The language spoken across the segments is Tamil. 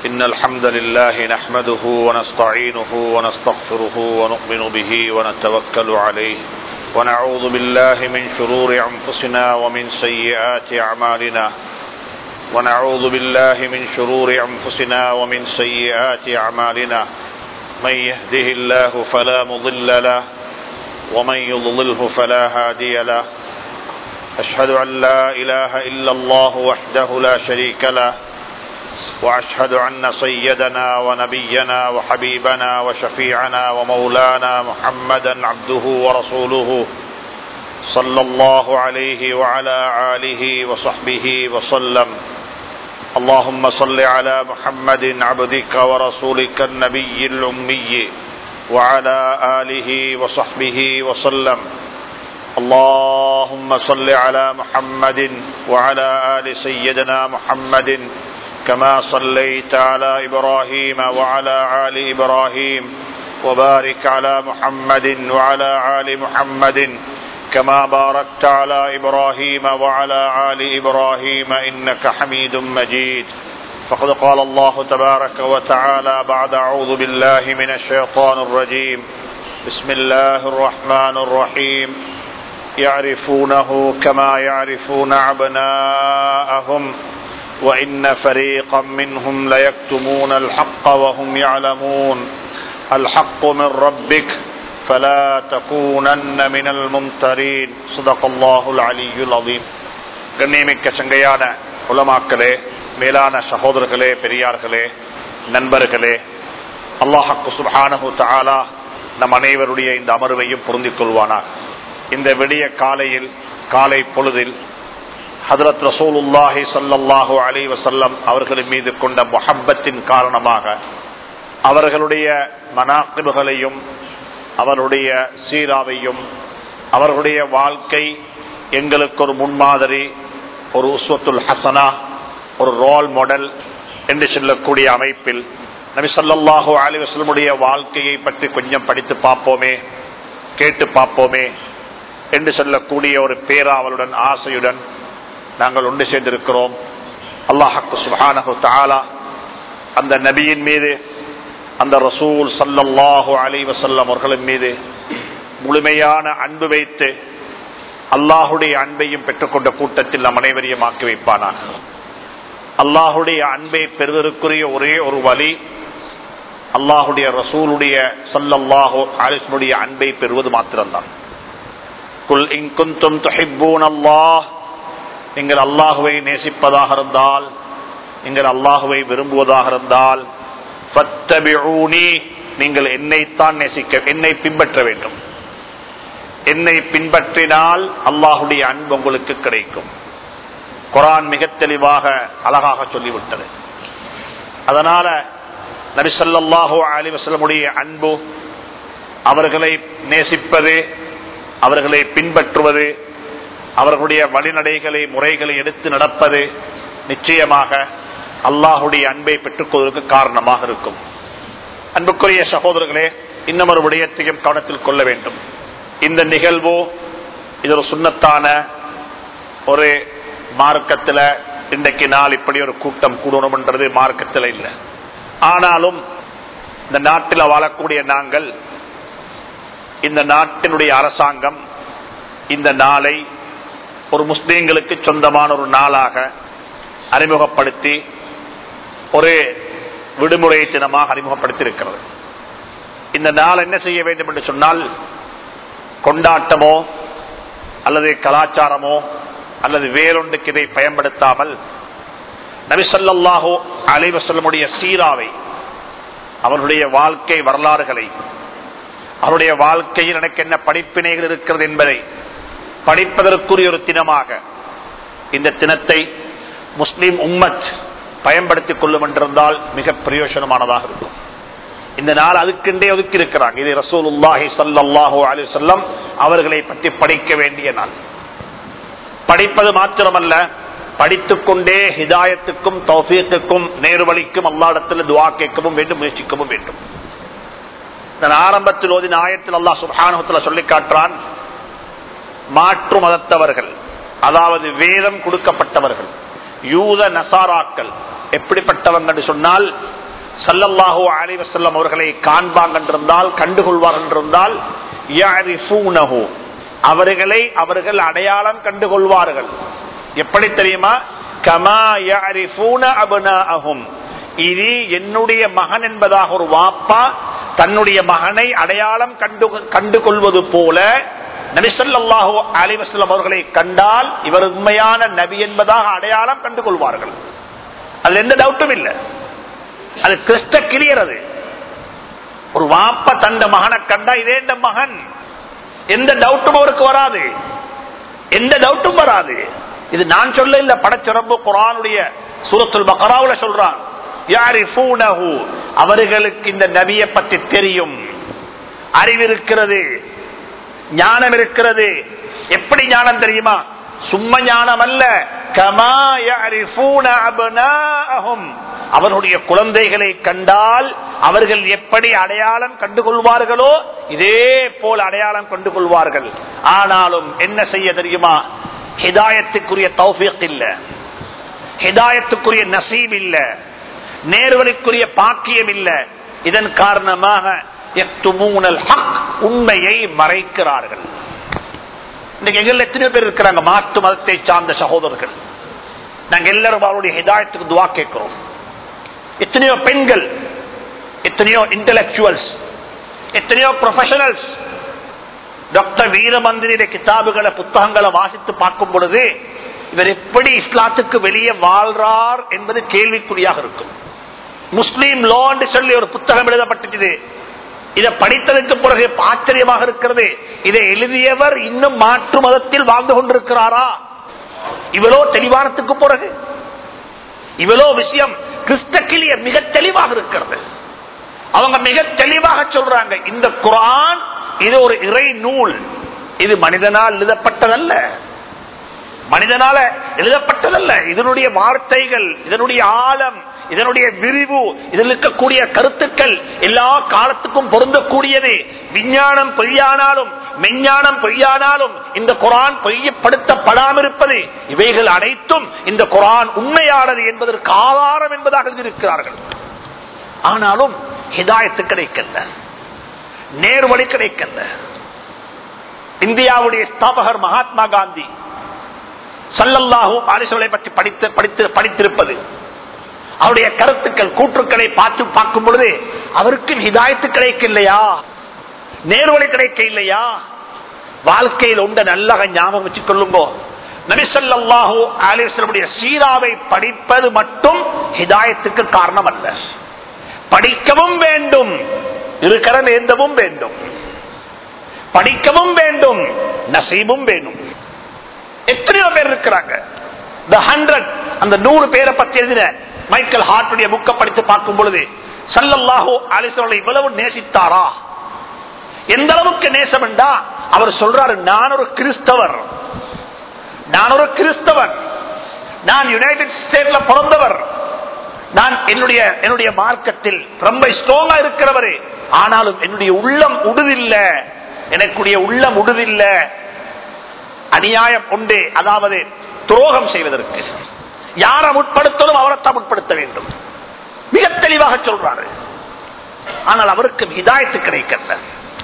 إن الحمد لله نحمده ونستعينه ونستغفره ونؤمن به ونتوكل عليه ونعوذ بالله من شرور أنفسنا ومن سيئات أعمالنا ونعوذ بالله من شرور أنفسنا ومن سيئات أعمالنا من يهده الله فلا مضل له ومن يضلله فلا هادي له أشهد أن لا إله إلا الله وحده لا شريك له وأشهد أن سيدنا ونبينا وحبيبنا وشفيعنا ومولانا محمدا عبده ورسوله صلى الله عليه وعلى آله وصحبه وسلم اللهم صل على محمد عبدك ورسولك النبي الأمي وعلى آله وصحبه وسلم اللهم صل على محمد وعلى آل سيدنا محمد كما صليت على إبراهيم وعلى آل إبراهيم وبارك على محمد وعلى آل محمد كما باركت على إبراهيم وعلى آل إبراهيم إنك حميد مجيد فقد قال الله تبارك وتعالى بعد أعوذ بالله من الشيطان الرجيم بسم الله الرحمن الرحيم يعرفونه كما يعرفون أبناءهم وإن فريقا منهم ليكتمون الحق وهم يعلمون الحق من ربك فلا تكونن من الممترين صدق الله العلي العظيم கண்ணியமிக்க சங்கையான உலமாக்களே மேலான சகோதரர்களே பெரியார்களே நண்பர்களே அல்லாஹக்கு சுபானு தாலா நம் அனைவருடைய இந்த அமர்வையும் பொருந்திக் கொள்வானாக இந்த விடிய காலையில் காலை பொழுதில் ஹதரத் ரசூலுல்லாஹி சல்லாஹூ அலி வசல்லம் அவர்களின் மீது கொண்ட முஹப்பத்தின் காரணமாக அவர்களுடைய மனாக்கிபுகளையும் அவருடைய சீராவையும் அவர்களுடைய வாழ்க்கை எங்களுக்கு ஒரு முன்மாதிரி ஒரு உஸ்வத்துல் ஹசனா ஒரு ரோல் மாடல் என்று சொல்லக்கூடிய அமைப்பில் நபி சொல்லாஹூ அலி வசலமுடைய வாழ்க்கையை பற்றி கொஞ்சம் படித்து பார்ப்போமே கேட்டு பார்ப்போமே என்று சொல்லக்கூடிய ஒரு பேராவலுடன் ஆசையுடன் நாங்கள் ஒன்று சேர்ந்திருக்கிறோம் அல்லாஹக்கு சுபானு தாலா அந்த நபியின் மீது அந்த ரசூல் சல்லல்லாஹு அலி வசல்லம் அவர்களின் மீது முழுமையான அன்பு வைத்து அல்லாஹுடைய அன்பையும் பெற்றுக்கொண்ட கூட்டத்தில் நம் அனைவரையும் ஆக்கி வைப்பானாக அல்லாஹுடைய அன்பை பெறுவதற்குரிய ஒரே ஒரு வழி அல்லாஹுடைய ரசூலுடைய சல்லல்லாஹு அலிஸ்னுடைய அன்பை பெறுவது மாத்திரம்தான் குல் இங்குந்தும் துஹிப்பூன் அல்லாஹ் நீங்கள் அல்லாஹுவை நேசிப்பதாக இருந்தால் நீங்கள் அல்லாஹுவை விரும்புவதாக இருந்தால் நீங்கள் என்னைத்தான் நேசிக்க என்னை பின்பற்ற வேண்டும் என்னை பின்பற்றினால் அல்லாஹுடைய அன்பு உங்களுக்கு கிடைக்கும் குரான் மிக தெளிவாக அழகாக சொல்லிவிட்டது அதனால நபிசல்லாஹோ அலி வசலமுடைய அன்பு அவர்களை நேசிப்பது அவர்களை பின்பற்றுவது அவர்களுடைய வழிநடைகளை முறைகளை எடுத்து நடப்பது நிச்சயமாக அல்லாஹுடைய அன்பை பெற்றுக்கொள்வதற்கு காரணமாக இருக்கும் அன்புக்குரிய சகோதரர்களே இன்னும் ஒரு விடயத்தையும் கவனத்தில் கொள்ள வேண்டும் இந்த நிகழ்வு இது ஒரு சுண்ணத்தான ஒரு மார்க்கத்தில் இன்றைக்கு நாள் இப்படி ஒரு கூட்டம் கூடணும் என்றது மார்க்கத்தில் இல்லை ஆனாலும் இந்த நாட்டில் வாழக்கூடிய நாங்கள் இந்த நாட்டினுடைய அரசாங்கம் இந்த நாளை ஒரு முஸ்லீம்களுக்கு சொந்தமான ஒரு நாளாக அறிமுகப்படுத்தி ஒரு விடுமுறை தினமாக அறிமுகப்படுத்தி இருக்கிறது இந்த நாள் என்ன செய்ய வேண்டும் என்று சொன்னால் கொண்டாட்டமோ அல்லது கலாச்சாரமோ அல்லது வேறொன்றுக்கு இதை பயன்படுத்தாமல் நபிசல்லாஹோ அலைவசல்லமுடைய சீராவை அவர்களுடைய வாழ்க்கை வரலாறுகளை அவருடைய வாழ்க்கையில் எனக்கு என்ன படிப்பினைகள் இருக்கிறது என்பதை படிப்பதற்குரிய ஒரு தினமாக இந்த தினத்தை முஸ்லிம் உம்மத் பயன்படுத்திக் கொள்ளும் என்றிருந்தால் மிக பிரயோஜனமானதாக இருக்கும் இந்த நாள் அதுக்கென்றே ஒதுக்கி இருக்கிறாங்க இது ரசூலுல்லாஹி சல்லாஹூ அலி சொல்லம் அவர்களை பற்றி படிக்க வேண்டிய நாள் படிப்பது மாத்திரமல்ல படித்துக் கொண்டே ஹிதாயத்துக்கும் தௌஃபீத்துக்கும் நேர்வழிக்கும் அல்லாடத்தில் துவா கேட்கவும் வேண்டும் முயற்சிக்கவும் வேண்டும் நான் ஆரம்பத்தில் ஓதின ஆயத்தில் அல்லா சுபானுல சொல்லி காட்டுறான் மாற்று மதத்தவர்கள் அதாவது வேதம் கொடுக்கப்பட்டவர்கள் யூத நசாராக்கள் எப்படிப்பட்டவங்க என்று சொன்னால் சல்லல்லாஹு அலைஹி வஸல்லம் அவர்களை காண்பாங்க என்றிருந்தால் கண்டுகொள்வார் என்றிருந்தால் யஅரிஃபூனஹு அவர்களை அவர்கள் அடையாளம் கண்டுகொள்வார்கள் எப்படி தெரியுமா கமா யஅரிஃபூன அப்னாஅஹும் இது என்னுடைய மகன் என்பதாக ஒரு வாப்பா தன்னுடைய மகனை அடையாளம் கண்டு கண்டுகொள்வது போல நபிசல்லாஹு அலிவசல்லம் அவர்களை கண்டால் இவர் உண்மையான நபி என்பதாக அடையாளம் கண்டுகொள்வார்கள் அது எந்த டவுட்டும் இல்லை அது கிறிஸ்ட கிளியர் அது ஒரு வாப்ப தந்த மகனை கண்டா இதே இந்த மகன் எந்த டவுட்டும் அவருக்கு வராது எந்த டவுட்டும் வராது இது நான் சொல்ல இல்ல படச்சிறப்பு குரானுடைய சூரத்துல் பக்கராவுல சொல்றான் யாரிஃபூனஹு அவர்களுக்கு இந்த நபியை பத்தி தெரியும் அறிவு இருக்கிறது ஞானம் இருக்கிறது எப்படி ஞானம் தெரியுமா சும்மா ஞானம் அல்ல கமா யஅரிஃபூன அப்னாஅஹும் அவனுடைய குழந்தைகளை கண்டால் அவர்கள் எப்படி அடையாளம் கண்டுகொள்வார்களோ இதே போல் அடையாளம் கண்டுகொள்வார்கள் ஆனாலும் என்ன செய்ய தெரியுமா ஹிதாயத்துக்குரிய தௌஃபீக் இல்ல ஹிதாயத்துக்குரிய நசீப் இல்ல நேர்வழிக்குரிய பாக்கியம் இல்ல இதன் காரணமாக யக்துமூனல் ஹக் உண்மையை மறைக்கிறார்கள் இன்னைக்கு எங்கள் எத்தனையோ பேர் இருக்கிறாங்க மாற்று மதத்தை சார்ந்த சகோதரர்கள் நாங்க எல்லாரும் அவருடைய ஹிதாயத்துக்கு துவா கேட்கிறோம் எத்தனையோ பெண்கள் எத்தனையோ இன்டலக்சுவல்ஸ் எத்தனையோ ப்ரொஃபஷனல்ஸ் டாக்டர் வீரமந்திரியுடைய கிதாபுகளை புத்தகங்களை வாசித்து பார்க்கும் பொழுது இவர் எப்படி இஸ்லாத்துக்கு வெளியே வாழ்றார் என்பது கேள்விக்குறியாக இருக்கும் முஸ்லீம் லோ என்று சொல்லி ஒரு புத்தகம் எழுதப்பட்டது இதை படித்ததற்கு பிறகு ஆச்சரியமாக இருக்கிறது இதை எழுதியவர் இன்னும் மாற்று மதத்தில் வாழ்ந்து கொண்டிருக்கிறாரா இவளோ தெளிவானத்துக்கு பிறகு இவ்வளோ விஷயம் கிறிஸ்த கிளியர் மிக தெளிவாக இருக்கிறது அவங்க மிக தெளிவாக சொல்றாங்க இந்த குரான் இது ஒரு இறை நூல் இது மனிதனால் எழுதப்பட்டதல்ல மனிதனால எழுதப்பட்டதல்ல இதனுடைய வார்த்தைகள் இதனுடைய ஆழம் இதனுடைய விரிவு இதில் இருக்கக்கூடிய கருத்துக்கள் எல்லா காலத்துக்கும் பொருந்தக்கூடியது விஞ்ஞானம் பொய்யானாலும் மெஞ்ஞானம் பொய்யானாலும் இந்த குரான் பொய்யப்படுத்தப்படாமல் இருப்பது இவைகள் அனைத்தும் இந்த குரான் உண்மையானது என்பதற்கு ஆதாரம் என்பதாக எழுதியிருக்கிறார்கள் ஆனாலும் ஹிதாயத்து கிடைக்கல நேர்வழி கிடைக்கல இந்தியாவுடைய ஸ்தாபகர் மகாத்மா காந்தி சல்லல்லாஹூ ஆலிசோலை பற்றி படித்து படித்து படித்திருப்பது அவருடைய கருத்துக்கள் கூற்றுக்களை பார்த்து பார்க்கும் பொழுது அவருக்கு ஹிதாயத்து கிடைக்க இல்லையா நேர்வழி கிடைக்க இல்லையா வாழ்க்கையில் உண்ட நல்ல ஞாபகம் வச்சுக் கொள்ளுங்க நபிசல்லாஹூ ஆலிசனுடைய சீராவை படிப்பது மட்டும் ஹிதாயத்துக்கு காரணம் அல்ல படிக்கவும் வேண்டும் இருக்கரம் ஏந்தவும் வேண்டும் படிக்கவும் வேண்டும் நசீபும் வேண்டும் எத்தனையோ பேர் இருக்கிறாங்க த ஹண்ட்ரட் அந்த நூறு பேரை பத்தி எழுதின மைக்கேல் ஹார்ட்டுடைய புக்க படித்து பார்க்கும் பொழுது சல்லல்லாஹோ அலிசோலை இவ்வளவு நேசித்தாரா எந்த அளவுக்கு நேசம் என்றா அவர் சொல்றாரு நான் ஒரு கிறிஸ்தவர் நான் ஒரு கிறிஸ்தவர் நான் யுனைடெட் ஸ்டேட்ல பிறந்தவர் நான் என்னுடைய என்னுடைய மார்க்கத்தில் ரொம்ப ஸ்ட்ராங்கா இருக்கிறவரு ஆனாலும் என்னுடைய உள்ளம் உடுதில்ல எனக்குடைய உள்ளம் உடுதில்ல அநியாயம் உண்டு அதாவது துரோகம் செய்வதற்கு யாரை முற்படுத்தணும் அவரைத்தான் முற்படுத்த வேண்டும் மிக தெளிவாக சொல்றாரு ஆனால் அவருக்கு ஹிதாயத்து கிடைக்கல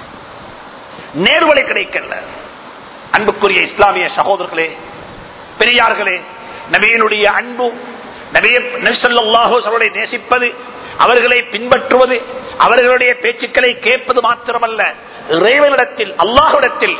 நேர்வழி கிடைக்கல அன்புக்குரிய இஸ்லாமிய சகோதரர்களே பெரியார்களே நபியனுடைய அன்பு நபியை நேசிப்பது அவர்களை பின்பற்றுவது அவர்களுடைய பேச்சுக்களை கேட்பது மாத்திரமல்ல இறைவனிடத்தில் அல்லாஹிடத்தில்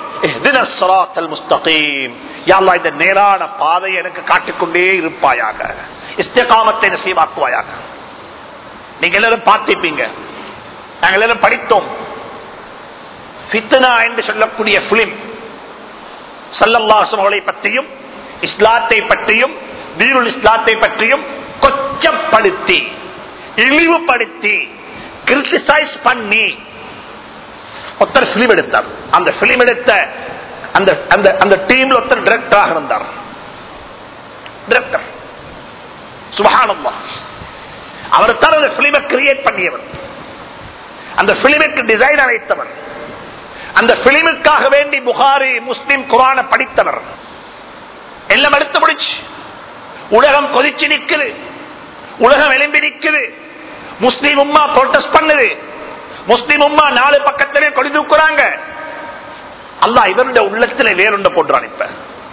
இந்த நேரான பாதை எனக்கு காட்டிக்கொண்டே இருப்பாயாக இஸ்தகாமத்தை நசீவாக்குவாயாக நீங்க எல்லாரும் பார்த்திருப்பீங்க நாங்கள் எல்லாரும் படித்தோம் ஃபித்னா என்று சொல்லக்கூடிய பிலிம் சல்லல்லாசம் அவர்களை பற்றியும் இஸ்லாத்தை பற்றியும் தீருல் இஸ்லாத்தை பற்றியும் கொச்சப்படுத்தி இழிவுபடுத்தி கிரிட்டிசைஸ் பண்ணி ஒருத்தர் பிலிம் எடுத்தார் அந்த பிலிம் எடுத்த அந்த அந்த அந்த டீம்ல ஒருத்தர் டிரெக்டராக இருந்தார் டிரெக்டர் சுபகானம்மா அவர் தான் அந்த பிலிமை கிரியேட் பண்ணியவர் அந்த பிலிமுக்கு டிசைன் அமைத்தவர் அந்த பிலிமுக்காக வேண்டி புகாரி முஸ்லிம் குரான படித்தவர் எல்லாம் எடுத்து முடிச்சு உலகம் கொதிச்சு நிக்குது உலகம் எலும்பி நிக்குது முஸ்லீம் உம்மா ப்ரொட்டஸ்ட் பண்ணுது முஸ்லீம் உம்மா நாலு பக்கத்திலே கொடி தூக்குறாங்க அல்லா இவருடைய உள்ளத்துல வேறுண்ட போடுறான் இப்ப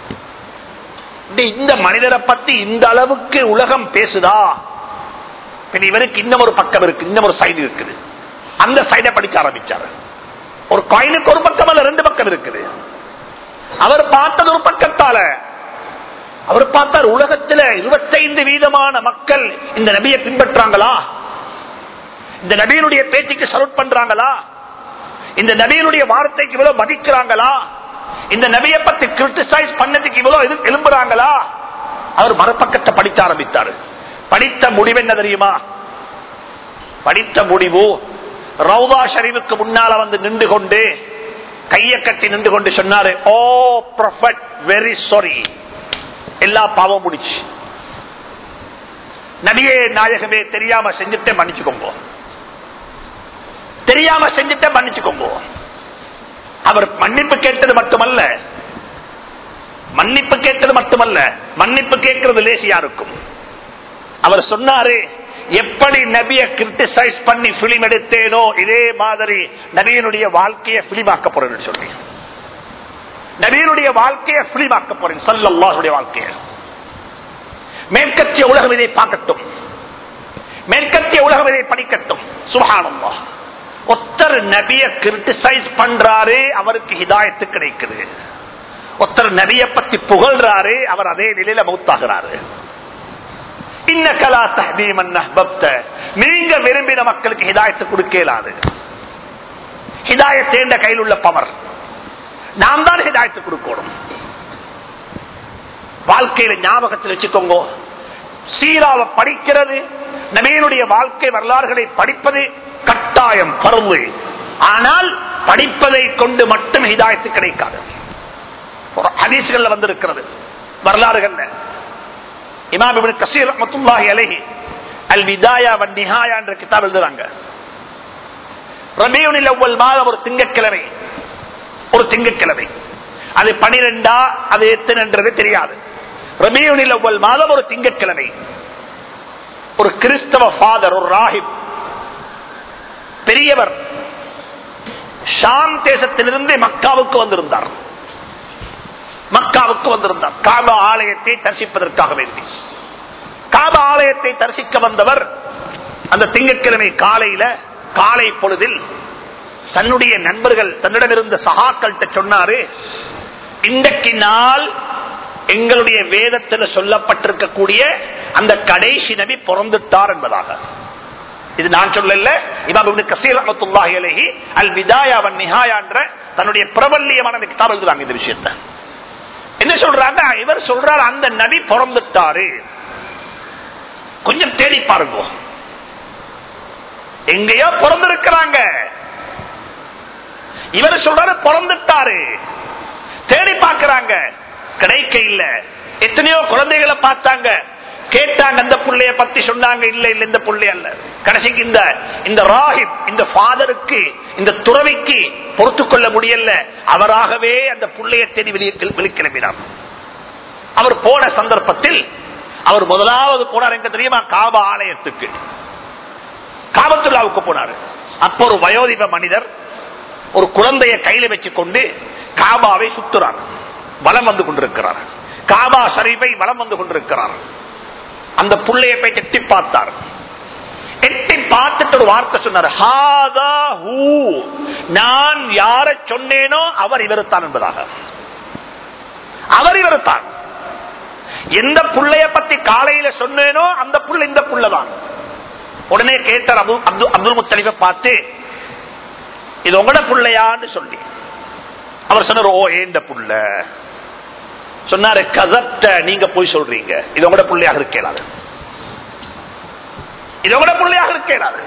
இந்த மனிதரை பத்தி இந்த அளவுக்கு உலகம் பேசுதா பின் இவருக்கு இன்னும் ஒரு பக்கம் இருக்கு இன்னும் ஒரு சைடு இருக்குது அந்த சைடை படிக்க ஆரம்பிச்சாரு ஒரு காயினுக்கு ஒரு பக்கம் அல்ல ரெண்டு பக்கம் இருக்குது அவர் பார்த்தது ஒரு பக்கத்தால அவர் பார்த்தார் உலகத்தில் இருபத்தைந்து வீதமான மக்கள் இந்த நபியை பின்பற்றாங்களா இந்த நபியினுடைய பேச்சுக்கு சலுட் பண்றாங்களா இந்த நபியினுடைய வார்த்தைக்கு இவ்வளவு மதிக்கிறாங்களா இந்த நபியை பத்தி கிரிட்டிசைஸ் பண்ணதுக்கு இவ்வளவு எழும்புறாங்களா அவர் மறுபக்கத்தை படிக்க ஆரம்பித்தார் படித்த முடிவு என்ன தெரியுமா படித்த முடிவு ரவுதா ஷரீஃபுக்கு முன்னால வந்து நின்று கொண்டு கையை கட்டி நின்று கொண்டு சொன்னாரு ஓ ப்ரொஃபட் வெரி சாரி எல்லா பாவம் முடிச்சு நபியே நாயகமே தெரியாம செஞ்சுட்டே மன்னிச்சுக்கோங்க தெரியாம செஞ்சுட்டே மன்னிச்சுக்கோங்க அவர் மன்னிப்பு கேட்டது மட்டுமல்ல மன்னிப்பு கேட்டது மட்டுமல்ல மன்னிப்பு கேட்கிறது லேசியா இருக்கும் அவர் சொன்னாரு எப்படி நபிய கிரிட்டிசைஸ் பண்ணி பிலிம் எடுத்தேனோ இதே மாதிரி நபியனுடைய வாழ்க்கையை பிலிமாக்க போறேன்னு சொல்லி நபியனுடைய வாழ்க்கையை பிலிமாக்க போறேன் சொல்லல்லாஹுடைய வாழ்க்கையை மேற்கத்திய உலகம் இதை பார்க்கட்டும் மேற்கத்திய உலகம் இதை படிக்கட்டும் சுகானம்மா ஒத்தர் நபிய கிரிட்டிசைஸ் பண்றாரு அவருக்கு ஹிதாயத்து கிடைக்குது ஒருத்தர் நபிய பத்தி புகழ்றாரு அவர் அதே நிலையில மௌத்தாகிறாரு நீங்க விரும்பின மக்களுக்கு ஹிதாயத்து கொடுக்கலாது ஹிதாயத்தேண்ட கையில் உள்ள பவர் நாம் தான் ஹிதாயத்து கொடுக்கணும் வாழ்க்கையில ஞாபகத்தில் வச்சுக்கோங்க சீராவை படிக்கிறது நபியனுடைய வாழ்க்கை வரலாறுகளை படிப்பது கட்டாயம் பருவு ஆனால் படிப்பதை கொண்டு மட்டும் ஹிதாயத்து கிடைக்காது ஹதீஸ்கள் வந்திருக்கிறது வரலாறுகள்ல இமாம் இப்னு கசீர் ரஹ்மத்துல்லாஹி அலைஹி அல் விதாயா வன் நிஹாயா என்ற கிதாப் எழுதுறாங்க ரபியுனில் அவ்வல் மாதம் ஒரு திங்கக்கிழமை ஒரு திங்கக்கிழமை அது பனிரெண்டா அது எத்தனைன்றது தெரியாது ரபியுனில் அவ்வல் மாதம் ஒரு திங்கக்கிழமை ஒரு கிறிஸ்தவ ஃபாதர் ஒரு ராஹிப் பெரியவர் ஷாம் தேசத்திலிருந்து மக்காவுக்கு வந்திருந்தார் மக்காவுக்கு வந்திருந்தார் காபா ஆலயத்தை தரிசிப்பதற்காக வேண்டி காபா ஆலயத்தை தரிசிக்க வந்தவர் அந்த திங்கட்கிழமை காலையில காலை பொழுதில் தன்னுடைய நண்பர்கள் தன்னிடம் இருந்த சகாக்கள்கிட்ட சொன்னாரு இன்றைக்கு நாள் எங்களுடைய வேதத்தில் சொல்லப்பட்டிருக்கக்கூடிய அந்த கடைசி நபி பிறந்துட்டார் என்பதாக இது நான் சொல்லல இமாம் கசீர் அஹமத்துல்லாஹி அலைஹி அல் விதாயா வன் நிஹாயா என்ற தன்னுடைய பிரபல்யமான கிதாப் எழுதுறாங்க இந்த விஷயத்தை என்ன சொல்றாங்க இவர் சொல்றாரு அந்த நபி பிறந்துட்டாரு கொஞ்சம் தேடி பாருங்க எங்கேயோ பிறந்திருக்கிறாங்க இவர் சொல்றாரு பிறந்துட்டாரு தேடி பார்க்கிறாங்க கிடைக்க இல்ல எத்தனையோ குழந்தைகளை பார்த்தாங்க கேட்டாங்க அந்த புள்ளைய பத்தி சொன்னாங்க இல்ல இல்ல இந்த புள்ளை அல்ல கடைசிக்கு இந்த இந்த ராஹிப் இந்த ஃபாதருக்கு இந்த துறவிக்கு பொறுத்து கொள்ள முடியல அவராகவே அந்த புள்ளைய தேடி வெளியே வெளிக்கிளம்பினார் அவர் போன சந்தர்ப்பத்தில் அவர் முதலாவது போனார் எங்க தெரியுமா காபா ஆலயத்துக்கு காபத்துல்லாவுக்கு போனார் அப்ப ஒரு வயோதிப மனிதர் ஒரு குழந்தைய கையில வச்சு கொண்டு காபாவை சுத்துறார் வலம் வந்து கொண்டிருக்கிறார் காபா ஷரீஃபை வலம் வந்து கொண்டிருக்கிறார் அந்த புள்ளைய போய் எட்டி பார்த்தார் எட்டி பார்த்துட்டு ஒரு வார்த்தை சொன்னார் "ஹாதா ஹூ." நான் யார சொன்னேனோ அவர் இவருத்தான் என்பதாக அவர் இவருத்தான் எந்த புள்ளைய பத்தி காலையில சொன்னேனோ அந்த புள்ள இந்த புள்ளதான் உடனே கேட்டார் அபு அப்துல் அப்துல் முத்தலிப பார்த்து இது உங்களோட புள்ளையான்னு சொல்லி அவர் சொன்னார் ஓ ஏண்ட புள்ள சொன்னாரு கதப்ட நீங்க போய் சொல்றீங்க இது உங்களோட பிள்ளையாக இருக்கலாது இது உங்களோட பிள்ளையாக இருக்கலாது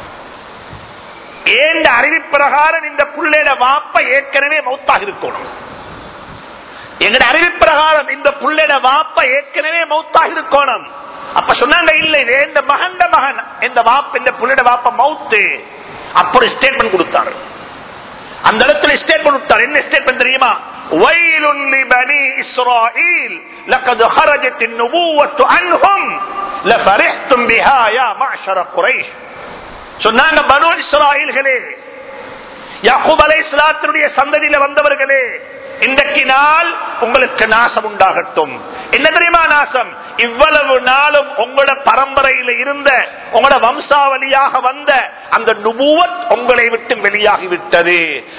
ஏண்ட அறிவிப்பிரகாரம் இந்த புள்ளையோட வாப்ப ஏற்கனவே மௌத்தாக இருக்கணும் எங்கட அறிவிப்பிரகாரம் இந்த புள்ளையோட வாப்ப ஏற்கனவே மௌத்தாக இருக்கணும் அப்ப சொன்னாங்க இல்ல இது இந்த மகண்ட மகன் இந்த வாப்ப இந்த புள்ளையோட வாப்ப மௌத்து அப்படி ஸ்டேட்மெண்ட் கொடுத்தாரு அந்த இடத்துல ஸ்டேட்மெண்ட் கொடுத்தார் என்ன ஸ்டேட்மெண்ட் தெரியுமா ويل لبني إسرائيل لقد خرجت النبوة عنهم لفرحتم بها يا معشر قريش சொன்னாங்க பனு இஸ்ராயில்களே யாக்கூப் அலை இஸ்லாத்தினுடைய சந்ததியில வந்தவர்களே இன்றைக்கு நாள் உங்களுக்கு நாசம் உண்டாகட்டும் என்ன தெரியுமா நாசம் இவ்வளவு நாளும் உங்களோட பரம்பரையில இருந்த உங்களோட வம்சாவளியாக வந்த அந்த நுபுவத் உங்களை விட்டு வெளியாகி விட்டது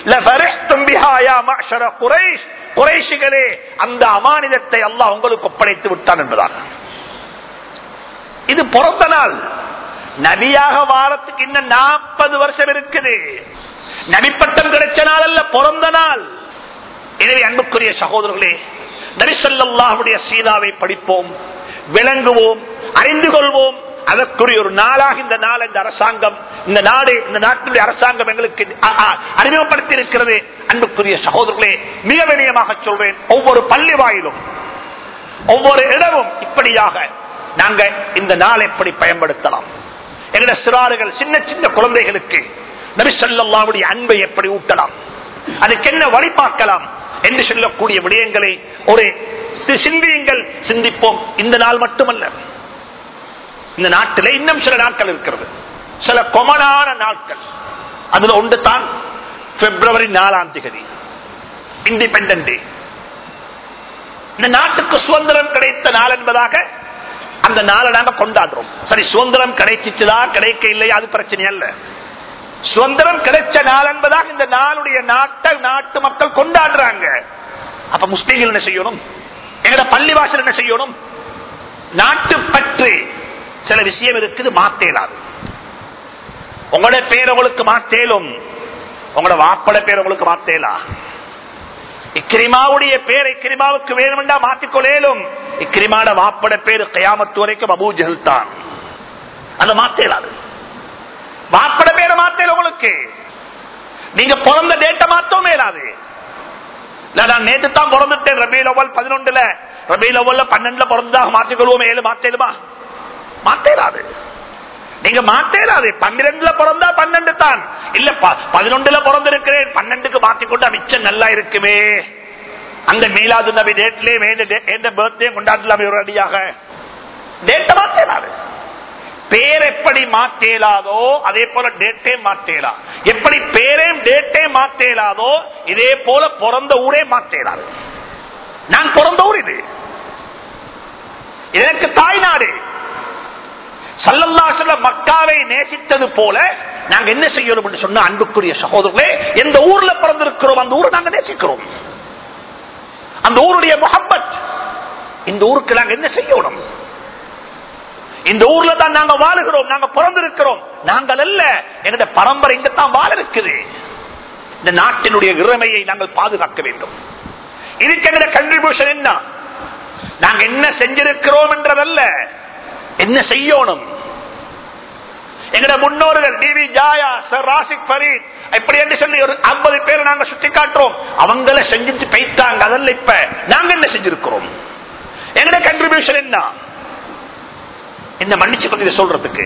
குறைஷிகளே அந்த அமானிதத்தை அல்லாஹ் உங்களுக்கு ஒப்படைத்து விட்டான் என்பதாக இது பிறந்த நாள் நபியாக வாரத்துக்கு இன்னும் நாற்பது வருஷம் இருக்குது நபிப்பட்டம் கிடைச்ச நாள் அல்ல பிறந்த நாள் எனவே அன்புக்குரிய சகோதரர்களே நரிசல்லாவுடைய சீதாவை படிப்போம் விளங்குவோம் அறிந்து கொள்வோம் அதற்குரிய ஒரு நாளாக இந்த நாள் இந்த அரசாங்கம் இந்த நாடு இந்த நாட்டினுடைய அரசாங்கம் எங்களுக்கு அறிமுகப்படுத்தி இருக்கிறது அன்புக்குரிய சகோதரர்களே மிக வினயமாக சொல்றேன் ஒவ்வொரு பள்ளி வாயிலும் ஒவ்வொரு இடமும் இப்படியாக நாங்க இந்த நாள் எப்படி பயன்படுத்தலாம் எங்களுடைய சிறார்கள் சின்ன சின்ன குழந்தைகளுக்கு நபிசல்லாவுடைய அன்பை எப்படி ஊட்டலாம் அதுக்கு என்ன வழி பார்க்கலாம் என்று சொல்லக்கூடிய விடயங்களை ஒரு சிந்தியுங்கள் சிந்திப்போம் இந்த நாள் மட்டுமல்ல இந்த நாட்டில் இன்னும் சில நாட்கள் இருக்கிறது சில கொமனான நாட்கள் அதுல ஒன்று தான் பிப்ரவரி நாலாம் தேதி இண்டிபெண்டன்ட் டே இந்த நாட்டுக்கு சுதந்திரம் கிடைத்த நாள் என்பதாக அந்த நாளை நாங்க கொண்டாடுறோம் சரி சுதந்திரம் கிடைச்சிச்சுதா கிடைக்க இல்லையா அது பிரச்சனை அல்ல சுதந்திரம் கிடைச்ச நாள் என்பதாக இந்த நாளுடைய நாட்டை நாட்டு மக்கள் கொண்டாடுறாங்க அப்ப முஸ்லீம்கள் என்ன செய்யணும் எங்கட பள்ளிவாசல் என்ன செய்யணும் நாட்டு பற்று சில விஷயம் இருக்குது மாத்தேலாது உங்களோட பேர் உங்களுக்கு மாத்தேலும் உங்களோட வாப்பட பேர் உங்களுக்கு மாத்தேலா இக்கிரிமாவுடைய பேர் இக்கிரிமாவுக்கு வேணுமெண்டா மாத்திக்கொள்ளேலும் இக்கிரிமாட வாப்பட பேரு கயாமத்து வரைக்கும் அபூ ஜஹல் தான் அதை மாத்தேலாது வாப்பட பேரை மாத்தேல உங்களுக்கு நீங்க பிறந்த டேட்டை மாத்தவும் மேலாது நான் நேற்று தான் பிறந்துட்டேன் ரபீல் அவ்வல் பதினொன்றுல ரபீல் அவ்வல்ல பன்னெண்டுல பிறந்ததாக மாத்திக்கொள்வோம் ஏழு மாத்தேலுமா மாத்தேலாது நீங்க மாத்தேலாது பன்னிரெண்டுல பிறந்தா பன்னெண்டு தான் இல்ல பதினொன்றுல பிறந்திருக்கிறேன் பன்னெண்டுக்கு மாத்திக்கொண்டா மிச்சம் நல்லா இருக்குமே அந்த மீலாது நபி டேட்லயே பர்த்டே கொண்டாடலாம் ஒரு அடியாக டேட்டை மாத்தேலாது பேர் எப்படி மாற்றேலாதோ அதே போல டேட்டே மாற்றேலா எப்படி பேரையும் டேட்டே மாற்றேலாதோ இதே போல பிறந்த ஊரே மாற்றேலாது நான் பிறந்த ஊர் இது எனக்கு தாய்நாடு சல்லல்லாசல மக்காவை நேசித்தது போல நாங்க என்ன செய்யணும் சொன்ன அன்புக்குரிய சகோதரர்களே எந்த ஊர்ல பிறந்திருக்கிறோம் அந்த ஊரை நாங்க நேசிக்கிறோம் அந்த ஊருடைய முகப்பத் இந்த ஊருக்கு நாங்க என்ன செய்யணும் இந்த ஊர்ல தான் நாங்க வாழுகிறோம் நாங்க பிறந்திருக்கிறோம் நாங்கள் அல்ல எங்களுடைய பரம்பரை இங்கத்தான் வாழ இருக்குது இந்த நாட்டினுடைய இறமையை நாங்கள் பாதுகாக்க வேண்டும் இதுக்கு எங்களுடைய கன்ட்ரிபியூஷன் என்ன நாங்க என்ன செஞ்சிருக்கிறோம் என்றதல்ல என்ன செய்யணும் எங்கட முன்னோர்கள் டிவி ஜாயா சர் ராசிக் பரீத் இப்படி என்று சொல்லி ஒரு ஐம்பது பேர் நாங்க சுட்டி காட்டுறோம் அவங்கள செஞ்சுட்டு போயிட்டாங்க அதல்ல இப்ப நாங்க என்ன செஞ்சிருக்கிறோம் எங்கட கன்ட்ரிபியூஷன் என்ன என்ன மன்னிச்சு இதை சொல்றதுக்கு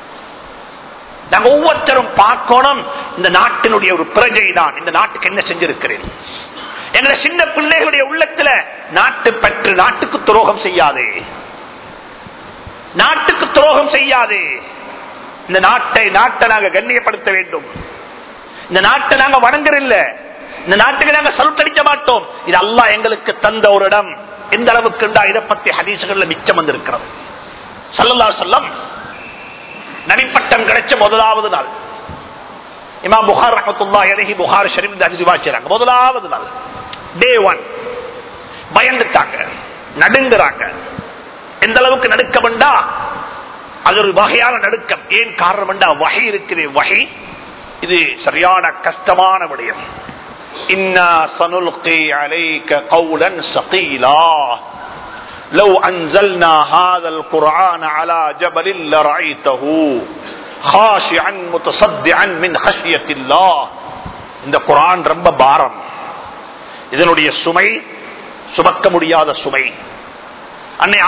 நாங்க ஒவ்வொருத்தரும் பார்க்கணும் இந்த நாட்டினுடைய ஒரு பிரஜை தான் இந்த நாட்டுக்கு என்ன செஞ்சிருக்கிறேன் எங்களை சின்ன பிள்ளைகளுடைய உள்ளத்துல நாட்டு பற்று நாட்டுக்கு துரோகம் செய்யாதே நாட்டுக்கு துரோகம் செய்யாதே இந்த நாட்டை நாட்டை நாங்க கண்ணியப்படுத்த வேண்டும் இந்த நாட்டை நாங்க வணங்குறில்ல இந்த நாட்டுக்கு நாங்க சலுட்டடிக்க மாட்டோம் இது அல்லா எங்களுக்கு தந்த ஒரு இடம் எந்த அளவுக்கு இதை பத்தி ஹதீசுகள்ல மிச்சம் வந்திருக்கிறது சல்லல்லா சொல்லம் நடிப்பட்டம் கிடைச்ச முதலாவது நாள் இமா புகார் ரஹத்துல்லா இலகி புகார் ஷரீப் அஜிவாச்சாங்க முதலாவது நாள் டே ஒன் பயந்துட்டாங்க நடுங்குறாங்க எந்த அளவுக்கு நடுக்க வேண்டா அது ஒரு வகையான நடுக்கம் ஏன் காரணம் வேண்டா வகை இருக்குது வகை இது சரியான கஷ்டமான விடயம் இன்னா சனுல்கி அலைக்க கவுலன் சகீலா لو أنزلنا هذا القرآن على جبل لرأيته خاشعا متصدعا من خشية الله இந்த குரான் ரொம்ப பாரம் இதனுடைய சுமை சுமக்க முடியாத சுமை அன்னை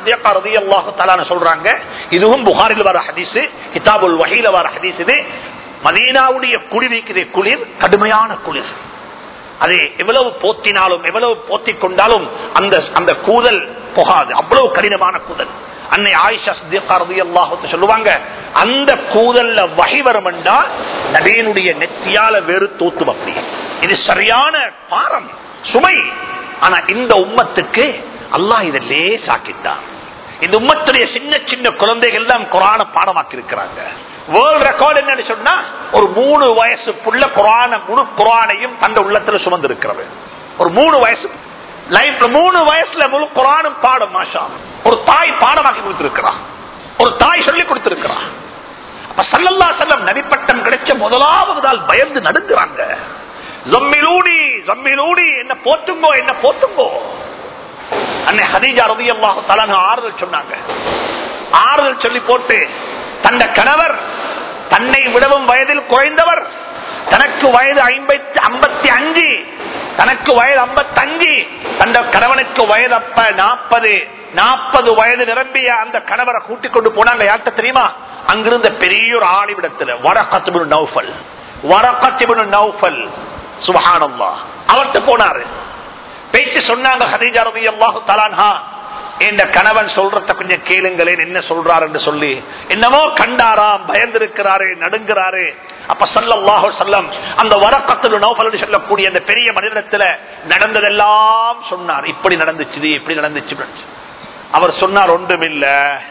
ஆயிஷா சொல்றாங்க இதுவும் புகாரில் வர ஹதீஸ் கிதாபுல் வகையில வர ஹதீஸ் இது மதீனாவுடைய குளிர் குளிர் கடுமையான குளிர் அது எவ்வளவு போத்தினாலும் எவ்வளவு போத்திக் கொண்டாலும் அந்த அந்த கூதல் போகாது அவ்வளவு கடினமான கூதல் அன்னை ஆயிஷா சித்திகா ரலியல்லாஹு அன்ஹா சொல்லுவாங்க அந்த கூதல்ல வகை வருமெண்டா நபியினுடைய நெத்தியால வேறு தூத்தும் அப்படி இது சரியான பாரம் சுமை ஆனா இந்த உம்மத்துக்கு அல்லாஹ் இதை லேசாக்கிட்டான் இந்த உம்மத்துடைய சின்ன சின்ன குழந்தைகள் தான் குரான பாடமாக்கி இருக்கிறாங்க வேர்ல்ட் ரெக்கார்டு என்னன்னு சொன்னா ஒரு மூணு வயசு புள்ள குரான முழு குரானையும் தந்த உள்ளத்துல சுமந்து இருக்கிறது ஒரு மூணு வயசு லைஃப்ல மூணு வயசுல முழு குரானும் பாடம் மாஷா ஒரு தாய் பாடமாக்கி கொடுத்திருக்கிறான் ஒரு தாய் சொல்லி கொடுத்திருக்கிறான் அப்ப சல்லல்லா செல்லம் நபிப்பட்டம் கிடைச்ச முதலாவது நாள் பயந்து நடுங்குறாங்க ஜம்மிலூடி ஜம்மிலூடி என்ன போத்துங்கோ என்ன போத்துங்கோ அன்னை ஹதீஜா ரவி அல்லாஹு ஆறுதல் சொன்னாங்க ஆறுதல் சொல்லி போட்டு தந்த கணவர் தன்னை விடவும் வயதில் குறைந்தவர் தனக்கு வயது ஐம்பத்தி ஐம்பத்தி அஞ்சு தனக்கு வயது ஐம்பத்தஞ்சு அந்த கணவனுக்கு வயது அப்ப நாற்பது நாற்பது வயது நிரம்பிய அந்த கணவரை கூட்டிக் கொண்டு போனாங்க யார்கிட்ட தெரியுமா அங்கிருந்த பெரிய ஒரு ஆளிவிடத்துல வரக்கத்துபு நௌஃபல் வரக்கத்துபு நௌஃபல் சுபஹானல்லா அவர்கிட்ட போனாரு பேச்சு சொன்னாங்க ஹதீஜா ரவி அல்லாஹு தலான்ஹா என்ற கணவன் சொல்றத கொஞ்சம் கேளுங்களேன் என்ன சொல்றாரு என்று சொல்லி என்னமோ கண்டாராம் பயந்திருக்கிறாரு நடுங்கிறாரு அப்ப சல்லாஹு சொல்லம் அந்த வரக்கத்துல நோபல் சொல்லக்கூடிய அந்த பெரிய மனிதத்துல நடந்ததெல்லாம் சொன்னார் இப்படி நடந்துச்சு இப்படி நடந்துச்சு அவர் சொன்னார் ஒன்றுமில்ல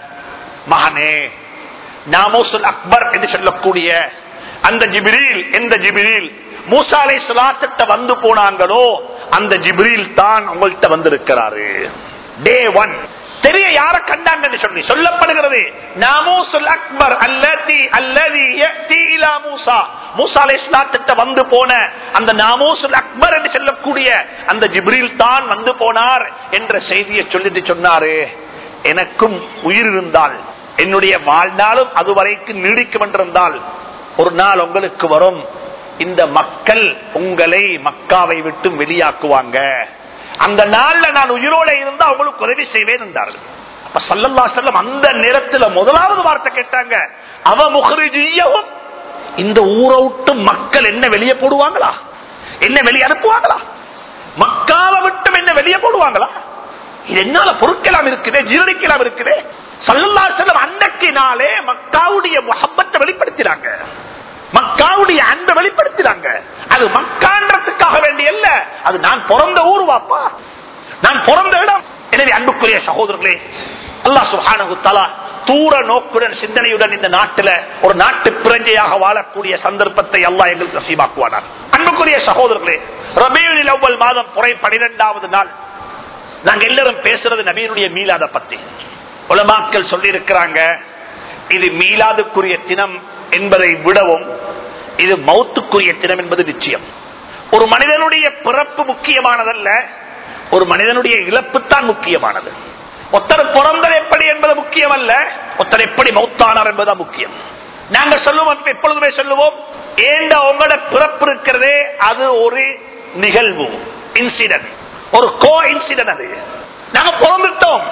மகனே நாமோசுல் அக்பர் என்று சொல்லக்கூடிய அந்த ஜிபிரில் எந்த ஜிபிரில் மூசாலை சுலாத்திட்ட வந்து போனாங்களோ அந்த ஜிப்ரீல் தான் உங்கள்கிட்ட வந்திருக்கிறாரு டே ஒன் தெரிய யார கண்டாங்கன்னு சொல்லி சொல்லப்படுகிறது நாமூசுல் அக்பர் அல்லதி அல்லதி யஅதி இலா மூசா மூசா அலைஹிஸ்ஸலாத்திட்ட வந்து போன அந்த நாமூசுல் அக்பர் என்று சொல்லக்கூடிய அந்த ஜிப்ரீல் தான் வந்து போனார் என்ற செய்தியை சொல்லிட்டு சொன்னாரு எனக்கும் உயிர் இருந்தால் என்னுடைய வாழ்நாளும் அதுவரைக்கும் நீடிக்கும் என்றிருந்தால் ஒரு நாள் உங்களுக்கு வரும் இந்த மக்கள் உங்களை மக்காவை விட்டு வெளியாக்குவாங்க அந்த நாள்ல நான் உயிரோட இருந்தா அவங்களுக்கு உதவி செய்வேன் என்றார்கள் அப்ப சல்லல்லா செல்லம் அந்த நேரத்துல முதலாவது வார்த்தை கேட்டாங்க அவ முகரிஜியவும் இந்த ஊரை விட்டு மக்கள் என்ன வெளியே போடுவாங்களா என்ன வெளியே அனுப்புவாங்களா மக்காவை விட்டும் என்ன வெளியே போடுவாங்களா இது என்னால பொருட்கலாம் இருக்குது ஜீரணிக்கலாம் இருக்குது சல்லல்லா செல்லம் அன்னைக்கு நாளே மக்காவுடைய முகப்பத்தை வெளிப்படுத்தினாங்க மக்காவுடைய அன்பை வெளிப்படுத்தினாங்க அது மக்கான்றதுக்காக வேண்டிய அல்ல அது நான் பிறந்த ஊர் வாப்பா நான் பிறந்த இடம் எனவே அன்புக்குரிய சகோதரர்களே அல்லா சுஹானு தலா தூர நோக்குடன் சிந்தனையுடன் இந்த நாட்டில் ஒரு நாட்டு பிரஞ்சையாக வாழக்கூடிய சந்தர்ப்பத்தை அல்லா எங்களுக்கு நசீபாக்குவானார் அன்புக்குரிய சகோதரர்களே ரபியுல் அவ்வல் மாதம் புறை பனிரெண்டாவது நாள் நாங்க எல்லாரும் பேசுறது நபியினுடைய மீளாத பத்தி உலமாக்கள் சொல்லி இருக்கிறாங்க இது மீளாதுக்குரிய தினம் என்பதை விடவும் இது மௌத்துக்குரிய தினம் என்பது நிச்சயம் ஒரு மனிதனுடைய பிறப்பு முக்கியமானதல்ல ஒரு மனிதனுடைய இழப்பு தான் முக்கியமானது ஒருத்தர் பிறந்தது எப்படி என்பது முக்கியம் அல்ல ஒருத்தர் எப்படி மௌத்தானார் என்பதுதான் முக்கியம் நாங்க சொல்லுவோம் எப்பொழுதுமே சொல்லுவோம் ஏண்ட உங்களோட பிறப்பு இருக்கிறதே அது ஒரு நிகழ்வு இன்சிடென்ட் ஒரு கோ இன்சிடென்ட் அது நாங்க பிறந்துட்டோம்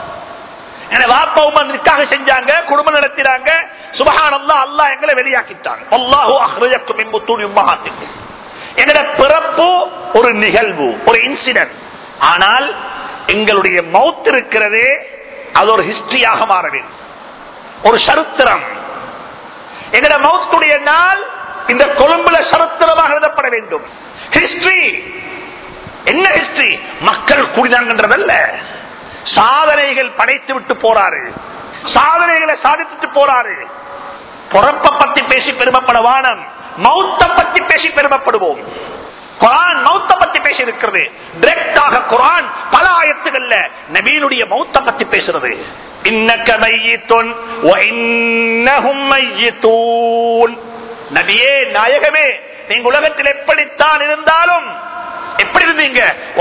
வாப்பா உமா நிற்காக செஞ்சாங்க குடும்பம் நடத்தினாங்க சுபகானந்தா அல்லா எங்களை வெளியாக்கிட்டாங்க அல்லாஹூ அஹ்ரஜக்கும் இம்புத்தூடி உம்மஹாத்திக்கும் எங்களோட பிறப்பு ஒரு நிகழ்வு ஒரு இன்சிடென்ட் ஆனால் எங்களுடைய மவுத் இருக்கிறதே அது ஒரு ஹிஸ்டரியாக மாற வேண்டும் ஒரு சரித்திரம் எங்களோட மவுத்துடைய நாள் இந்த கொழும்புல சரித்திரமாக எழுதப்பட வேண்டும் ஹிஸ்டரி என்ன ஹிஸ்டரி மக்கள் கூடினாங்கன்றதல்ல சாதனைகள் படைத்து விட்டு போறாரு சாதனைகளை சாதித்துட்டு போறாரு பொறப்ப பத்தி பேசி பெருமைப்பட வானம் மௌத்த பத்தி பேசி பெருமைப்படுவோம் குரான் மௌத்த பத்தி பேசி இருக்கிறது டிரெக்டாக குரான் பல ஆயத்துகள்ல நபீனுடைய மௌத்த பத்தி பேசுறது இன்னக்க மையித்துன் நபியே நாயகமே நீங்க உலகத்தில் எப்படித்தான் இருந்தாலும் எப்படி இருந்தீங்க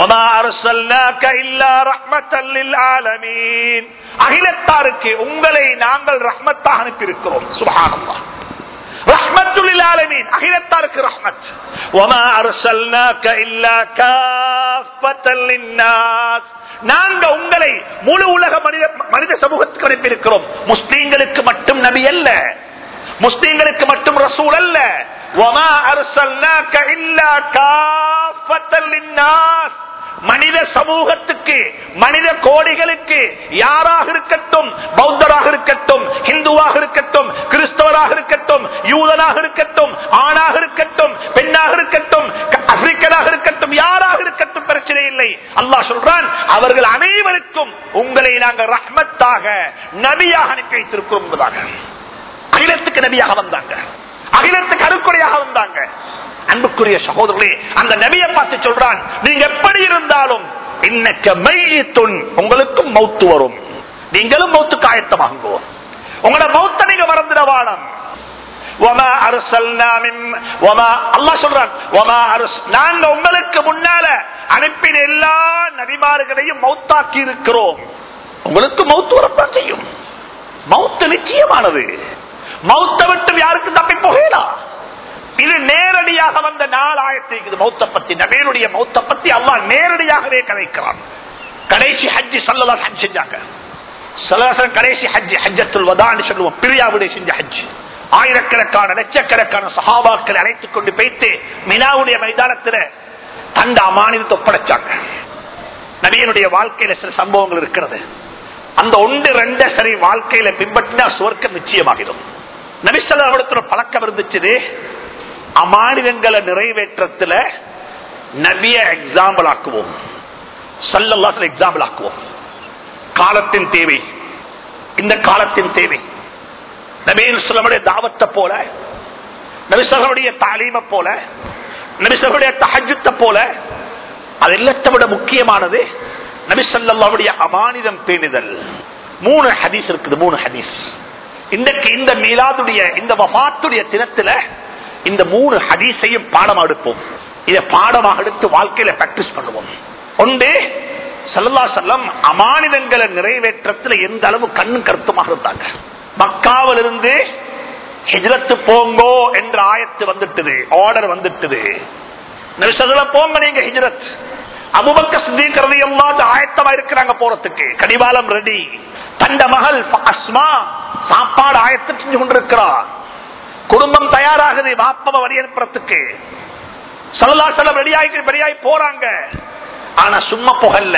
அகிலத்தாருக்கு உங்களை நாங்கள் ரஹ்மத்தாக அனுப்பியிருக்கிறோம் சுபகானம்மா ரஹ்மத்துலில் அகிலத்தாருக்கு ரஹ்மத் وما ارسلناك الا كافة للناس நாங்க உங்களை முழு உலக மனித மனித சமூகத்துக்கு அனுப்பியிருக்கிறோம் முஸ்லீம்களுக்கு மட்டும் நபி அல்ல முஸ்லீம்களுக்கு மட்டும் ரசூல் அல்ல وما ارسلناك الا كافة للناس மனித சமூகத்துக்கு மனித கோடிகளுக்கு யாராக இருக்கட்டும் பௌத்தராக இருக்கட்டும் இந்துவாக இருக்கட்டும் கிறிஸ்தவராக இருக்கட்டும் யூதனாக இருக்கட்டும் ஆணாக இருக்கட்டும் பெண்ணாக இருக்கட்டும் க- ஆப்பிரிக்கனாக இருக்கட்டும் யாராக இருக்கட்டும் பிரச்சனை இல்லை அல்லாஹ் சொல்றான் அவர்கள் அனைவருக்கும் உங்களை நாங்கள் ரஹ்மத்தாக நபியாக அனுப்பி வைத்திருக்கிறோம் என்பதாக அகிலத்துக்கு நபியாக வந்தாங்க அகிலத்துக்கு அருக்குறையாக வந்தாங்க அன்புக்குரிய சகோதரர்களே அந்த நபியை பார்த்து சொல்றான் நீங்க எப்படி இருந்தாலும் இன்னக்க மையத்துன் உங்களுக்கும் மௌத்து வரும் நீங்களும் மௌத்துக்கு ஆயத்தமாகுங்கோ உங்களோட மௌத்த நீங்க மறந்துட வானம் وما أرسلنا من وما الله சொல்றான் وما أرس நாங்க உங்களுக்கு முன்னால அனுப்பின எல்லா நபிமார்களையும் மௌத்தாக்கி இருக்கிறோம் உங்களுக்கு மௌத்து வரத்தான் செய்யும் மௌத்து நிச்சயமானது மௌத்த விட்டு யாருக்கு தப்பி போகலாம் இது நேரடியாக வந்த நாள் ஆயத்திற்கு மௌத்த பத்தி நபேனுடைய மௌத்த பத்தி அல்லாஹ் நேரடியாகவே கதைக்கிறான் கடைசி ஹஜ்ஜி சல்லதா ஹஜ் செஞ்சாங்க சல்லாசன் கடைசி ஹஜ்ஜி ஹஜ்ஜத்துல் வதான்னு சொல்லுவோம் பிரியாவுடைய செஞ்ச ஹஜ் ஆயிரக்கணக்கான லட்சக்கணக்கான சஹாபாக்களை அழைத்துக் கொண்டு போயிட்டு மினாவுடைய மைதானத்தில் தந்த அமானிதத்தை ஒப்படைச்சாங்க நபியனுடைய வாழ்க்கையில சில சம்பவங்கள் இருக்கிறது அந்த ஒன்று ரெண்ட சரி வாழ்க்கையில பின்பற்றினா சுவர்க்கம் நிச்சயமாகிடும் நபிசல்லாவிடத்துல பழக்கம் இருந்துச்சு அமானிதங்களை நிறைவேற்றத்துல நபிய எக்ஸாம்பிள் ஆக்குவோம் சல்லல்லாசல் எக்ஸாம்பிள் ஆக்குவோம் காலத்தின் தேவை இந்த காலத்தின் தேவை நபீன் சொல்லமுடைய தாவத்தை போல நபிசர்களுடைய தாலீமை போல நபிசர்களுடைய தஹஜத்தை போல அது எல்லாத்தை விட முக்கியமானது நபிசல்லாவுடைய அமானிதம் பேணுதல் மூணு ஹதீஸ் இருக்குது மூணு ஹதீஸ் இன்றைக்கு இந்த மீலாதுடைய இந்த வபாத்துடைய தினத்துல இந்த மூணு ஹதீஸையும் பாடம் எடுப்போம் இதை பாடமாக எடுத்து வாழ்க்கையில பிராக்டிஸ் பண்ணுவோம் ஒன்று சல்லா செல்லம் அமானிதங்களை நிறைவேற்றத்துல எந்த அளவு கண்ணு கருத்துமாக இருந்தாங்க மக்காவில் இருந்து ஹிஜ்ரத்து போங்கோ என்ற ஆயத்து வந்துட்டது ஆர்டர் வந்துட்டது நபிசல்ல போங்க நீங்க ஹிஜ்ரத் அபுபக்க சித்திக்கிறது எல்லாம் ஆயத்தமா இருக்கிறாங்க போறதுக்கு கடிவாளம் ரெடி தண்ட மகள் அஸ்மா சாப்பாடு ஆயத்து செஞ்சு கொண்டிருக்கிறார் குடும்பம் தயாராகுது வாப்பவ வழி அனுப்புறதுக்கு சல்லா செல்லம் ரெடியாகி ரெடியாகி போறாங்க ஆனா சும்மா புகல்ல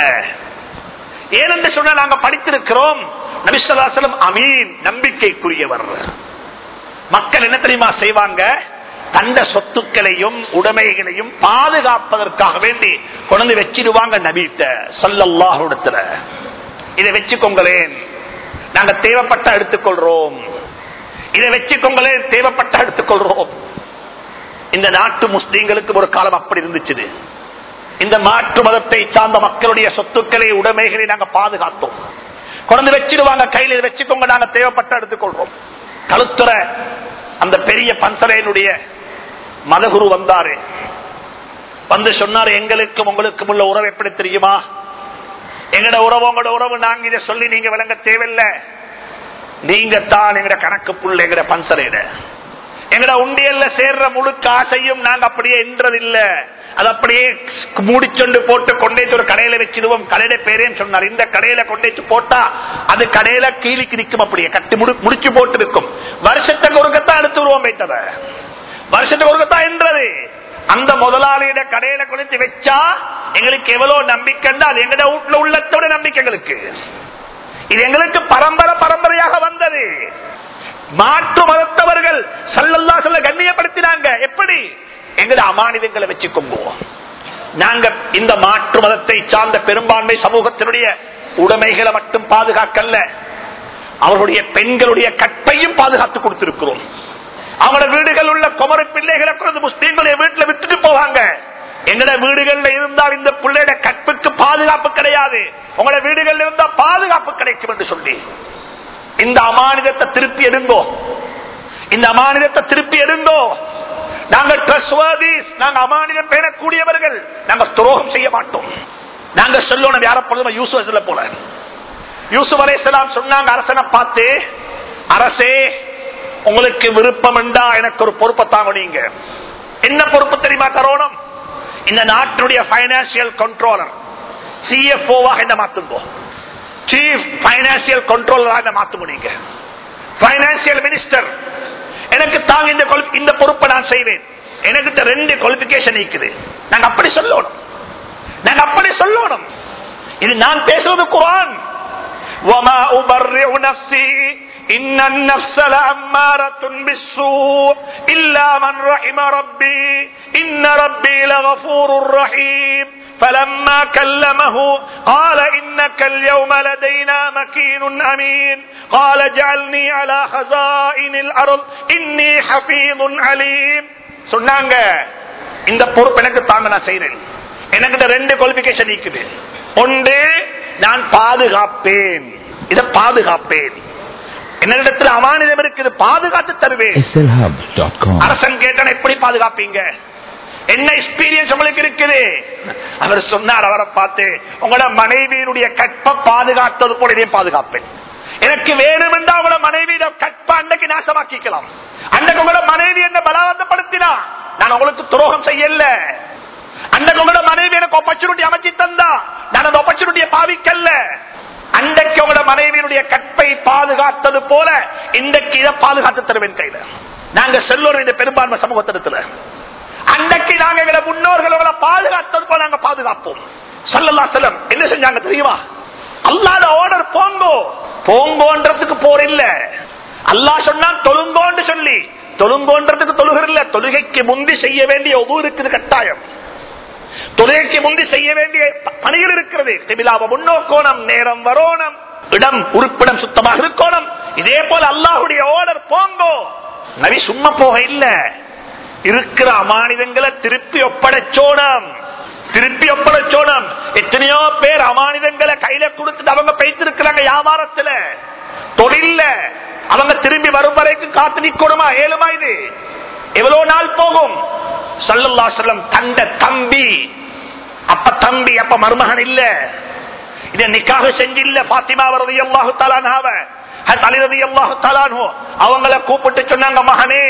ஏனென்று சொன்ன நாங்க படித்திருக்கிறோம் நபிசல்லாசலம் அமீன் நம்பிக்கைக்குரியவர் மக்கள் என்ன தெரியுமா செய்வாங்க தந்த சொத்துக்களையும் உடைமைகளையும் பாதுகாப்பதற்காக வேண்டி கொண்டு வச்சிடுவாங்க நபீட்ட சொல்லல்லாஹுடத்துல இதை வச்சுக்கோங்களேன் நாங்க தேவைப்பட்ட எடுத்துக்கொள்றோம் இதை வச்சுக்கோங்களேன் தேவைப்பட்ட எடுத்துக்கொள்றோம் இந்த நாட்டு முஸ்லீம்களுக்கு ஒரு காலம் அப்படி இருந்துச்சு இந்த மாற்று மதத்தை சார்ந்த மக்களுடைய சொத்துக்களை உடைமைகளை நாங்க பாதுகாத்தோம் குழந்தை வச்சிடுவாங்க கையில இதை வச்சுக்கோங்க நாங்க தேவைப்பட்ட எடுத்துக்கொள்றோம் கழுத்துற அந்த பெரிய பன்சலையினுடைய மதகுரு வந்தாரு வந்து சொன்னாரு எங்களுக்கும் உங்களுக்கும் உள்ள உறவு எப்படி தெரியுமா எங்கட உறவு உங்களோட உறவு நாங்க இதை சொல்லி நீங்க விளங்க தேவையில்லை நீங்க தான் எங்கட கணக்கு புள்ள எங்கட பன்சலையில எங்கட உண்டியல்ல சேர்ற முழு காசையும் நாங்க அப்படியே என்றதில்ல அது அப்படியே மூடிச்சொண்டு போட்டு கொண்டேச்சு ஒரு கடையில வச்சிடுவோம் கடையில பேரேன்னு சொன்னார் இந்த கடையில கொண்டேச்சு போட்டா அது கடையில கீழிக்கு நிற்கும் அப்படியே கட்டி முடி முடிச்சு போட்டு இருக்கும் வருஷத்துக்கு ஒருக்கத்தான் எடுத்து வருவோம் வைத்தத வருஷத்துக்கு ஒருக்கத்தான் என்றது அந்த முதலாளியிட கடையில கொண்டு வச்சா எங்களுக்கு எவ்வளவு நம்பிக்கைன்னா அது எங்கட வீட்டுல உள்ளத்தோட நம்பிக்கை எங்களுக்கு இது எங்களுக்கு பரம்பரை பரம்பரையாக வந்தது மாற்று மதத்தவர்கள் சல்லல்லா சொல்ல கண்ணியப்படுத்தினாங்க எப்படி எங்கட அமானிதங்களை வச்சுக்கோங்க நாங்க இந்த மாற்று மதத்தை சார்ந்த பெரும்பான்மை சமூகத்தினுடைய உடைமைகளை மட்டும் பாதுகாக்கல்ல அவர்களுடைய பெண்களுடைய கற்பையும் பாதுகாத்து கொடுத்திருக்கிறோம் அவங்களோட வீடுகள் உள்ள குமரி பிள்ளைகளை கொண்டு முஸ்லீம்களுடைய வீட்டுல விட்டுட்டு போவாங்க எங்கட வீடுகள்ல இருந்தால் இந்த பிள்ளையோட கற்புக்கு பாதுகாப்பு கிடையாது உங்களோட வீடுகள்ல இருந்தா பாதுகாப்பு கிடைக்கும் என்று சொல்லி இந்த அமானிதத்தை திருப்பி எடுங்கோ இந்த அமானிதத்தை திருப்பி எடுங்கோ நாங்கள் trustworthies, நாங்க அமானிதம் பேணக்கூடியவர்கள் நாங்க துரோகம் செய்ய மாட்டோம் நாங்க சொல்லணும் யார பொழுதும் யூசுவ போல யூசுப் அலைசலாம் சொன்னாங்க அரசனை பார்த்து அரசே உங்களுக்கு விருப்பம் என்றா எனக்கு ஒரு பொறுப்பை தாங்க நீங்க என்ன பொறுப்பு தெரியுமா தரோணும் இந்த நாட்டினுடைய பைனான்சியல் கண்ட்ரோலர் சிஎஃப்ஓவாக என்ன மாத்துங்கோ சீஃப் பைனான்சியல் கண்ட்ரோலராக என்ன மாத்த முடியுங்க பைனான்சியல் மினிஸ்டர் எனக்கு தாங்க இந்த quali- இந்த பொறுப்பை நான் செய்வேன் எனக்கிட்ட ரெண்டு குவாலிபிகேஷன் இருக்குது நாங்க அப்படி சொல்லணும் நாங்க அப்படி சொல்லணும் இது நான் பேசுறது குரான் وما أبرئ نفسي إن النفس لأمارة بالسوء إلا من رحم ربي إن ربي لغفور رحيم فلما كلمه قال إنك اليوم لدينا مكين أمين قال اجعلني على خزائن الأرض إني حفيظ عليم சொன்னாங்க இந்த பொறுப்பு எனக்கு தாங்க நான் செய்றேன் எனக்கு ரெண்டு குவாலிபிகேஷன் இருக்குது ஒன்று நான் பாதுகாப்பேன் இதை பாதுகாப்பேன் என்னிடத்தில் அமானிதம் இருக்குது பாதுகாத்து தருவேன் slhub.com. அரசன் கேட்டான் எப்படி பாதுகாப்பீங்க என்ன எக்ஸ்பீரியன்ஸ் உங்களுக்கு இருக்குது அவர் சொன்னார் அவரை பார்த்து உங்களோட மனைவியினுடைய கற்ப பாதுகாத்தது போல இதையும் பாதுகாப்பேன் எனக்கு வேணும் என்றா உங்களோட மனைவியிட கற்ப அன்னைக்கு நாசமாக்கிக்கலாம் அன்னைக்கு உங்களோட மனைவி என்ன பலவந்தப்படுத்தினா நான் உங்களுக்கு துரோகம் செய்யல அன்னைக்கு உங்களோட மனைவி எனக்கு ஆப்பர்ச்சுனிட்டி அமைச்சு தந்தா நான் அந்த ஆப்பர்ச்சுனிட்டியை பாவிக்கல்ல அன்றைக்கு உங்களோட மனைவியினுடைய கற்பை பாதுகாத்தது போல இன்றைக்கு இதை பாதுகாத்து தருவேன் கையில நாங்க செல்லுறோம் இந்த பெரும்பான்மை சமூகத்திடத்துல அன்றைக்கு நாங்க எங்களை முன்னோர்கள் உங்களை பாதுகாத்தது போல நாங்க பாதுகாப்போம் சல்லல்லா செல்லம் என்ன செஞ்சாங்க தெரியுமா அல்லாத ஆர்டர் போங்கோ போங்கோன்றதுக்கு போர் இல்ல அல்லாஹ் சொன்னான் தொழுங்கோன்னு சொல்லி தொழுங்கோன்றதுக்கு தொழுகர் இல்ல தொழுகைக்கு முந்தி செய்ய வேண்டிய ஒவ்வொரு இருக்குது கட்டாயம் தொழுகைக்கு முந்தி செய்ய வேண்டிய ப- பணிகள் இருக்கிறது திபிலாவ முன்னோக்கோணம் நேரம் வரோணம் இடம் உறுப்பிடம் சுத்தமாக இருக்கணும் இதே போல அல்லாஹுடைய ஓடர் போங்கோ நபி சும்மா போக இல்ல இருக்கிற அமானிதங்களை திருப்பி ஒப்படைச்சோனம் திருப்பி ஒப்படைச்சோனம் எத்தனையோ பேர் அமானிதங்களை கையில கொடுத்துட்டு அவங்க பேசிருக்கிறாங்க வியாபாரத்துல தொழில்ல அவங்க திரும்பி வரும் வரைக்கும் காத்து நிக்கணுமா ஏழுமா இது எவ்வளவு நாள் போகும் சல்லல்லா சொல்லம் தந்த தம்பி அப்ப தம்பி அப்ப மருமகன் இல்ல இத நிக்காக செஞ்சில்ல பாத்திமா வரது அல்லாஹு தலானாவ தலைரதி அல்லாஹு தலானோ அவங்கள கூப்பிட்டு சொன்னாங்க மகனே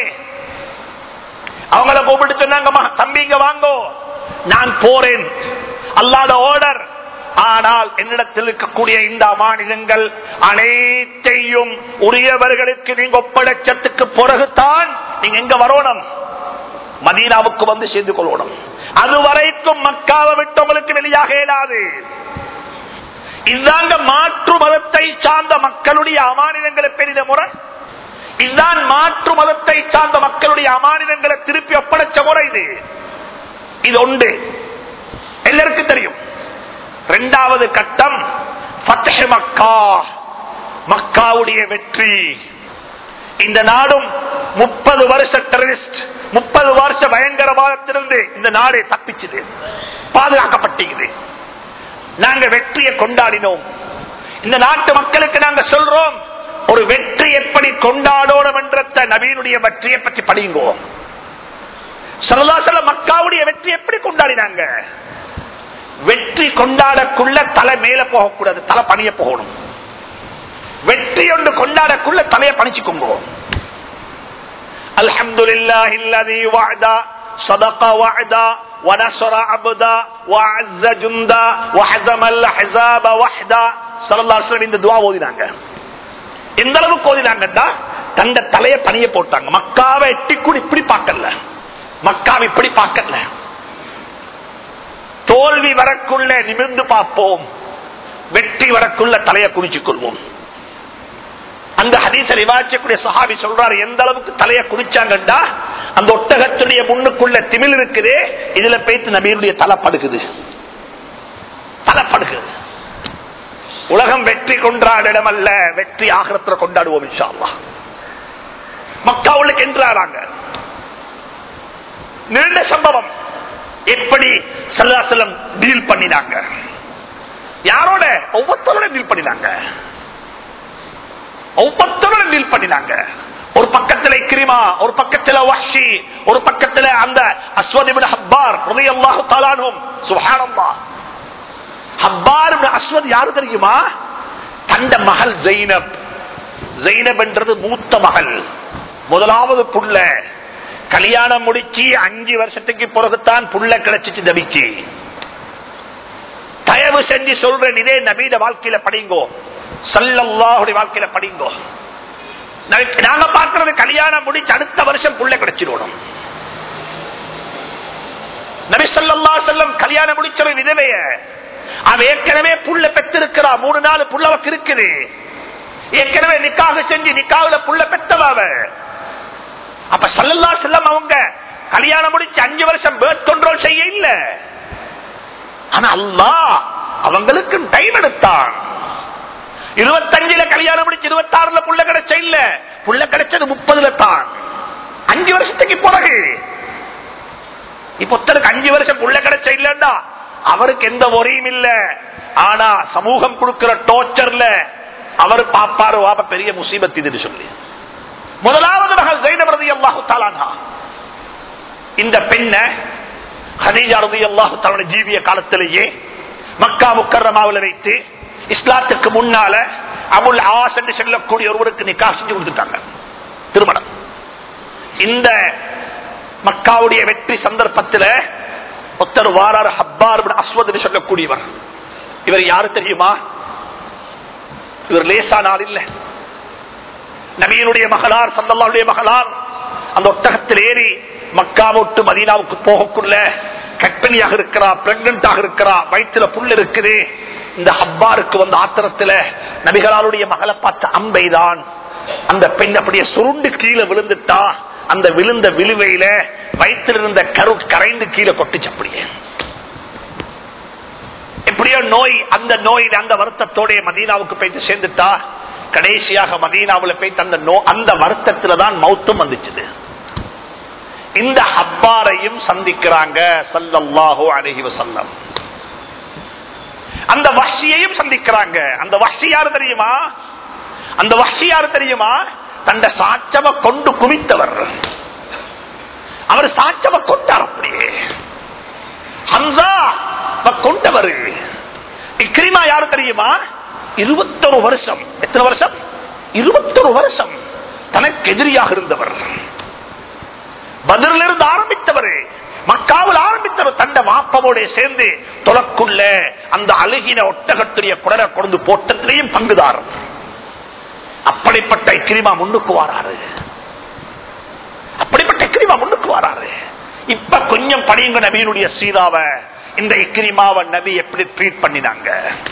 அவங்கள கூப்பிட்டு சொன்னாங்க "மக- தம்பிங்க வாங்கோ நான் போறேன் அல்லாத ஓர்டர் ஆனால் என்னிடத்தில் இருக்கக்கூடிய இந்த மாநிலங்கள் அனைத்தையும் உரியவர்களுக்கு நீங்க ஒப்படைச்சத்துக்கு பிறகுதான் நீங்க எங்க வரணும் மதீனாவுக்கு வந்து சேர்ந்து கொள்ளணும் அது வரைக்கும் மக்காவை விட்டு உங்களுக்கு வெளியாக இயலாது இதாங்க மாற்று மதத்தை சார்ந்த மக்களுடைய அமானிதங்களை பெரித முறை இதுதான் மாற்று மதத்தை சார்ந்த மக்களுடைய அமானிதங்களை திருப்பி ஒப்படைச்ச முறை இது இது உண்டு எல்லாருக்கும் தெரியும் இரண்டாவது கட்டம் ஃபத்ஹ் மக்கா மக்காவுடைய வெற்றி இந்த நாடும் முப்பது வருஷ டெரரிஸ்ட் முப்பது வருஷ பயங்கரவாதத்திலிருந்து இந்த நாடு தப்பிச்சது பாதுகாக்கப்பட்டது நாங்க வெற்றியை கொண்டாடினோம் இந்த நாட்டு மக்களுக்கு நாங்க சொல்றோம் ஒரு வெற்றி எப்படி கொண்டாடணும் என்ற நவீனுடைய வெற்றியை பற்றி படிங்கோ சரதாசல மக்காவுடைய வெற்றி எப்படி கொண்டாடினாங்க வெற்றி கொண்டாடக்குள்ள தலை மேல போகக்கூடாது தலை பணிய போகணும் வெற்றி ஒன்று கொண்டாடக்குள்ள தலையை பணிச்சுக்கோங்க அல்ஹம்துலில்லாஹ் இல்லதி வஅதா صدق وعدا ونصر عبدا وعز جندا وحزم الاحزاب وحدا صلى الله عليه وسلم இந்த துஆ ஓதினாங்க எந்த அளவுக்கு ஓதினாங்கடா தந்த தலைய பணிய போட்டாங்க மக்காவை எட்டி கூட இப்படி பார்க்கல மக்காவை இப்படி பார்க்கல தோல்வி வரக்குள்ள நிமிர்ந்து பார்ப்போம் வெற்றி வரக்குள்ள தலையை குனிச்சுக் கொள்வோம் அந்த ஹதீச ரிவாச்சக்கூடிய சஹாபி சொல்றாரு எந்த அளவுக்கு தலைய குடிச்சாங்கண்டா அந்த ஒட்டகத்துடைய முன்னுக்குள்ள திமிழ் இருக்குது இதுல பேத்து நபீருடைய தலை படுக்குது தலை படுக்குது உலகம் வெற்றி கொண்டாட இடம் அல்ல வெற்றி ஆகிறத்துல கொண்டாடுவோம் இன்ஷா அல்லாஹ் மக்காவுக்கு என்றாராங்க நீண்ட சம்பவம் எப்படி சல்லாசலம் டீல் பண்ணினாங்க யாரோட ஒவ்வொருத்தரோட டீல் பண்ணினாங்க ஒவ்வொருத்தரோட டீல் பண்ணினாங்க ஒரு பக்கத்துல கிரிமா ஒரு பக்கத்துல வஹ்ஷி ஒரு பக்கத்துல அந்த அஸ்வதிபின் ஹப்பார் ரலியல்லாஹு தஆலாஹும் சுப்ஹானல்லாஹ் ஹப்பார் இப்னு அஸ்வத் யாரு தெரியுமா தந்த மகள் ஜெய்னப் ஜெய்னப் என்றது மூத்த மகள் முதலாவது புள்ள கல்யாணம் முடிச்சு அஞ்சு வருஷத்துக்கு பிறகுதான் புள்ள கிடைச்சிச்சு நபிக்கு தயவு செஞ்சு சொல்றேன் இதே நபீத வாழ்க்கையில படிங்கோ சல்லல்லாஹுடைய வாழ்க்கையில படிங்கோ நா- நாங்க பார்க்கறது கல்யாணம் முடிச்சு அடுத்த வருஷம் புள்ள கிடைச்சிடணும் நபி ஸல்லல்லாஹு சல்லல்லா செல்லம் கல்யாணம் முடிச்ச ஒரு விதவைய அவ ஏற்கனவே புள்ள பெற்றிருக்கிறா மூணு நாள் புள்ளவக்கு இருக்குது ஏற்கனவே நிக்காக செஞ்சு நிக்காவில புள்ள பெற்றவாவ அப்ப சல்லல்லா செல்லம் அவங்க கல்யாணம் முடிச்சு அஞ்சு வருஷம் பேர்த் கண்ட்ரோல் செய்ய இல்ல ஆனா அல்லாஹ் அவங்களுக்கு டைம் எடுத்தான் இருபத்தஞ்சுல கல்யாணம் முடிச்சு இருபத்தி ஆறுல புள்ள கிடைச்ச இல்ல புள்ள கிடைச்சது முப்பதுல தான் அஞ்சு வருஷத்துக்கு பிறகு இப்ப ஒருத்தருக்கு அஞ்சு வருஷம் புள்ள கிடைச்ச இல்லண்டா அவருக்கு எந்த ஒரையும் இல்ல ஆனா சமூகம் கொடுக்கிற டோர்ச்சர்ல அவர் பாப்பாரு வாப்ப பெரிய முசீபத் இதுன்னு சொல்லி முதலாவது மகள் ஜெயினபிரதி அல்லாஹு தாலானா இந்த பெண்ண ஹதீஜா ரதி அல்லாஹு தாலான ஜீவிய காலத்திலேயே மக்கா முக்கரமாவில் வைத்து இஸ்லாத்துக்கு முன்னால அபுல் ஆஸ் என்று சொல்லக்கூடிய ஒருவருக்கு நிக்கா செஞ்சு கொடுத்துட்டாங்க திருமணம் இந்த மக்காவுடைய வெற்றி சந்தர்ப்பத்தில் ஒருத்தர் வாரார் ஹப்பார் அஸ்வத் என்று சொல்லக்கூடியவர் இவர் யாரு தெரியுமா இவர் லேசான ஆள் இல்ல நபியினுடைய மகளார் சந்தல்லாவுடைய மகளார் அந்த ஒட்டகத்தில் ஏறி மக்கா விட்டு மதீனாவுக்கு போகக்குள்ள கற்பனியாக இருக்கிறா பிரெக்னண்டாக இருக்கிறா வயிற்றுல புல் இருக்குது இந்த ஹப்பாருக்கு வந்த ஆத்திரத்துல நபிகளாருடைய மகளை பார்த்த அம்பைதான் அந்த பெண் அப்படியே சுருண்டு கீழே விழுந்துட்டா அந்த விழுந்த விழுவையில வயிற்றில் இருந்த கரு கரைந்து கீழே கொட்டுச்சு அப்படியே எப்படியோ நோய் அந்த நோயில் அந்த வருத்தத்தோட மதீனாவுக்கு போயிட்டு சேர்ந்துட்டா கடைசியாக மதீனாவில் போயிட்டு அந்த நோ அந்த வருத்தத்துல தான் மௌத்தும் வந்துச்சுது இந்த ஹப்பாரையும் சந்திக்கிறாங்க சல்லல்லாஹோ அழகி வசல்லம் அந்த வஷியையும் சந்திக்கிறாங்க அந்த வஷி யாரு தெரியுமா அந்த வஷி யாரு தெரியுமா தந்த சாட்சவ கொண்டு குவித்தவர் அவர் சாட்சவ கொண்டார் அப்படியே ஹம்சா கொண்டவர் இக்ரிமா யாரு தெரியுமா இருபத்தொரு வருஷம் எத்தனை வருஷம் இருபத்தொரு வருஷம் தனக்கு எதிரியாக இருந்தவர் பதிலிருந்து ஆரம்பித்தவர் மக்காவில் ஆரம்பித்தவர் தந்த வாப்பவோட சேர்ந்து தொலைக்குள்ள அந்த அழுகின ஒட்டகத்துடைய குடலை கொண்டு போட்டத்திலையும் பங்குதார் அப்படிப்பட்ட கிரிமா முன்னுக்கு வாராரு அப்படிப்பட்ட கிரிமா முன்னுக்கு வாராரு இப்ப கொஞ்சம் படியுங்க நபியினுடைய சீதாவ இந்த இக்கிரிமாவை நபி எப்படி ட்ரீட் பண்ணினாங்க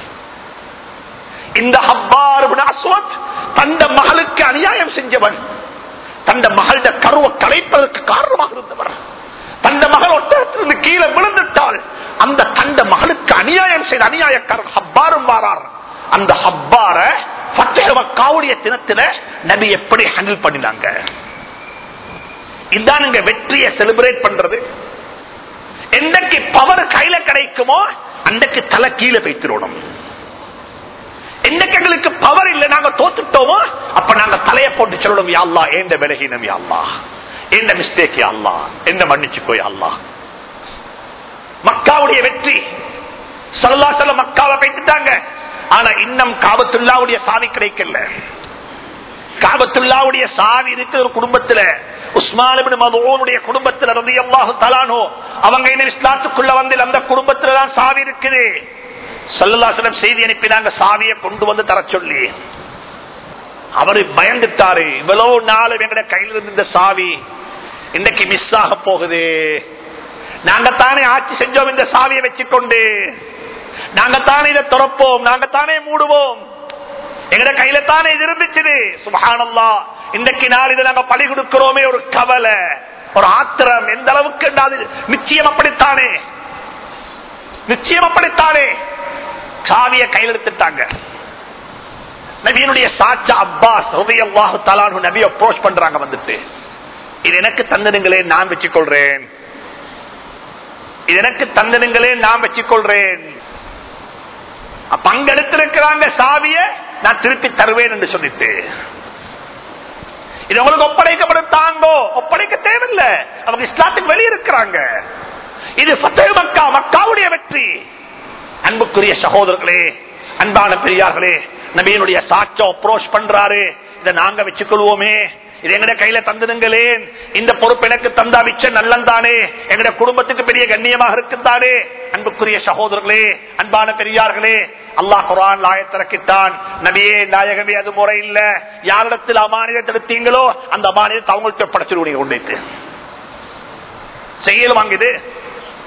இந்த ஹப்பார் அஸ்வத் தந்த மகளுக்கு அநியாயம் செஞ்சவன் தந்த மகள கருவை கலைப்பதற்கு காரணமாக இருந்தவர் தந்த மகள் ஒட்டத்திலிருந்து கீழே விழுந்துட்டால் அந்த தந்த மகளுக்கு அநியாயம் செய்த அநியாயக்காரர் ஹப்பாரும் வாரார் அந்த ஹப்பார காவுடைய தினத்தில நபி எப்படி ஹேண்டில் பண்ணினாங்க இதுதான் இங்க வெற்றியை செலிபிரேட் பண்றது எந்தக்கு பவர் கையில கிடைக்குமோ அன்றைக்கு தலை கீழே வைத்திடணும் என்னைக்கு எங்களுக்கு பவர் இல்லை நாங்க தோத்துட்டோமோ அப்ப நாங்க தலையை போட்டு சொல்லணும் யாழ்லா ஏந்த விலகினம் யாழ்லா எந்த மிஸ்டேக் யாழ்லா என்ன மன்னிச்சுக்கோ யாழ்லா மக்காவுடைய வெற்றி சல்லா சொல்ல மக்காவை வைத்துட்டாங்க ஆனா இன்னும் காபத்துல்லாவுடைய சாவி கிடைக்கல காபத்துல்லாவுடைய சாவி இருக்கிற ஒரு குடும்பத்துல உஸ்மான் மதுடைய குடும்பத்தில் ரதி அல்லாஹு தலானோ அவங்க இன்னும் இஸ்லாத்துக்குள்ள வந்து அந்த குடும்பத்துல தான் சாவி இருக்குது சல்லாசலம் செய்தி அனுப்பினாங்க சாவியை கொண்டு வந்து தர சொல்லி அவரு பயந்துட்டாரு இவ்வளவு நாள் எங்கட கையில் இருந்த இந்த சாவி இன்னைக்கு மிஸ் ஆக போகுது நாங்க தானே ஆட்சி செஞ்சோம் இந்த சாவியை வச்சுக்கொண்டு நாங்க தானே இதை துறப்போம் நாங்க தானே மூடுவோம் எங்கட கையில தானே இது இருந்துச்சு சுபஹானல்லா இன்றைக்கு நாள் இதை நாங்க பழி கொடுக்கிறோமே ஒரு கவலை ஒரு ஆத்திரம் எந்த அளவுக்கு அது நிச்சயம் அப்படித்தானே நிச்சயம் அப்படித்தானே சாவிய கையில் எடுத்துட்டாங்க நபியினுடைய சாச்சா அப்பாஸ் ஹுதையல்லாஹு தலானு நபி அப்ரோச் பண்றாங்க வந்துட்டு இது எனக்கு தந்தனுங்களே நான் வச்சுக்கொள்றேன் இது எனக்கு தந்தனுங்களே நான் வச்சுக்கொள்றேன் பங்கெடுத்திருக்கிறாங்க சாவிய நான் திருப்பி தருவேன் என்று சொல்லிட்டு இது உங்களுக்கு ஒப்படைக்கப்படும் தாங்கோ ஒப்படைக்க தேவையில்லை அவங்க இஸ்லாத்துக்கு வெளியே இருக்கிறாங்க இது மக்கா மக்காவுடைய வெற்றி அன்புக்குரிய சகோதரர்களே அன்பான பெரியார்களே நபியனுடைய சாட்சம் அப்ரோச் பண்றாரு இதை நாங்க வச்சுக்கொள்வோமே இது எங்கட கையில தந்துடுங்களேன் இந்த பொறுப்பு எனக்கு தந்தா மிச்ச நல்லந்தானே எங்கட குடும்பத்துக்கு பெரிய கண்ணியமாக இருக்குந்தானே அன்புக்குரிய சகோதரர்களே அன்பான பெரியார்களே அல்லாஹ் குரான் லாயத்திறக்கிட்டான் நபியே நாயகமே அது முறை இல்ல யாரிடத்தில் அமானியத்தை எடுத்தீங்களோ அந்த அமானியத்தை அவங்கள்ட்ட படைச்சிருவீங்க கொண்டு செய்யலும் வாங்குது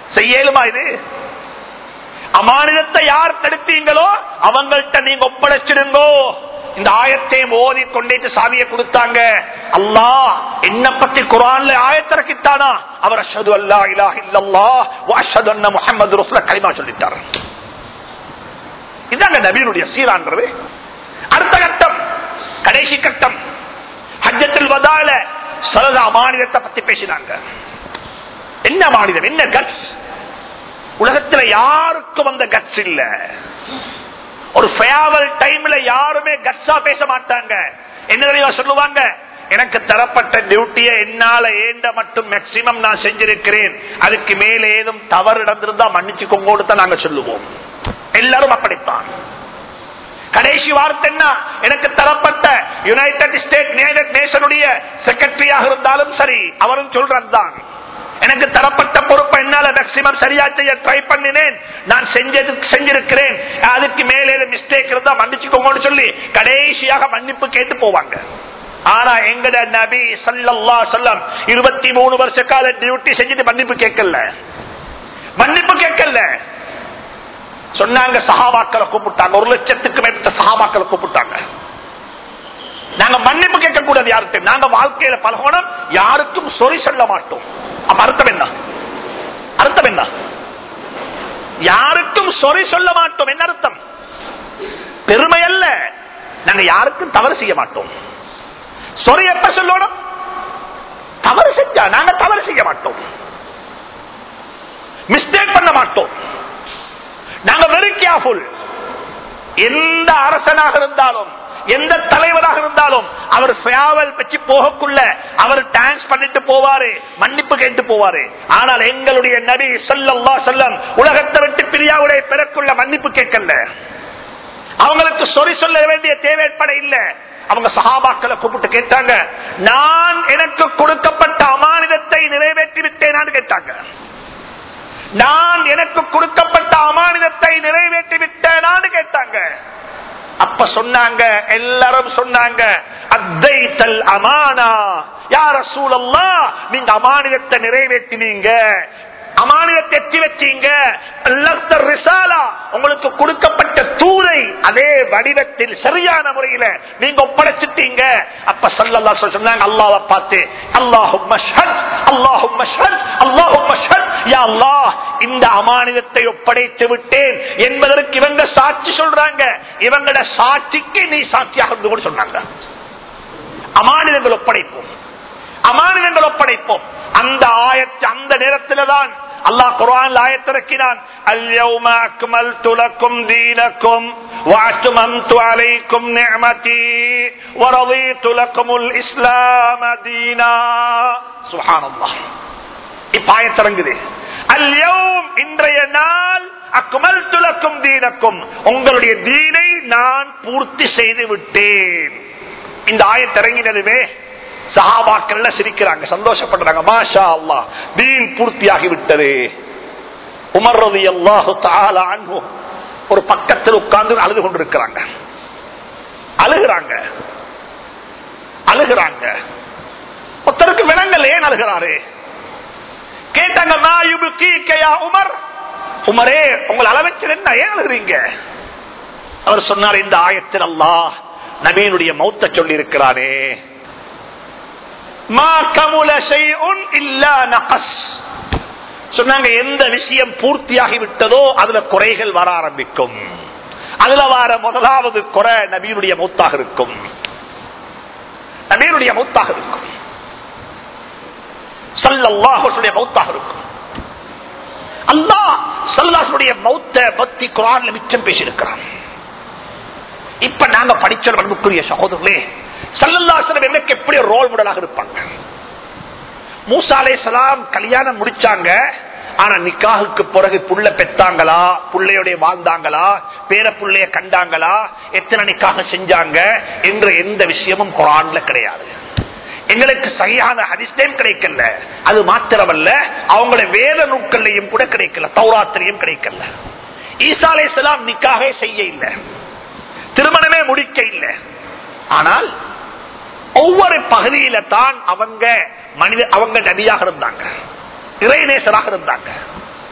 செய்யலுமா இது அமானிதத்தை யார் தடுத்தீங்களோ அவங்கள்ட்ட நீங்க ஒப்படைச்சிடுங்கோ இந்த ஆயத்தையும் ஓதி கொண்டேட்டு சாவியை கொடுத்தாங்க அல்லாஹ் என்ன பத்தி குரான்ல ஆயத்திறக்கித்தானா அவர் அஷது அல்லா இலா இல்லல்லா அஷது அண்ண முகமது ரசூல களிமா சொல்லிட்டார் இதாங்க நபீனுடைய சீரான்றது அடுத்த கட்டம் கடைசி கட்டம் ஹஜ்ஜத்தில் வதால சரத அமானிதத்தை பத்தி பேசினாங்க என்ன மாநிலம் என்ன கட்ஸ் உலகத்துல யாருக்கும் அந்த கட்ஸ் இல்ல ஒரு ஃபேவல் டைம்ல யாருமே கட்ஸா பேச மாட்டாங்க என்ன தெரியுமா சொல்லுவாங்க எனக்கு தரப்பட்ட டியூட்டியை என்னால ஏண்ட மட்டும் மேக்சிமம் நான் செஞ்சிருக்கிறேன் அதுக்கு மேல ஏதும் தவறு நடந்திருந்தா மன்னிச்சுக்கோங்கோடு தான் நாங்க சொல்லுவோம் எல்லாரும் அப்படித்தான் கடைசி வார்த்தை என்ன எனக்கு தரப்பட்ட யுனைடெட் ஸ்டேட் யுனைடெட் நேஷனுடைய செக்ரட்டரியாக இருந்தாலும் சரி அவரும் சொல்றது தான் எனக்கு தரப்பட்ட பொறுப்பை என்னால மேக்சிமம் சரியா செய்ய ட்ரை பண்ணினேன் நான் செஞ்சது செஞ்சிருக்கிறேன் அதுக்கு மேலே மிஸ்டேக் இருந்தா மன்னிச்சுக்கோங்கன்னு சொல்லி கடைசியாக மன்னிப்பு கேட்டு போவாங்க ஆனா எங்கட நபி சல்லல்லா சொல்லம் இருபத்தி மூணு வருஷ கால டியூட்டி செஞ்சுட்டு மன்னிப்பு கேட்கல மன்னிப்பு கேட்கல சொன்னாங்க சகாபாக்களை கூப்பிட்டாங்க ஒரு லட்சத்துக்கு மேற்பட்ட சகாபாக்களை கூப்பிட்டாங்க நாங்க மன்னிப்பு கேட்க கூடாது யாருக்கு நாங்க வாழ்க்கையில பழகணும் யாருக்கும் சொறி சொல்ல மாட்டோம் அப்ப அர்த்தம் என்ன அர்த்தம் என்ன யாருக்கும் சொறி சொல்ல மாட்டோம் என்ன அர்த்தம் பெருமை அல்ல நாங்க யாருக்கும் தவறு செய்ய மாட்டோம் சொறி எப்ப சொல்லணும் தவறு செஞ்சா நாங்க தவறு செய்ய மாட்டோம் மிஸ்டேக் பண்ண மாட்டோம் நாங்க வெரி கேர்ஃபுல் எந்த அரசனாக இருந்தாலும் எந்த தலைவராக இருந்தாலும் அவர் ஃபேவல் வச்சு போகக்குள்ள அவர் டான்ஸ் பண்ணிட்டு போவாரு மன்னிப்பு கேட்டு போவாரு ஆனால் எங்களுடைய நபி சொல்லல்லா சொல்லம் உலகத்தை விட்டு பிரியாவுடைய பிறக்குள்ள மன்னிப்பு கேட்கல அவங்களுக்கு சொறி சொல்ல வேண்டிய தேவைப்பட இல்ல அவங்க சகாபாக்களை கூப்பிட்டு கேட்டாங்க நான் எனக்கு கொடுக்கப்பட்ட அமானிதத்தை நிறைவேற்றி விட்டேனான்னு கேட்டாங்க நான் எனக்கு கொடுக்கப்பட்ட அமானிதத்தை நிறைவேற்றி விட்டேனான்னு கேட்டாங்க அப்ப சொன்னாங்க எல்லாரும் சொன்னாங்க அத்தைத்தல் அமானா யார சூழல்லா நீங்க அமானிதத்தை நிறைவேற்றினீங்க அமானியத்தை எத்தி வச்சீங்க உங்களுக்கு கொடுக்கப்பட்ட தூதை அதே வடிவத்தில் சரியான முறையில நீங்க ஒப்படைச்சிட்டீங்க அப்ப சல்லல்லா சொன்னாங்க அல்லாவை பார்த்து அல்லாஹும் அல்லாஹும் அல்லாஹும் யா அல்லாஹ் இந்த அமானிதத்தை ஒப்படைத்து விட்டேன் என்பதற்கு இவங்க சாட்சி சொல்றாங்க இவங்களோட சாட்சிக்கு நீ சாட்சியாக இருந்து கூட சொன்னாங்க அமானிதங்கள் ஒப்படைப்போம் அமானிதங்கள் ஒப்படைப்போம் அந்த ஆயத்து அந்த நேரத்தில் தான் அல்லாஹ் குர்ஆன் ஆயத்திறக்கினான் அல்யௌம அக்மல்து லக்கும் தீனக்கும் வஅத்மம்து அலைக்கும் நிஅமதி வரضيت لكم الاسلام دينا சுப்ஹானல்லாஹ் இப்ப ஆயத்திறங்குது அல்யௌம் இன்றைய நாள் அக்மல் துலக்கும் தீனக்கும் உங்களுடைய தீனை நான் பூர்த்தி செய்து விட்டேன் இந்த ஆயத்திறங்கினதுமே சஹாபாக்கள் சிரிக்கிறாங்க சந்தோஷப்படுறாங்க மாஷா அல்லா தீன் பூர்த்தியாகி விட்டது உமர் ரவி அல்லாஹு அன்பு ஒரு பக்கத்தில் உட்கார்ந்து அழுது கொண்டிருக்கிறாங்க அழுகிறாங்க அழுகிறாங்க ஒருத்தருக்கு விலங்கல் ஏன் அழுகிறாரு கேட்டாங்க மாயுபு கீக்கையா உமர் உமரே உங்களை அளவச்சல் என்ன ஏன் அழுகிறீங்க அவர் சொன்னார் இந்த ஆயத்தில் அல்லாஹ் நபீனுடைய மௌத்த சொல்லி இருக்கிறானே சொன்னாங்க எந்த விஷயம் பூர்த்தியாகி விட்டதோ அதுல குறைகள் வர ஆரம்பிக்கும் அதுல வர முதலாவது குறை நபீனுடைய மூத்தாக இருக்கும் நபீனுடைய மூத்தாக இருக்கும் சல்லாஹுடைய மௌத்தாக இருக்கும் அல்லாஹ் சல்லாஹுடைய மௌத்த பத்தி குரான்ல மிச்சம் பேசியிருக்கிறான் இப்ப நாங்க படிச்ச அன்புக்குரிய சகோதரர்களே சல்லல்லாசனம் எனக்கு எப்படி ரோல் மாடலாக இருப்பாங்க மூசா அலே சலாம் கல்யாணம் முடிச்சாங்க ஆனா நிக்காகுக்கு பிறகு புள்ள பெத்தாங்களா புள்ளையோடைய வாழ்ந்தாங்களா பேர புள்ளைய கண்டாங்களா எத்தனை நிக்காக செஞ்சாங்க என்ற எந்த விஷயமும் குரான்ல கிடையாது எங்களுக்கு சரியான ஹரிஸ்டைம் கிடைக்கல அது மாத்திரமல்ல அவங்களுடைய வேத நூக்கள்லையும் கூட கிடைக்கல தௌராத்திலையும் கிடைக்கல ஈசா அலே சலாம் நிக்காக செய்ய இல்லை திருமணமே முடிக்க இல்லை ஆனால் ஒவ்வொரு பகுதியில தான் அவங்க மனித அவங்க நபியாக இருந்தாங்க இறைநேசராக இருந்தாங்க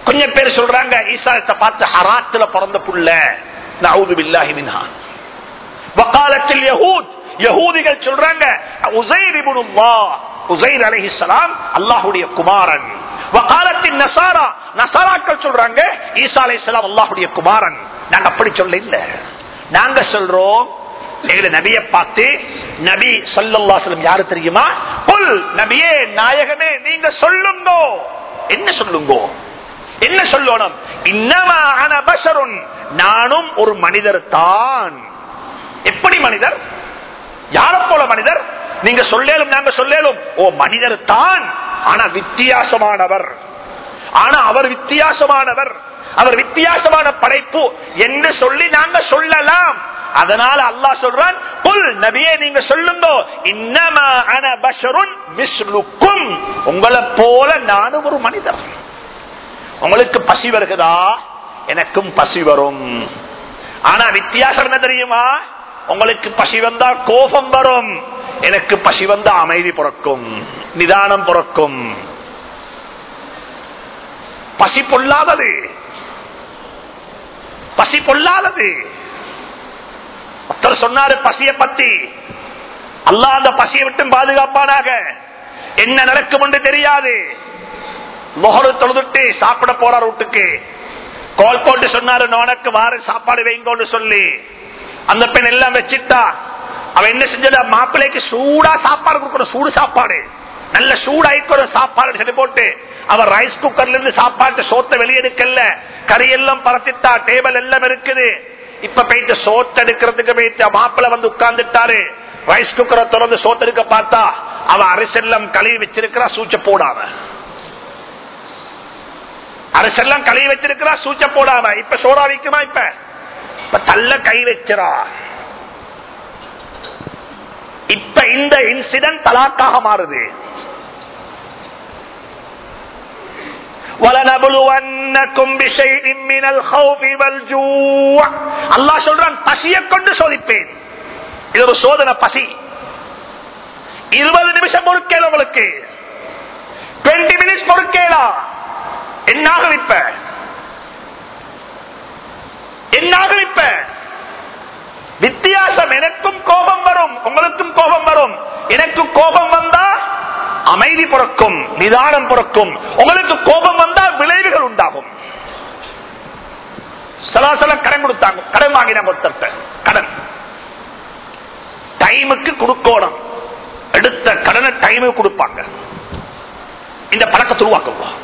கொஞ்சம் பேர் சொல்றாங்க ஈசாத்தை பார்த்து ஹராத்துல பிறந்த புள்ள நவுது பில்லாஹி மின்ஹா வக்காலத்தில் யஹூத் யஹூதிகள் சொல்றாங்க உசைர் இப்னுல்லாஹ் உசைர் அலைஹிஸ்ஸலாம் அல்லாஹ்வுடைய குமாரன் வகாலத்தின் நசாரா நசாராக்கள் சொல்றாங்க ஈசா அலைஹிஸ்ஸலாம் அல்லாஹ்வுடைய குமாரன் நாங்க அப்படி சொல்ல இல்ல நாங்க சொல்றோம் எங்களை நபிய பார்த்து நபி ஸல்லல்லாஹு அலைஹி வஸல்லம் யாரு தெரியுமா புல் நபியே நாயகமே நீங்க சொல்லுங்க என்ன சொல்லுங்க என்ன சொல்லணும் இன்னமா அன பஷருன் நானும் ஒரு மனிதர் தான் எப்படி மனிதர் யார போல மனிதர் நீங்க சொல்லேலும் நாங்க சொல்லேலும் ஓ மனிதர் தான் ஆனா வித்தியாசமானவர் ஆனா அவர் வித்தியாசமானவர் அவர் வித்தியாசமான படைப்பு என்று சொல்லி நாங்க சொல்லலாம் அதனால அல்லாஹ் சொல்றான் புல் நபியே நீங்க சொல்லுங்க இன்னமா அன பஷருன் மிஸ்லுக்கும் உங்களை போல நானும் ஒரு மனிதர் உங்களுக்கு பசி வருகிறதா எனக்கும் பசி வரும் ஆனா வித்தியாசம் என்ன தெரியுமா உங்களுக்கு பசி வந்தா கோபம் வரும் எனக்கு பசி வந்தா அமைதி பிறக்கும் நிதானம் பிறக்கும் பசி பொல்லாதது பசி பொல்லாதது ஒருத்தர் சொன்னாரு பசிய பத்தி அல்லாஹ் அந்த பசியை விட்டு பாதுகாப்பானாக என்ன நடக்கும் என்று தெரியாது முகரு தொழுதுட்டு சாப்பிட போறார் வீட்டுக்கு கோல் போட்டு சொன்னாரு நோனக்கு வார சாப்பாடு வைங்கோன்னு சொல்லி அந்த பெண் எல்லாம் வச்சிட்டா அவ என்ன செஞ்சதா மாப்பிள்ளைக்கு சூடா சாப்பாடு கொடுக்கணும் சூடு சாப்பாடு நல்ல சூடாயிக்கணும் சாப்பாடு சொல்லி போட்டு அவர் ரைஸ் குக்கர்ல இருந்து சாப்பாட்டு சோத்தை வெளியெடுக்கல கறி எல்லாம் பறத்திட்டா டேபிள் எல்லாம் இருக்குது இப்ப போயிட்டு சோத்த எடுக்கிறதுக்கு போயிட்டு மாப்பிள்ள வந்து உட்கார்ந்துட்டாரு ரைஸ் குக்கரை திறந்து சோத்தெடுக்க பார்த்தா அவ அரிசெல்லாம் கழுவி வச்சிருக்கிறா சூச்ச போடாம அரசெல்லாம் கழுவி வச்சிருக்கிறா சூச்ச போடாம இப்ப சோடா வைக்குமா இப்ப இப்ப தள்ள கை வச்சிரா இப்ப இந்த இன்சிடென்ட் தலாக்காக மாறுது وَلَنَبْلُوَنَّكُمْ بِشَيْءٍ مِّنَ الْخَوْفِ وَالْجُوعِ அல்லாஹ் சொல்றான் பசியை கொண்டு சோதிப்பேன் இது ஒரு சோதனை பசி இருபது நிமிஷம் பொறுக்கேல உங்களுக்கு டுவெண்ட்டி மினிட்ஸ் பொறுக்கேலா என்னாகும் இப்ப என்னாகும் இப்ப வித்தியாசம் எனக்கும் கோபம் வரும் உங்களுக்கும் கோபம் வரும் எனக்கு கோபம் வந்தா அமைதி பிறக்கும் நிதானம் பிறக்கும் உங்களுக்கு கோபம் வந்தா விளைவுகள் உண்டாகும் சலாசல கடன் கொடுத்தாங்க கடன் வாங்கினாங்க ஒருத்தர்ட்ட கடன் டைமுக்கு கொடுக்கணும் எடுத்த கடனை டைமுக்கு கொடுப்பாங்க இந்த பழக்கத்தை உருவாக்குவோம்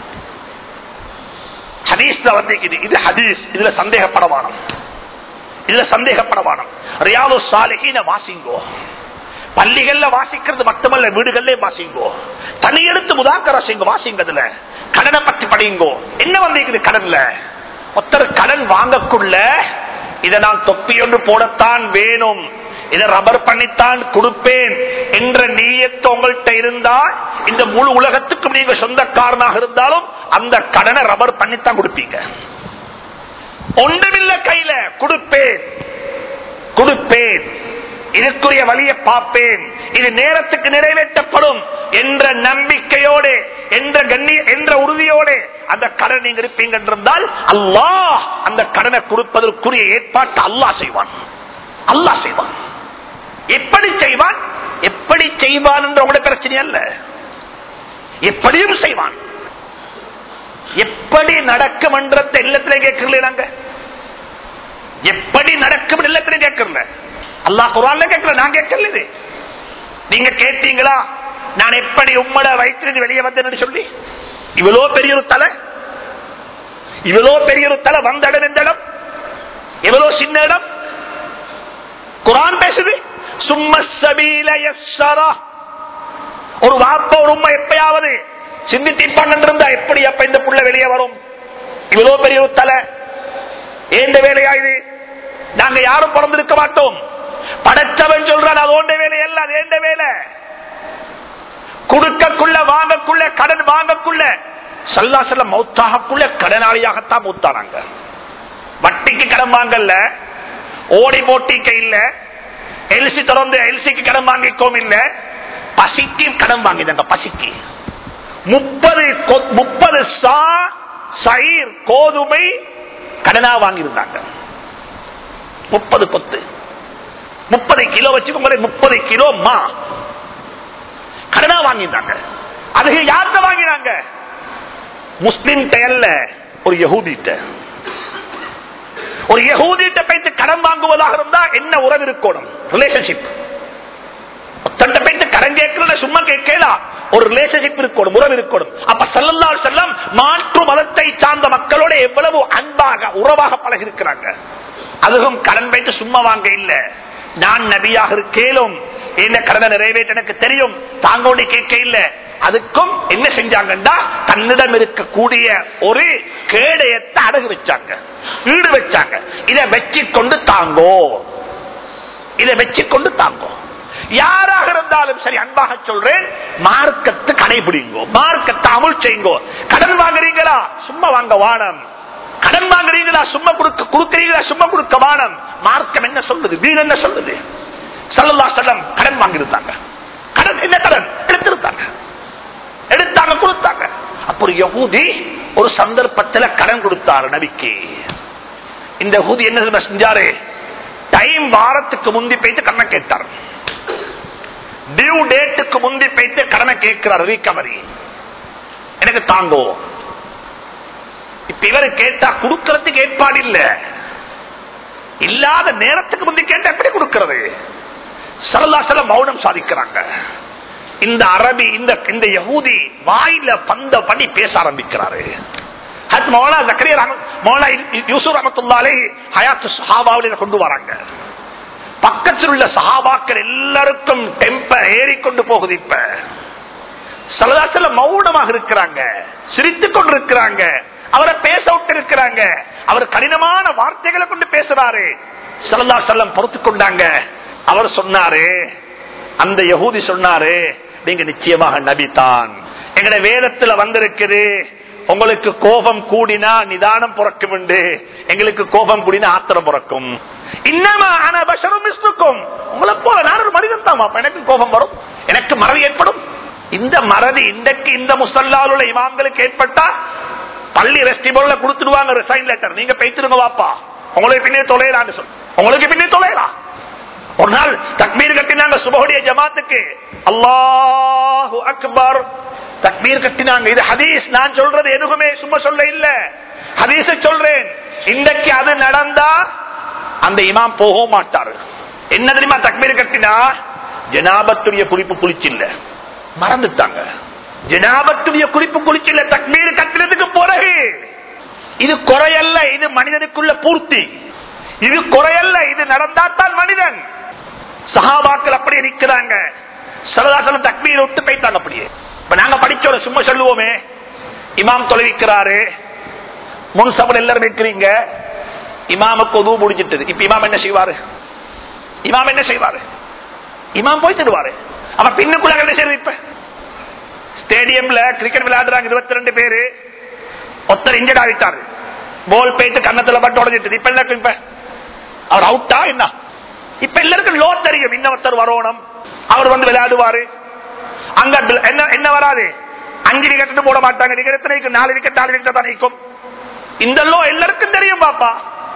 ஹதீஸ்ல வந்து இது இது ஹதீஸ் இதுல சந்தேகப்படவானம் இதுல சந்தேகப்படவானம் ரியாலு சாலிஹீன வாசிங்கோ பள்ளிகள்ல வாசிக்கிறது மட்டுமல்ல வீடுகள்ல வாசிங்கோ தனி எடுத்து முதாக்கர செய்யுங்க வாசிங்கதுல கடனை பற்றி படியுங்கோ என்ன வந்திருக்குது கடன்ல ஒருத்தர் கடன் வாங்கக்குள்ள இதை நான் தொப்பி ஒன்று போடத்தான் வேணும் இதை ரப்பர் பண்ணித்தான் கொடுப்பேன் என்ற நீயத்து உங்கள்கிட்ட இருந்தா இந்த முழு உலகத்துக்கும் நீங்க சொந்தக்காரனாக இருந்தாலும் அந்த கடனை ரப்பர் பண்ணித்தான் கொடுப்பீங்க ஒன்றுமில்ல கையில கொடுப்பேன் கொடுப்பேன் இதுக்குரிய வழியை பார்ப்பேன் இது நேரத்துக்கு நிறைவேற்றப்படும் என்ற நம்பிக்கையோடு என்ற கண்ணிய என்ற உறுதியோடு அந்த கடன் நீங்க இருப்பீங்க என்றிருந்தால் அல்லாஹ் அந்த கடனை கொடுப்பதற்குரிய ஏற்பாட்டு அல்லாஹ் செய்வான் அல்லாஹ் செய்வான் எப்படி செய்வான் எப்படி செய்வான் என்ற உங்களுடைய பிரச்சனை அல்ல எப்படியும் செய்வான் எப்படி நடக்கும் என்றத்தை இல்லத்திலே கேட்கல நாங்க எப்படி நடக்கும் இல்லத்திலே கேட்கல அல்லாஹ் குரான்ல கேட்கல நான் கேட்கல இது நீங்க கேட்டீங்களா நான் எப்படி உம்மட வயிற்றிலிருந்து வெளியே வந்தேன்னு சொல்லி இவ்வளோ பெரிய ஒரு தலை இவ்வளோ பெரிய ஒரு தலை வந்த இடம் எந்த இடம் எவ்வளவு சின்ன இடம் குரான் பேசுது சும்ம சபீல யஸ்ஸரா. ஒரு வாப்ப ஒரு உண்மை எப்பயாவது சிந்தித்திருப்பாங்க இருந்தா எப்படி அப்ப இந்த புள்ள வெளியே வரும் இவ்வளவு பெரிய ஒரு தலை ஏந்த வேலையா இது நாங்க யாரும் பிறந்திருக்க மாட்டோம் படைச்சவன் சொல்றான் அது ஓண்ட வேலை அல்ல அது ஏந்த வேலை கொடுக்கக்குள்ள வாங்கக்குள்ள கடன் வாங்கக்குள்ள சல்லா செல்ல மௌத்தாகக்குள்ள கடனாளியாகத்தான் மூத்தானாங்க வட்டிக்கு கடன் வாங்கல ஓடி போட்டிக்க இல்ல எல்சி திறந்து எல்சிக்கு கடன் வாங்கிக்கோம் இல்ல பசிக்கு கடன் வாங்கிதாங்க பசிக்கு முப்பது கொ- முப்பது சா சயிர் கோதுமை கடனா வாங்கியிருந்தாங்க முப்பது கொத்து முப்பது கிலோ வச்சுக்கோங்க முப்பது கிலோ மா கடனா வாங்கியிருந்தாங்க அது யார்கிட்ட வாங்கினாங்க முஸ்லிம் அல்ல ஒரு யகூதிட்ட ஒரு யகூதிட்ட போயிட்டு கடன் வாங்குவதாக இருந்தா என்ன உறவு இருக்கணும் ரிலேஷன்ஷிப் தன்னை போயிட்டு கடன் கேட்கல சும்மா கேட்கலா ஒரு ரிலேஷன்ஷிப் இருக்கணும் உறவு இருக்கணும் அப்ப சல்லல்லா செல்லம் மாற்று மதத்தை சார்ந்த மக்களோட எவ்வளவு அன்பாக உறவாக பழகி இருக்கிறாங்க அதுவும் கடன் வைத்து சும்மா வாங்க இல்ல நான் நபியாக இருக்கேலும் என்ன கடனை நிறைவேற்ற எனக்கு தெரியும் தாங்கோண்டி கேட்க இல்ல அதுக்கும் என்ன செஞ்சாங்கன்னா தன்னிடம் இருக்கக்கூடிய ஒரு கேடயத்தை அடகு வச்சாங்க ஈடு வச்சாங்க இதை வச்சு கொண்டு தாங்கோ இதை வச்சு கொண்டு தாங்கோ யாராக இருந்தாலும் சரி அன்பாக சொல்றேன் மார்க்கத்தை கடைபிடிங்கோ மார்க்கத்தை அமுல் செய்யுங்கோ கடன் வாங்குறீங்களா சும்மா வாங்க வானம் கடன் வாங்குறீங்களா சும்மா கொடுக்க கொடுக்கிறீங்களா சும்மா கொடுக்க வானம் மார்க்கம் என்ன சொல்லுது வீடு என்ன சொல்லுது சல்லல்லா செல்லம் கடன் வாங்கியிருந்தாங்க கடன் என்ன கடன் எடுத்திருந்தாங்க எடுத்தாங்க கொடுத்தாங்க அப்போ யகூதி ஒரு சந்தர்ப்பத்தில் கடன் கொடுத்தாரு நபிக்கு இந்த யகூதி என்ன தெரியுமா செஞ்சாரு டைம் வாரத்துக்கு முந்தி போயிட்டு கடனை கேட்டார் டியூ டேட்டுக்கு முந்தி போயிட்டு கடனை கேட்கிறார் ரீகவரி எனக்கு தாங்கோ இப்ப இவரு கேட்டா கொடுக்கறதுக்கு ஏற்பாடு இல்ல இல்லாத நேரத்துக்கு முந்தி கேட்டா எப்படி கொடுக்கிறது சரலாசல மௌனம் சாதிக்கிறாங்க இந்த அரபி இந்த இந்த யகூதி வாயில பந்த பண்ணி பேச ஆரம்பிக்கிறாரு ஹத் மௌலா ஜக்கரியா ரஹமத் மௌலா யூசுப் ரஹமத்துல்லாலே ஹயாத்து சஹாபாவில கொண்டு வராங்க பக்கத்தில் உள்ள சஹாபாக்கள் எல்லாருக்கும் டெம்ப ஏறிக்கொண்டு போகுது இப்ப சலதாசல மௌனமாக இருக்கிறாங்க சிரித்துக் கொண்டிருக்கிறாங்க அவரை பேச விட்டு இருக்கிறாங்க அவர் கடினமான வார்த்தைகளை கொண்டு பேசுறாரு சல்லா செல்லம் பொறுத்து கொண்டாங்க அவர் சொன்னாரு அந்த யகூதி சொன்னாரு நீங்க நிச்சயமாக நபித்தான் எங்கட வேதத்துல வந்திருக்குது உங்களுக்கு கோபம் கூடினா நிதானம் பிறக்கும் உண்டு எங்களுக்கு கோபம் கூடினா ஆத்திரம் பிறக்கும் இன்னமா அனபசரும் மிஸ்னுக்கும் உங்களை போல நான் ஒரு மனிதன் தான் எனக்கு கோபம் வரும் எனக்கு மறதி ஏற்படும் இந்த மறதி இன்றைக்கு இந்த முசல்லால் உள்ள இமாம்களுக்கு ஏற்பட்டா பள்ளி ரெஸ்டிபோல்ல கொடுத்துடுவாங்க ரிசைன் லெட்டர் நீங்க பேசிருங்க வாப்பா உங்களுக்கு பின்னே தொலைலான்னு சொல்லு உங்களுக்கு பின்னே தொலைலாம் ஒரு நாள் தக்மீர் கட்டினாங்க சுபகுடைய ஜமாத்துக்கு அல்லாஹு அக்பர் தக்மீர் கட்டினாங்க இது ஹதீஸ் நான் சொல்றது எதுவுமே சும்மா சொல்ல இல்ல ஹதீஸ சொல்றேன் இன்றைக்கு அது நடந்தா அந்த இமாம் போக மாட்டாரு என்ன தெரியுமா தக்மீர் கட்டினா ஜனாபத்துடைய குளிப்பு குளிச்சில்ல மறந்துட்டாங்க ஜனாபத்துடைய குறிப்பு குளிச்சில்ல தக்மீர் கட்டினதுக்கு பிறகு இது குறையல்ல இது மனிதனுக்குள்ள பூர்த்தி இது குறையல்ல இது நடந்தாத்தான் மனிதன் சகாபாக்கள் அப்படியே நிக்கிறாங்க சரதாசலம் தக்மீர் விட்டு போயிட்டாங்க அப்படியே இப்ப நாங்க படிச்சோட சும்மா சொல்லுவோமே இமாம் தொலைவிக்கிறாரு முன் சபல் எல்லாரும் இருக்கிறீங்க இமாமுக்கு உதவு முடிஞ்சிட்டது இப்ப இமாம் என்ன செய்வாரு இமாம் என்ன செய்வாரு இமாம் போய் தருவாரு அவன் பின்னுக்குள்ள என்ன செய்வது இப்ப ஸ்டேடியம்ல கிரிக்கெட் விளையாடுறாங்க இருபத்தி ரெண்டு பேரு ஒருத்தர் இன்ஜர்ட் ஆகிட்டாரு போல் போயிட்டு கன்னத்துல பட்டு உடஞ்சிட்டு இப்ப என்ன இப்ப அவர் அவுட்டா என்ன இப்ப எல்லாருக்கும் லோ தெரியும் இன்னொருத்தர் வரணும் அவர் வந்து விளையாடுவாரு அங்க என்ன என்ன வராது அஞ்சு விக்கெட் போட மாட்டாங்க விக்கெட் எத்தனை நாலு விக்கெட் நாலு விக்கெட் தான் நிற்கும் இந்த லோ எல்லாருக்கும் தெரியும் பாப்பா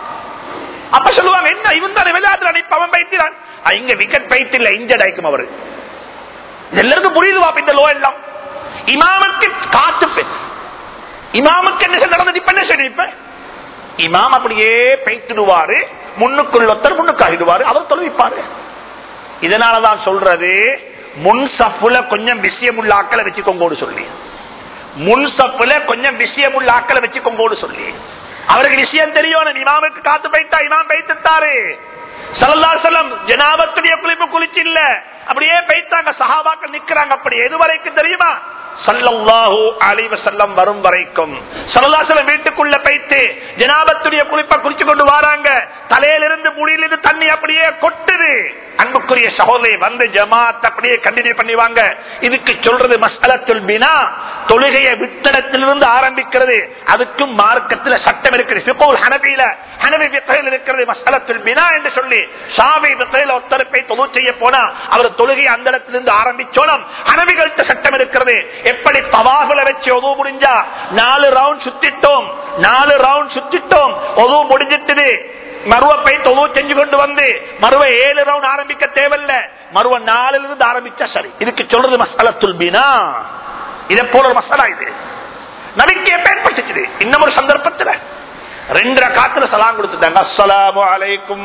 அப்ப சொல்லுவாங்க என்ன இவன் தானே விளையாடுறான் இப்ப அவன் பைத்திரான் இங்க விக்கெட் பைத்து இல்ல இன்ஜர்ட் ஆயிக்கும் அவரு எல்லாருக்கும் புரியுது பாப்பா இந்த லோ எல்லாம் இமாமுக்கு காத்து இமாமுக்கு என்ன நடந்தது இப்ப என்ன சரி இப்ப இமாம் அப்படியே பெய்த்திடுவாரு முன்னுக்குள் ஒருத்தர் முன்னுக்காகிடுவாரு அவர் தொழுவிப்பாரு இதனாலதான் சொல்றது முன் சப்புல கொஞ்சம் விஷயம் உள்ள ஆக்களை வச்சுக்கோங்கோடு சொல்லி முன் சப்புல கொஞ்சம் விஷயம் உள்ள ஆக்களை வச்சுக்கோங்கோடு சொல்லி அவருக்கு விஷயம் தெரியும் இமாமுக்கு காத்து பைத்தா இமாம் பைத்துட்டாரு சல்லா செல்லம் ஜனாபத்துடைய குளிப்பு குளிச்சு இல்ல அப்படியே பைத்தாங்க சஹாபாக்கள் நிக்கிறாங்க அப்படி எது வரைக்கும் தெரியுமா சல்லல்லாஹு அலைவ செல்லம் வரும் வரைக்கும் சல்லாசலம் வீட்டுக்குள்ள பைத்து ஜனாபத்துடைய குளிப்பை குளிச்சு கொண்டு வராங்க தலையிலிருந்து முடியிலிருந்து தண்ணி அப்படியே கொட்டுது அன்புக்குரிய சகோதரி வந்து ஜமாத் அப்படியே கண்டினியூ பண்ணிவாங்க இதுக்கு சொல்றது மசலத்துல் பினா தொழுகையை விட்டடத்திலிருந்து ஆரம்பிக்கிறது அதுக்கும் மார்க்கத்தில் சட்டம் இருக்கிறது ஃபிகூல் ஹனபியில ஹனபி பித்தையில் இருக்கிறது மசலத்துல் பினா என்று சொல்லி ஷாபி பித்தையில் ஒருத்தர் போய் தொழு செய்ய போனா அவர் தொழுகை அந்த இடத்திலிருந்து ஆரம்பிச்சோம் ஹனபிகள்கிட்ட சட்டம் இருக்கிறது எப்படி தவாகுல வச்சு உதவு முடிஞ்சா நாலு ரவுண்ட் சுத்திட்டோம் நாலு ரவுண்ட் சுத்திட்டோம் உதவு முடிஞ்சிட்டுது மருவ போய் தொழு செஞ்சு கொண்டு வந்து மருவ ஏழு ரவுண்ட் ஆரம்பிக்க தேவையில்ல மருவ நாலுல இருந்து ஆரம்பிச்சா சரி இதுக்கு சொல்றது மசாலத்துல் பீனா இதை போல ஒரு மசாலா இது நபிக்கு பயன்படுத்திச்சு இன்னும் ஒரு சந்தர்ப்பத்தில் ரெண்டரை காத்துல சலாம் கொடுத்துட்டாங்க அஸ்ஸலாமு அலைக்கும்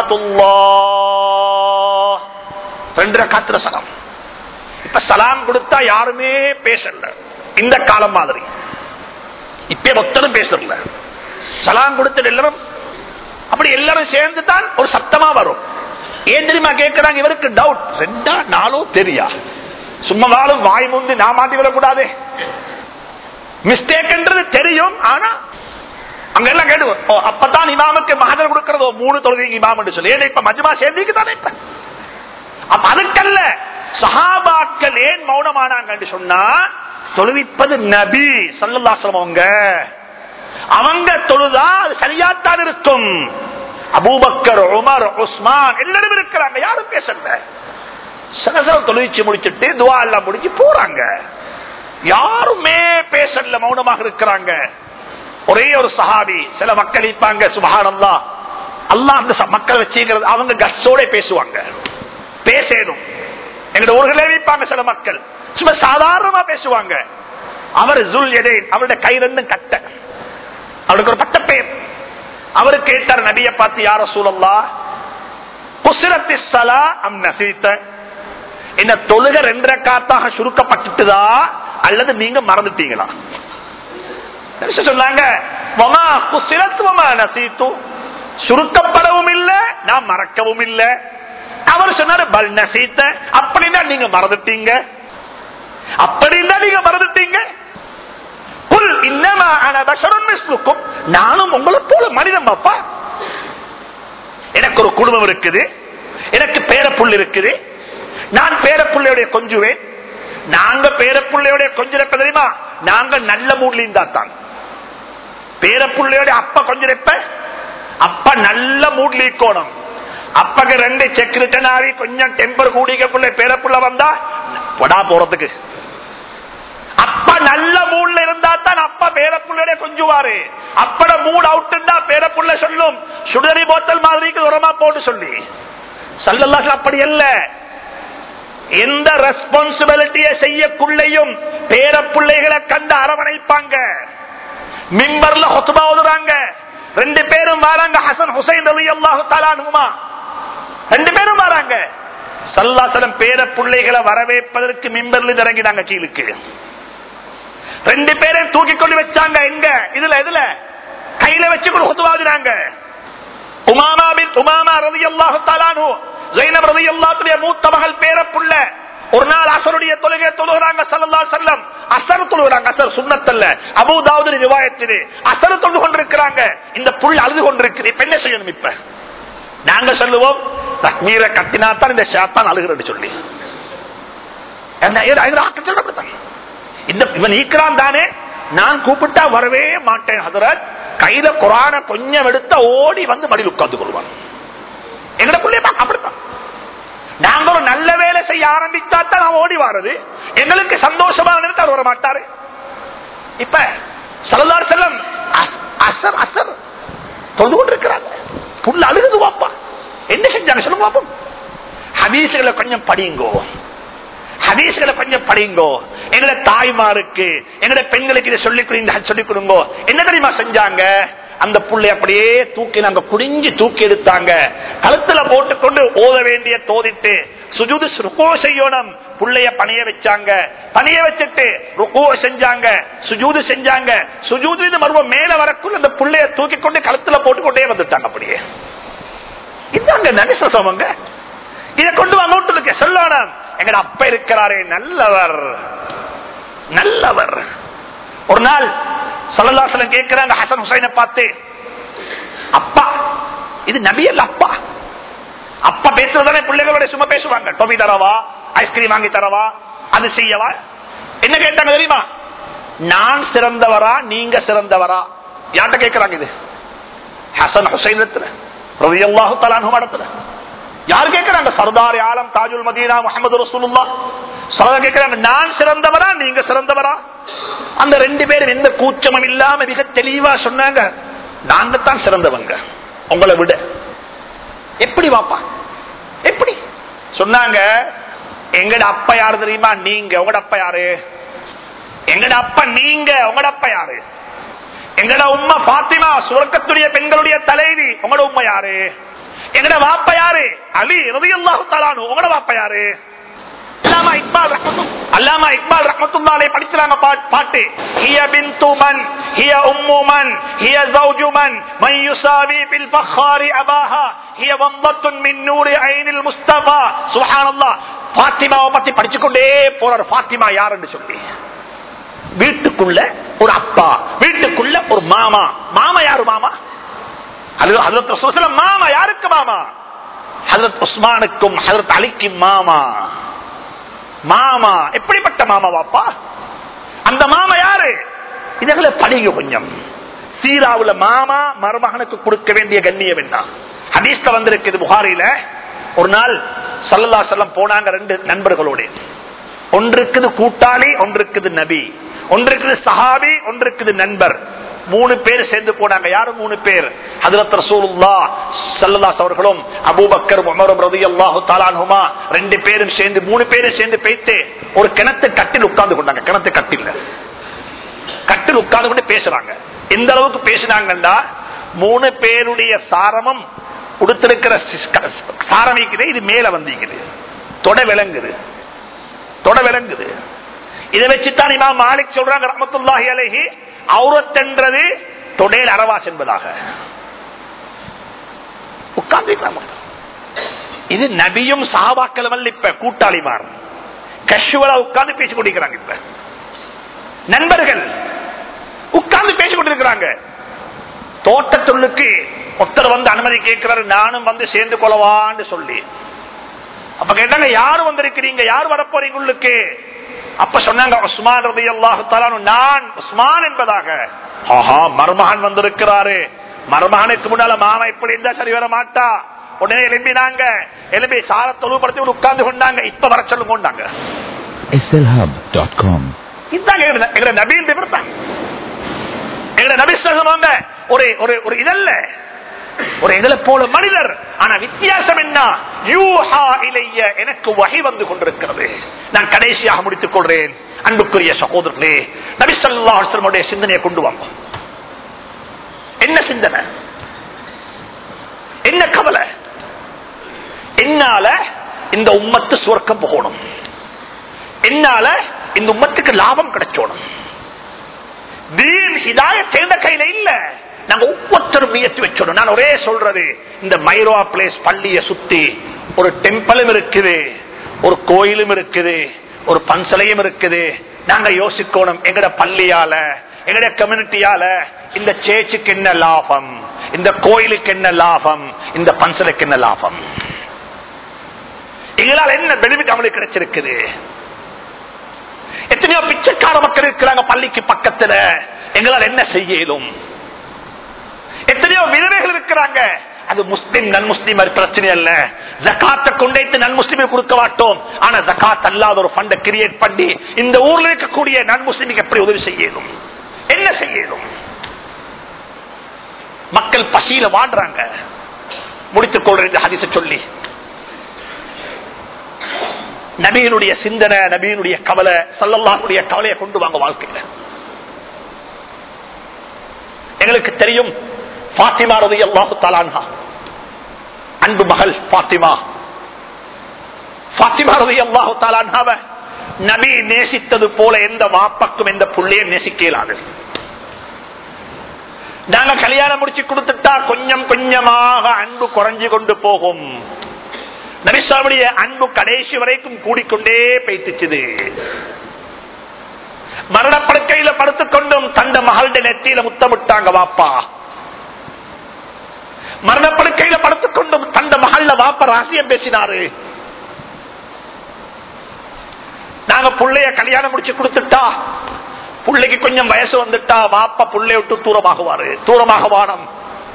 வரஹ்மத்துல்லாஹ் ரெண்டரை காத்துல சலாம் இப்ப சலாம் கொடுத்தா யாருமே பேசல இந்த காலம் மாதிரி இப்ப ஒத்தரும் பேசல சலாம் கொடுத்து எல்லாரும் அப்படி எல்லாரும் சேர்ந்து தான் ஒரு சத்தமா வரும் ஏன் தெரியுமா கேட்கிறாங்க இவருக்கு டவுட் ரெண்டா நாளோ தெரியா சும்மா வாழும் வாய் முந்தி நான் மாட்டி விடக்கூடாது மிஸ்டேக்ன்றது தெரியும் ஆனா அங்க எல்லாம் கேடுவோம் ஓ, அப்பதான் இமாமுக்கு மகதர் கொடுக்கறதோ மூணு தொழுகை இமாம் என்று சொல்லி ஏன்னா இப்ப மஜ்மா சேர்ந்திக்கு தானே இப்ப அப்ப அதுக்கல்ல சஹாபாக்கள் ஏன் மௌனமானாங்க சொன்னா தொழுவிப்பது நபி சல்லுல்லாசலம் அவங்க அவங்க தொழுதா அது சரியாத்தான் இருக்கும் அபூபக்கர் உமர் உஸ்மான் எல்லாரும் இருக்கிறாங்க யாரும் பேசல சகசரம் தொழுவிச்சு முடிச்சுட்டு துவா எல்லாம் முடிச்சு போறாங்க யாருமே பேசல மௌனமாக இருக்கிறாங்க ஒரே ஒரு சஹாபி சில மக்கள் இருப்பாங்க சுபஹானல்லா அல்லாஹ் அந்த ச- மக்கள் வச்சுக்கிறது அவங்க கட்ஸோட பேசுவாங்க பேசணும் எங்க ஊர்களே வைப்பாங்க சில மக்கள் சும்மா சாதாரணமா பேசுவாங்க அவர் ஜுல் எதேன் அவருடைய கை ரெண்டும் கட்ட அவருக்கு ஒரு பட்ட பேர் அவரு கேட்டார் நபிய பார்த்து யார சூழல்லா குசிரத்தி சலா அம் நசீத்த இந்த தொழுக ரெண்டரை காத்தாக சுருக்கப்பட்டுதா அல்லது நீங்க மறந்துட்டீங்களா நபிசு சொன்னாங்க வமா குசிரத் வமா நசீத்து சுருக்கப்படவும் இல்லை நான் மறக்கவும் இல்லை அவர் சொன்னாரு பல் நசீத்த அப்படின்னா நீங்க மறந்துட்டீங்க அப்படின்னா நீங்க மறந்துட்டீங்க குல் இன்னமா அன பஷருன் மிஸ்லுக்கும் நானும் உங்களை போல மனிதன் பாப்பா எனக்கு ஒரு குடும்பம் இருக்குது எனக்கு பேரப்புள்ள இருக்குது நான் பேரப்புள்ளையுடைய கொஞ்சுவேன் நாங்க பேரப்புள்ளையுடைய கொஞ்சிருப்ப தெரியுமா நாங்க நல்ல மூட்ல இருந்தா தான் பேரப்புள்ளையோட அப்பா கொஞ்சிருப்ப அப்பா நல்ல மூட்ல இருக்கணும் அப்பக்கு ரெண்டு செக்ரிட்டன் ஆகி கொஞ்சம் டெம்பர் கூடிக்கக்குள்ள பேரப்புள்ள வந்தா பொடா போறதுக்கு அப்பா நல்ல மூட்ல இருந்தா தான் அப்பா பேரப்புள்ளையோட கொஞ்சுவாரு அப்பட மூட் அவுட்டுண்டா பேரப்புள்ள சொல்லும் சுடரி போத்தல் மாதிரிக்கு உரமா போட்டு சொல்லி சல்லல்லாஹு அப்படி அல்ல எந்த ரெஸ்பான்சிபிலிட்டியை செய்யக்குள்ளையும் பேரப்புள்ளைகளை கண்டு அரவணைப்பாங்க மிம்பர்ல ஹொத்துபா ஓதுறாங்க ரெண்டு பேரும் வராங்க ஹசன் ஹுசைன் அலி அல்லாஹு தாலானுமா ரெண்டு பேரும் வராங்க சல்லாசலம் பேர பிள்ளைகளை வரவேற்பதற்கு மிம்பர்ல இறங்கினாங்க கீழுக்கு ரெண்டு பேரையும் தூக்கி கொண்டு வச்சாங்க எங்க இதுல இதுல கையில வச்சு கொண்டு ஹுத்துவாதினாங்க உமாமா பின் உமாமா ரதி அல்லாஹு தாலானு ஜைனப் ரதி அல்லாத்துடைய மூத்த மகள் பேரப்புள்ள ஒரு நாள் அசருடைய தொழுகை தொழுகிறாங்க சல்லல்லா செல்லம் அசர் தொழுகிறாங்க அசர் சுண்ணத்தல்ல அபுதாவது ரிவாயத்திலே அசர் தொழு கொண்டிருக்கிறாங்க இந்த புல் அழுது கொண்டிருக்குது இப்ப என்ன செய்யணும் இப்ப நாங்க சொல்லுவோம் தக்மீரை கத்தினாத்தான் இந்த ஷாத்தான் அழுகிறது சொல்லி என்ன, இது- இது ஆக்கத்தில் அப்படித்தான். இந்த இவன் ஈக்கிறான் தானே நான் கூப்பிட்டா வரவே மாட்டேன் ஹதரத் கையில குரான கொஞ்சம் எடுத்த ஓடி வந்து மடியில் உட்கார்ந்து கொள்வான் எங்கட பிள்ளைய அப்படித்தான் நாங்க ஒரு நல்ல வேலை செய்ய ஆரம்பித்தா தான் அவன் ஓடி வாரது எங்களுக்கு சந்தோஷமா நினைத்து அவர் வர மாட்டாரு இப்ப சலதார் செல்லம் அஸ்- அசர் அசர் தொழுது கொண்டிருக்கிறாங்க புள்ள அழுகுது வாப்பா என்ன செஞ்சாங்க சொல்லுங்க பாப்போம் ஹதீசுகளை கொஞ்சம் படியுங்கோ ஹதீசுகளை கொஞ்சம் படியுங்கோ எங்களை தாய்மாருக்கு எங்களை பெண்களுக்கு இதை சொல்லிக் கொடுங்க சொல்லிக் கொடுங்கோ என்ன தெரியுமா செஞ்சாங்க அந்த புள்ளை அப்படியே தூக்கி நாங்க குடிஞ்சு தூக்கி எடுத்தாங்க கழுத்துல போட்டுக்கொண்டு ஓத வேண்டிய தோதிட்டு சுஜூது ருக்கோ செய்யணும் புள்ளைய பணிய வச்சாங்க பணிய வச்சுட்டு ருக்கோ செஞ்சாங்க சுஜூது செஞ்சாங்க சுஜூது இது மறுபடியும் மேல வரக்குள்ள அந்த புள்ளைய தூக்கி கொண்டு கழுத்துல போட்டுக்கொண்டே வந்துட்டாங்க அப்படியே இதாங்க நடிசவங்க இதை கொண்டு வாங்க வீட்டுக்கு சொல்லணும் எங்க அப்பா இருக்கிறாரே நல்லவர் நல்லவர் ஒரு நாள் சல்லல்லாசலம் கேட்கிறாங்க ஹசன் ஹுசைனை பார்த்து அப்பா இது நபியல் அப்பா அப்பா பேசுறதானே பிள்ளைகளோட சும்மா பேசுவாங்க டொபி தரவா ஐஸ்கிரீம் வாங்கி தரவா அது செய்யவா என்ன கேட்டாங்க தெரியுமா நான் சிறந்தவரா நீங்க சிறந்தவரா யார்கிட்ட கேட்கிறாங்க இது ஹசன் ஹுசைன் ரலியல்லாஹு தஆலா அன்ஹு இடத்துல யார் கேட்கிறாங்க சர்தார் ஆலம் தாஜுல் மதீனா முகமது ரசூலுல்லாஹ் சொல்ல கேட்கிறாங்க நான் சிறந்தவரா நீங்க சிறந்தவரா அந்த ரெண்டு பேரும் எந்த கூச்சமும் இல்லாம மிக தெளிவா சொன்னாங்க நாங்க தான் சிறந்தவங்க உங்களை விட எப்படி வாப்பா எப்படி சொன்னாங்க எங்கட அப்பா யாரு தெரியுமா நீங்க உங்களோட அப்பா யாரு எங்கட அப்பா நீங்க உங்களோட அப்பா யாரு எங்கட உம்மா பாத்திமா சுவர்க்கத்துடைய பெண்களுடைய தலைவி உங்களோட உம்மா யாரு எங்கட வாப்ப யாரு அலி ரதியல்லாஹு தஆலானு உங்களோட வாப்ப யாரு அல்லாமா இக்பால் ரஹ்மத்து அல்லாமா இக்பால் ரஹ்மத்துல்லாஹி படிச்சாங்க பாட்டு ஹிய பின்து மன் ஹிய உம்மு மன் ஹிய زوج மன் மன் யுசாவி பில் ஃபخار அபாஹா ஹிய வந்தத்துன் மின் நூரி ஐனில் முஸ்தபா சுப்ஹானல்லாஹ் ஃபாத்திமாவை பத்தி படிச்சு கொண்டே போறார் ஃபாத்திமா யாருன்னு சொல்லி வீட்டுக்குள்ள ஒரு அப்பா வீட்டுக்குள்ள ஒரு மாமா மாமா யாரு மாமா அது ஹஜரத் ரசூலுல்லாஹி மாமா யாருக்கு மாமா ஹஜரத் உஸ்மானுக்கும் ஹஜரத் அலிக்கும் மாமா மாமா எப்படிப்பட்ட மாமா வாப்பா அந்த மாமா யாரு இதுகளை படிங்க கொஞ்சம் சீராவுல மாமா மருமகனுக்கு கொடுக்க வேண்டிய கண்ணியம் என்ன ஹதீஸ்ல வந்திருக்குது புகாரில ஒரு நாள் சல்லல்லா செல்லம் போனாங்க ரெண்டு நண்பர்களோட ஒன்றுக்குது கூட்டாளி ஒன்றுக்குது நபி ஒன்றுக்குது சஹாபி ஒன்றுக்குது நண்பர் மூணு பேர் சேர்ந்து போனாங்க யாரு மூணு பேர் ஹதரத் ரசூலுல்லா ஸல்லல்லாஹு அவர்களும் அபூபக்கர் உமர் ரலியல்லாஹு தஆலாஹுமா ரெண்டு பேரும் சேர்ந்து மூணு பேரும் சேர்ந்து போயிட்டு ஒரு கிணத்து கட்டில் உட்கார்ந்து கொண்டாங்க கிணத்து கட்டில் கட்டில் உட்கார்ந்து கொண்டு பேசுறாங்க எந்த அளவுக்கு பேசினாங்கன்னா மூணு பேருடைய சாரமும் உடுத்திருக்கிற சாரமிக்குது இது மேல வந்திக்குது தொட விளங்குது தொட விளங்குது இதை வச்சுத்தான் இமாம் மாலிக் சொல்றாங்க ரஹமத்துல்லாஹி அலைஹி அவுரத் என்றது தொடையில் அரவாஸ் என்பதாக உட்கார்ந்து இது நபியும் சாபாக்களும் அல்ல இப்ப கூட்டாளிமார் கஷுவலா உட்கார்ந்து பேசிக் கொண்டிருக்கிறாங்க இப்ப நண்பர்கள் உட்கார்ந்து பேசிக் கொண்டிருக்கிறாங்க தோட்டத்துள்ளுக்கு ஒருத்தர் வந்து அனுமதி கேட்கிறாரு நானும் வந்து சேர்ந்து கொள்ளவான்னு சொல்லி அப்ப கேட்டாங்க யாரு வந்திருக்கிறீங்க யார் வரப்போறீங்க உள்ளுக்கு அப்ப சொன்னாங்க உஸ்மான் ரதி அல்லாஹு நான் உஸ்மான் என்பதாக ஆஹா மருமகன் வந்திருக்கிறாரு மருமகனுக்கு முன்னால மாமா இப்படி இருந்தா சரி வர மாட்டா உடனே எழும்பினாங்க எழுப்பி சார தொழுப்படுத்தி உட்கார்ந்து கொண்டாங்க இப்ப வர சொல்லு கொண்டாங்க slhub.com இதாங்க எங்க- எங்க நபியின் பேர் தான் எங்க நபி சொல்லுவாங்க ஒரு ஒரு ஒரு இதல்ல ஒரு இதழ போல மனிதர் ஆனா வித்தியாசம் என்ன யூஹா இலைய எனக்கு வகை வந்து கொண்டிருக்கிறது நான் கடைசியாக முடித்துக் கொள்றேன் அன்புக்குரிய சகோதரர்களே நபி ஸல்லல்லாஹு அலைஹி வஸல்லம் சிந்தனையை கொண்டு வாங்க என்ன சிந்தனை என்ன கவலை என்னால இந்த உம்மத்து சுவர்க்கம் போகணும் என்னால இந்த உம்மத்துக்கு லாபம் கிடைச்சோணும் தீன் ஹிதாயத் எந்த கையில இல்ல நாங்க ஒவ்வொருத்தரும் முயற்சி வச்சோம் நான் ஒரே சொல்றது இந்த மைரோா பிளேஸ் பள்ளிய சுத்தி ஒரு டெம்பிளும் இருக்குது ஒரு கோயிலும் இருக்குது ஒரு பன்சலையும் இருக்குது நாங்க யோசிக்கணும் எங்கட பள்ளியால எங்கட கம்யூனிட்டியால இந்த சேச்சுக்கு என்ன லாபம் இந்த கோயிலுக்கு என்ன லாபம் இந்த பன்சலைக்கு என்ன லாபம் எங்களால் என்ன பெனிஃபிட் அவங்களுக்கு கிடைச்சிருக்குது எத்தனையோ பிச்சைக்கார மக்கள் இருக்கிறாங்க பள்ளிக்கு பக்கத்துல எங்களால் என்ன செய்யலும் எத்தனையோ விதவைகள் இருக்கிறாங்க அது முஸ்லிம் நன் முஸ்லிம் பிரச்சனை அல்ல ஜக்காத்தை கொண்டைத்து நன் முஸ்லிமை கொடுக்க மாட்டோம் ஆனா ஜக்காத் அல்லாத ஒரு ஃபண்டை கிரியேட் பண்ணி இந்த ஊர்ல இருக்கக்கூடிய நன் முஸ்லிமுக்கு எப்படி உதவி செய்யணும் என்ன செய்யணும் மக்கள் பசியில வாடுறாங்க முடித்துக் கொள்ற இந்த ஹதிச சொல்லி நபியினுடைய சிந்தனை நபியினுடைய கவலை சல்லல்லாஹுடைய கவலையை கொண்டு வாங்க வாழ்க்கையில எங்களுக்கு தெரியும் பாத்திமா ரதி அல்லாஹு தாலான்ஹா அன்பு மகள் பாத்திமா பாத்திமா ரதி அல்லாஹு தாலான்ஹாவ நபி நேசித்தது போல எந்த வாப்பக்கும் எந்த புள்ளையும் நேசிக்க இயலாது நாங்க கல்யாணம் முடிச்சு கொடுத்துட்டா கொஞ்சம் கொஞ்சமாக அன்பு குறைஞ்சு கொண்டு போகும் நபிசாவுடைய அன்பு கடைசி வரைக்கும் கூடிக்கொண்டே பேத்துச்சுது மரணப்படுக்கையில படுத்துக் கொண்டும் தந்த மகளுடைய நெத்தியில முத்தமிட்டாங்க வாப்பா மரணப்படுக்கையில படுத்துக்கொண்டு தந்த மகள்ல வாப்ப ரகசியம் பேசினாரு நாங்க புள்ளைய கல்யாணம் முடிச்சு கொடுத்துட்டா புள்ளைக்கு கொஞ்சம் வயசு வந்துட்டா வாப்பா புள்ளைய விட்டு தூரமாகுவாரு தூரமாக வானம்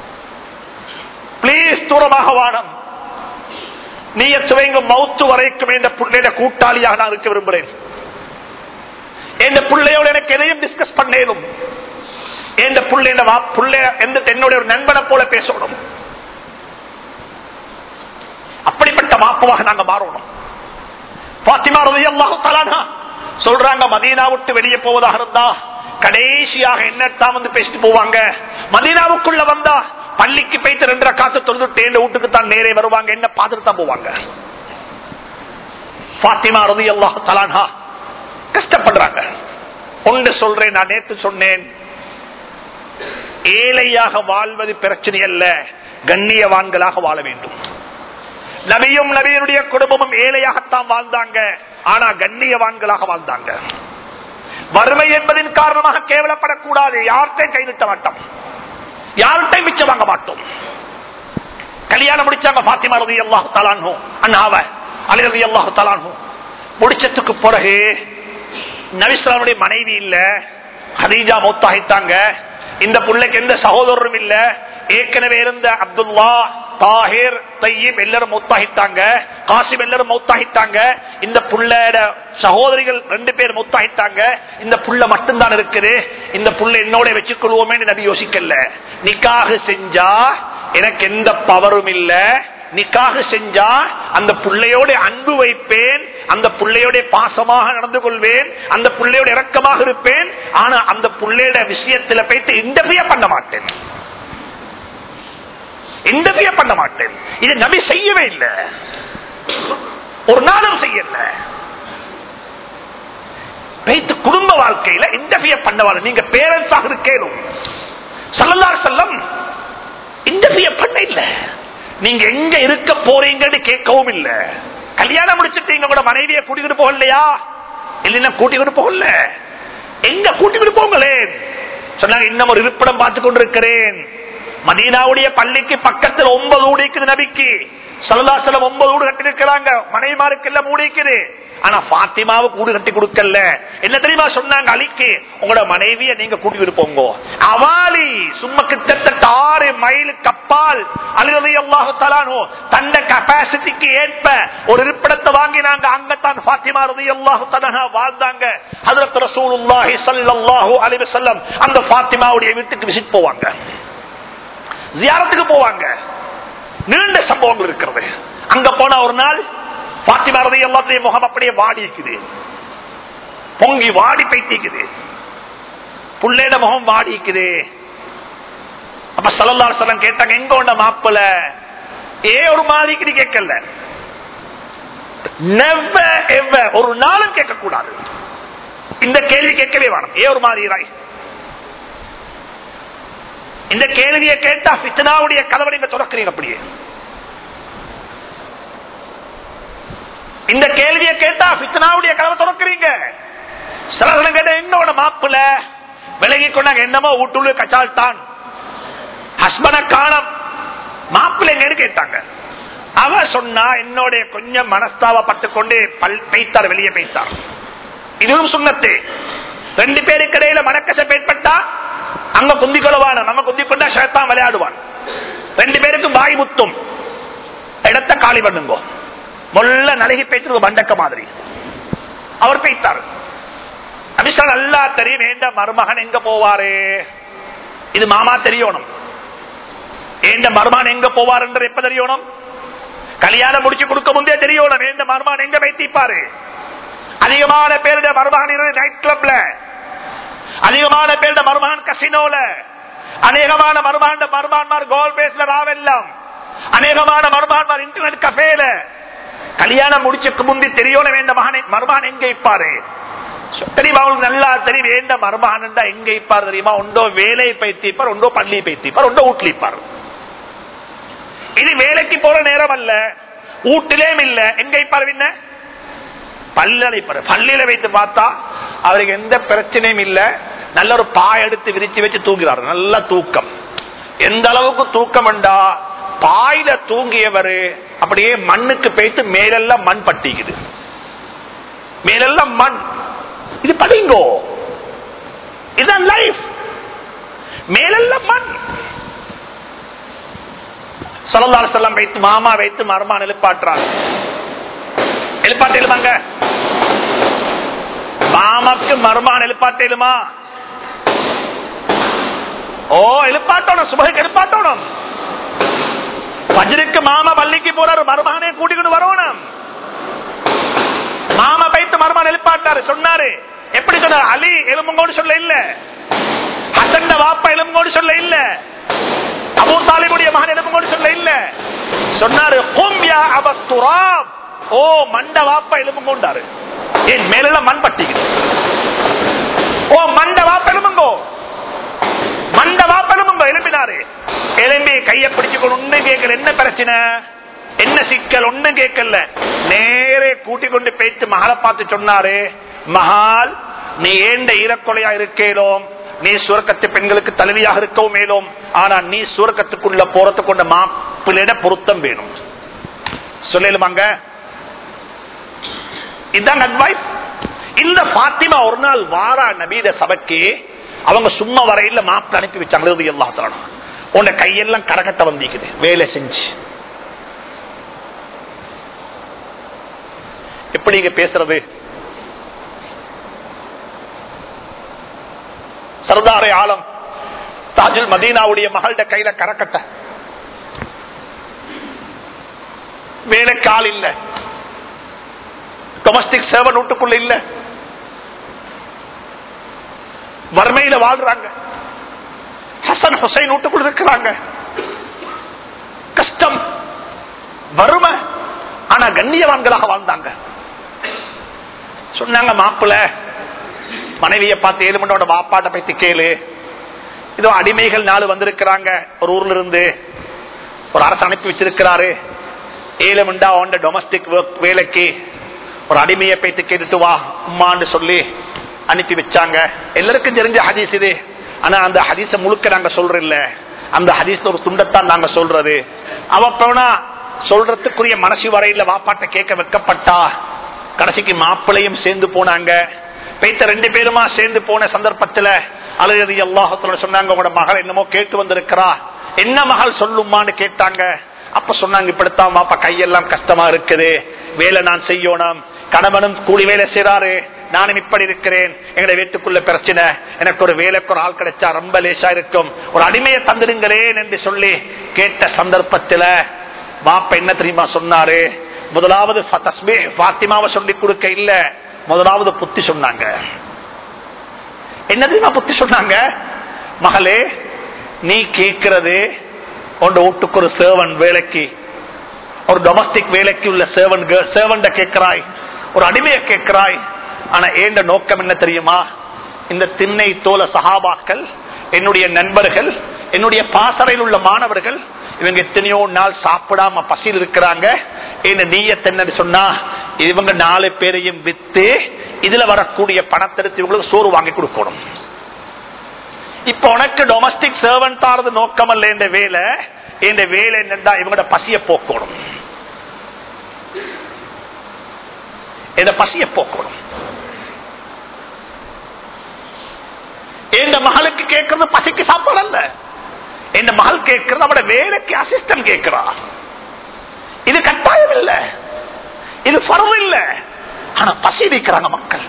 பிளீஸ் தூரமாக வானம் நீய துவங்க மௌத்து வரைக்கும் என்ற புள்ளைய கூட்டாளியாக நான் இருக்க விரும்புகிறேன் என் பிள்ளையோட எனக்கு எதையும் டிஸ்கஸ் பண்ணேனும் என் புள்ளை புள்ளை எந்த என்னுடைய ஒரு நண்பனை போல பேசணும் அப்படிப்பட்ட மாப்பவாக நாங்க மாறணும் பாத்திமா ரலியல்லாஹு தஆலா சொல்றாங்க மதீனா விட்டு வெளியே போவதாக இருந்தா கடைசியாக என்னத்தான் வந்து பேசிட்டு போவாங்க மதீனாவுக்குள்ள வந்தா பள்ளிக்கு போயிட்டு ரெண்டரை காசு தொழுதுட்டு என் வீட்டுக்கு தான் நேரே வருவாங்க என்ன பார்த்துட்டு தான் போவாங்க பாத்திமா ரலியல்லாஹு தஆலா கஷ்டப்படுறாங்க ஒன்று சொல்றேன் நான் நேற்று சொன்னேன் ஏழையாக வாழ்வது பிரச்சனை அல்ல கண்ணியவான்களாக வாழ வேண்டும் நபியும் நபியனுடைய குடும்பமும் ஏழையாகத்தான் வாழ்ந்தாங்க ஆனா கண்ணியவான்களாக வாழ்ந்தாங்க வறுமை என்பதின் காரணமாக கேவலப்படக்கூடாது யார்கிட்டையும் கைதிட்ட மாட்டோம் யார்கிட்டையும் மிச்சம் வாங்க மாட்டோம் கல்யாணம் முடிச்சாங்க பாத்திமா ரதி அல்லாஹு தலான்ஹோ அண்ணாவ அலி ரதி அல்லாஹு தலான்ஹோ முடிச்சதுக்கு பிறகு நபிஸ்லாமுடைய மனைவி இல்ல ஹதீஜா மௌத்தாகித்தாங்க இந்த பிள்ளைக்கு எந்த சகோதரரும் இல்ல ஏற்கனவே இருந்த அப்துல்லா தாஹிர் தையீப் எல்லாரும் மௌத்தாகித்தாங்க காசிம் எல்லாரும் மௌத்தாகித்தாங்க இந்த புள்ளோட சகோதரிகள் ரெண்டு பேர் மௌத்தாகித்தாங்க இந்த புள்ள மட்டும்தான் இருக்குது இந்த புள்ள என்னோட வச்சுக்கொள்வோமே நபி யோசிக்கல நிக்காக செஞ்சா எனக்கு எந்த பவரும் இல்ல நிக்காக செஞ்சா அந்த பிள்ளையோட அன்பு வைப்பேன் அந்த பிள்ளையோட பாசமாக நடந்து கொள்வேன் அந்த பிள்ளையோட இறக்கமாக இருப்பேன் ஆனா அந்த பிள்ளையோட விஷயத்துல போயிட்டு இன்டர்வியூ பண்ண மாட்டேன் இன்டர்வியூ பண்ண மாட்டேன் இது நபி செய்யவே இல்லை ஒரு நாளும் செய்யல வைத்து குடும்ப வாழ்க்கையில இன்டர்வியூ பண்ணவாள் நீங்க பேரண்ட்ஸாக இருக்கேனும் சல்லல்லார் செல்லம் இன்டர்வியூ பண்ண இல்ல நீங்க எங்க இருக்க போறீங்கன்னு கேட்கவும் இல்ல கல்யாணம் முடிச்சுட்டீங்க கூட மனைவியை கூட்டிக்கிட்டு போகலையா இல்லைன்னா கூட்டிக்கிட்டு போகல எங்க கூட்டிக்கிட்டு போங்களேன் சொன்னாங்க இன்னும் ஒரு இருப்பிடம் பார்த்து கொண்டிருக்கிறேன் மதீனாவுடைய பள்ளிக்கு பக்கத்தில் ஒன்பது ஊடு இருக்குது நபிக்கு சல்லாசலம் ஒன்பது ஊடு கட்டி இருக்கிறாங்க மனைவிமாருக்கு எல்லாம் மூடிக்குது ஆனா பாத்திமாவுக்கு ஊடு கட்டி கொடுக்கல என்ன தெரியுமா சொன்னாங்க அலிக்கு உங்களோட மனைவிய நீங்க கூட்டிட்டு போங்க அவாலி சும்மா கிட்டத்தட்ட ஆறு மைல் கப்பால் அலுவலி அல்லாஹு தலானோ தந்த கப்பாசிட்டிக்கு ஏற்ப ஒரு இருப்பிடத்தை வாங்கி நாங்க அங்கத்தான் பாத்திமா ரதி அல்லாஹு தலா வாழ்ந்தாங்க ஹதரத் ரசூலுல்லாஹி ஸல்லல்லாஹு அலைஹி வஸல்லம் அந்த பாத்திமாவுடைய வீட்டுக்கு விசிட் போவாங்க ஜியாரத்துக்கு போவாங்க நீண்ட சம்பவங்கள் இருக்கிறது அங்க போன ஒரு நாள் பாத்திமா ரதி எல்லாத்தையும் முகம் அப்படியே வாடி இருக்குது பொங்கி வாடி பைத்திக்குது புள்ளையிட முகம் வாடி இருக்குது அப்ப சல்லல்லார் சலம் கேட்டாங்க எங்க உண்ட மாப்பிள ஏ ஒரு மாதிரி கேட்கல ஒரு நாளும் கேட்க கூடாது இந்த கேள்வி கேட்கவே வேணும் ஏ ஒரு மாதிரி இந்த கேள்வியை கேட்டா பித்தனாவுடைய கதவை நீங்க தொடக்கிறீங்க அப்படியே இந்த கேள்வியை கேட்டா பித்தனாவுடைய கதவை தொடக்கிறீங்க சில கேட்ட என்னோட மாப்பிள விலகி கொண்டாங்க என்னமோ வீட்டுள்ள கச்சால்தான் ஹஸ்பண்ட காணம் மாப்பிள்ளை எங்கன்னு கேட்டாங்க அவ சொன்னா என்னோட கொஞ்சம் மனஸ்தாவப்பட்டு கொண்டு பெய்த்தார் வெளியே பெய்த்தார் இதுவும் சுண்ணத்து ரெண்டு பேருக்கு இடையில மனக்கசப்பு ஏற்பட்டா அங்க குந்தி கொள்வான நம்ம குந்தி கொண்டா சேத்தான் விளையாடுவான் ரெண்டு பேருக்கும் வாய் முத்தும் இடத்த காலி பண்ணுங்க முல்ல நலகி பேச்சு பண்டக்க மாதிரி அவர் பேய்த்தார் அபிஷா நல்லா தெரியும் வேண்ட மருமகன் எங்க போவாரு இது மாமா தெரியணும் ஏண்ட மருமான் எங்க போவார் என்று எப்ப தெரியணும் கல்யாணம் முடிச்சு கொடுக்க முந்தே தெரியணும் வேண்ட மருமான் எங்க வைத்திப்பாரு அதிகமான பேருடைய மருமகன் நைட் கிளப்ல அதிகமான பேருடைய மருமகன் கசினோல அநேகமான மருமான மருமான்மார் கோல் பேஸ்ல ராவெல்லாம் அநேகமான மருமான்மார் இன்டர்நெட் கஃபேல கல்யாணம் முடிச்சுக்கு முந்தி தெரியல வேண்ட மகனை மருமான் எங்க இப்பாரு தெரியுமா அவங்களுக்கு நல்லா தெரியும் வேண்ட மருமகன் எங்க இப்பார் தெரியுமா ஒன்றோ வேலை பைத்திப்பார் ஒன்றோ பள்ளி பைத்திப்பார் ஒன்றோ வீட்டிலிப்பார் இது வேலைக்கு போற நேரம் அல்ல வீட்டிலேயும் இல்ல எங்க இப்பார் என்ன பல்லடைப்பாரு பள்ளியில வைத்து பார்த்தா அவருக்கு எந்த பிரச்சனையும் இல்ல நல்ல ஒரு பாய் எடுத்து விரிச்சு வச்சு தூங்குறாரு நல்ல தூக்கம் எந்த அளவுக்கு தூக்கம் உண்டா பாயில தூங்கியவர் அப்படியே மண்ணுக்கு பேய்த்து மேலெல்லாம் மண் பட்டிக்குது மேலெல்லாம் மண் இது படிங்கோ இதுதான் லைஃப் மேலெல்லாம் மண் சலந்தால செல்லம் வைத்து மாமா வைத்து மர்மான் எழுப்பாட்டுறாங்க எழுப்பாட்டேலுமாங்க மாமாக்கு மர்மான் எழுப்பாட்டேலுமா ஓ எழுப்பாட்டணும் சுபகுக்கு எழுப்பாட்டணும் பஜருக்கு மாமா பள்ளிக்கு போறாரு மருமகனே கூட்டிக்கிட்டு வரணும் மாமா பைத்து மருமகன் எழுப்பாட்டாரு சொன்னாரு எப்படி சொன்னார் அலி எலும்புங்கோடு சொல்ல இல்ல ஹசன் வாப்பா எலும்புங்கோடு சொல்ல இல்ல அபூ தாலிபுடைய மகன் எலும்புங்கோடு சொல்ல இல்ல சொன்னாரு கோம்பியா அபத்துராப் ஓ மண்ட வாப்பா எலும்புங்கோண்டாரு என் மேலெல்லாம் மண் பட்டிக்குது ஓ மண்ட வாப்பா எலும்புங்கோ மண்ட வாப்பெலும்புங்கோ எழுப்பினாரு எலும்பி கையை பிடிச்சுக்கணும் ஒண்ணு கேட்கல என்ன பிரச்சனை என்ன சிக்கல் ஒண்ணும் கேட்கல நேரே கூட்டிக் கொண்டு போயிட்டு மகளை பார்த்து சொன்னாரு மகால் நீ ஏண்ட ஈரக்கொலையா இருக்கேலோம் நீ சுரக்கத்து பெண்களுக்கு தலைவியாக இருக்கவும் மேலும் ஆனா நீ சுரக்கத்துக்குள்ள போறதுக்கு கொண்ட மாப்பிள்ளையிட பொருத்தம் வேணும் சொல்லலுமாங்க இதுதான் அட்வைஸ் இந்த பாத்திமா ஒரு நாள் வாரா நபீத சபைக்கு அவங்க சும்மா வரையில மாப்பிள்ள அனுப்பி வச்சாங்க எல்லா தரணும் உன்னை கையெல்லாம் கரகட்ட வந்திக்குது வேலை செஞ்சு எப்படி இங்க பேசுறது சர்தாரை ஆலம் தாஜுல் மதீனாவுடைய மகள்கிட்ட கையில கரக்கட்ட வேலைக்கால் இல்ல டொமஸ்டிக் சேவன் வீட்டுக்குள்ள இல்ல வறுமையில வாழ்றாங்க ஹசன் ஹுசைன் வீட்டுக்குள்ள இருக்கிறாங்க கஷ்டம் வறுமை ஆனா கண்ணியவான்களாக வாழ்ந்தாங்க சொன்னாங்க மாப்பிள்ள மனைவியை பார்த்து ஏழு மண்டோட வாப்பாட்ட பத்தி கேளு இதோ அடிமைகள் நாலு வந்திருக்கிறாங்க ஒரு ஊர்ல இருந்து ஒரு அரசு அனுப்பி வச்சிருக்கிறாரு ஏழு மண்டா ஒன்ற டொமஸ்டிக் வேலைக்கு ஒரு அடிமையை பேத்து கேட்டுட்டு வா உம்மான்னு சொல்லி அனுப்பி வச்சாங்க எல்லாருக்கும் தெரிஞ்ச ஹதீஸ் இது ஆனா அந்த ஹதீஸ முழுக்க நாங்க சொல்றோம் இல்ல அந்த ஹதீஸ் ஒரு துண்டத்தான் நாங்க சொல்றது அவ போனா சொல்றதுக்குரிய மனசு வரையில வாப்பாட்ட கேட்க வைக்கப்பட்டா கடைசிக்கு மாப்பிளையும் சேர்ந்து போனாங்க பேத்த ரெண்டு பேருமா சேர்ந்து போன சந்தர்ப்பத்துல அழுகதி அல்லாஹத்துல சொன்னாங்க உங்களோட மகள் என்னமோ கேட்டு வந்திருக்கிறா என்ன மகள் சொல்லுமான்னு கேட்டாங்க அப்ப சொன்னாங்க இப்படித்தான் மாப்பா கையெல்லாம் கஷ்டமா இருக்குது வேலை நான் செய்யணும் கணவனும் கூலி வேலை செய்யறாரு நானும் இப்படி இருக்கிறேன் எங்களை வீட்டுக்குள்ள பிரச்சனை எனக்கு ஒரு வேலைக்கு ஒரு ஆள் கிடைச்சா ரொம்ப லேசா இருக்கும் ஒரு அடிமையை தந்துடுங்களேன் என்று சொல்லி கேட்ட சந்தர்ப்பத்துல மாப்ப என்ன தெரியுமா சொன்னாரு முதலாவது பாத்திமாவை சொல்லி கொடுக்க இல்ல முதலாவது புத்தி சொன்னாங்க என்ன தெரியுமா புத்தி சொன்னாங்க மகளே நீ கேட்கிறது உன் வீட்டுக்கு ஒரு சேவன் வேலைக்கு ஒரு டொமஸ்டிக் வேலைக்கு உள்ள சேவன் சேவன் கேட்கிறாய் ஒரு அடிமையை கேட்கிறாய் ஆனா ஏண்ட நோக்கம் என்ன தெரியுமா இந்த திண்ணை தோல சகாபாக்கள் என்னுடைய நண்பர்கள் என்னுடைய பாசறையில் உள்ள மாணவர்கள் இவங்க எத்தனையோ நாள் சாப்பிடாம பசியில் இருக்கிறாங்க என்ன நீயத் என்னன்னு சொன்னா இவங்க நாலு பேரையும் வித்து இதுல வரக்கூடிய பணத்தெடுத்து இவங்களுக்கு சோறு வாங்கி கொடுக்கணும் இப்ப உனக்கு டொமஸ்டிக் சர்வன்ட் ஆறது நோக்கம் அல்ல என்ற வேலை என்ற வேலை என்னண்டா இவங்களோட பசிய போக்கணும் இந்த பசிய போக்கணும் எந்த மகளுக்கு கேட்கறது பசிக்கு சாப்பாடு அல்ல என் மகள் கேட்கிறது அவட வேலைக்கு அசிஸ்டன்ட் கேட்கிறா இது கட்டாயம் இல்ல இது பரவு இல்ல ஆனா பசி வைக்கிறாங்க மக்கள்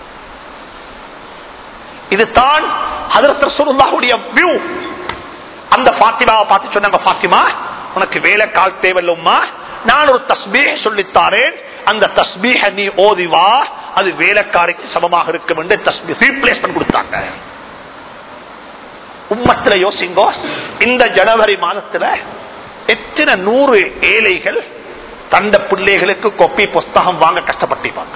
இதுதான் அதற்கு வியூ அந்த பாத்திமாவை பார்த்து சொன்னாங்க பாத்திமா உனக்கு வேலை கால் தேவையில்லுமா நான் ஒரு தஸ்பீக சொல்லித்தாரேன் அந்த தஸ்பீக நீ ஓதிவா அது வேலைக்காரிக்கு சமமாக இருக்கும் என்று தஸ்பீ ரீப்ளேஸ்மெண்ட் கொடுத்தாங்க உம்மத்துல யோசிங்கோ இந்த ஜனவரி மாதத்துல எத்தனை நூறு ஏழைகள் தந்த பிள்ளைகளுக்கு கொப்பி புஸ்தகம் வாங்க கஷ்டப்பட்டிருப்பாங்க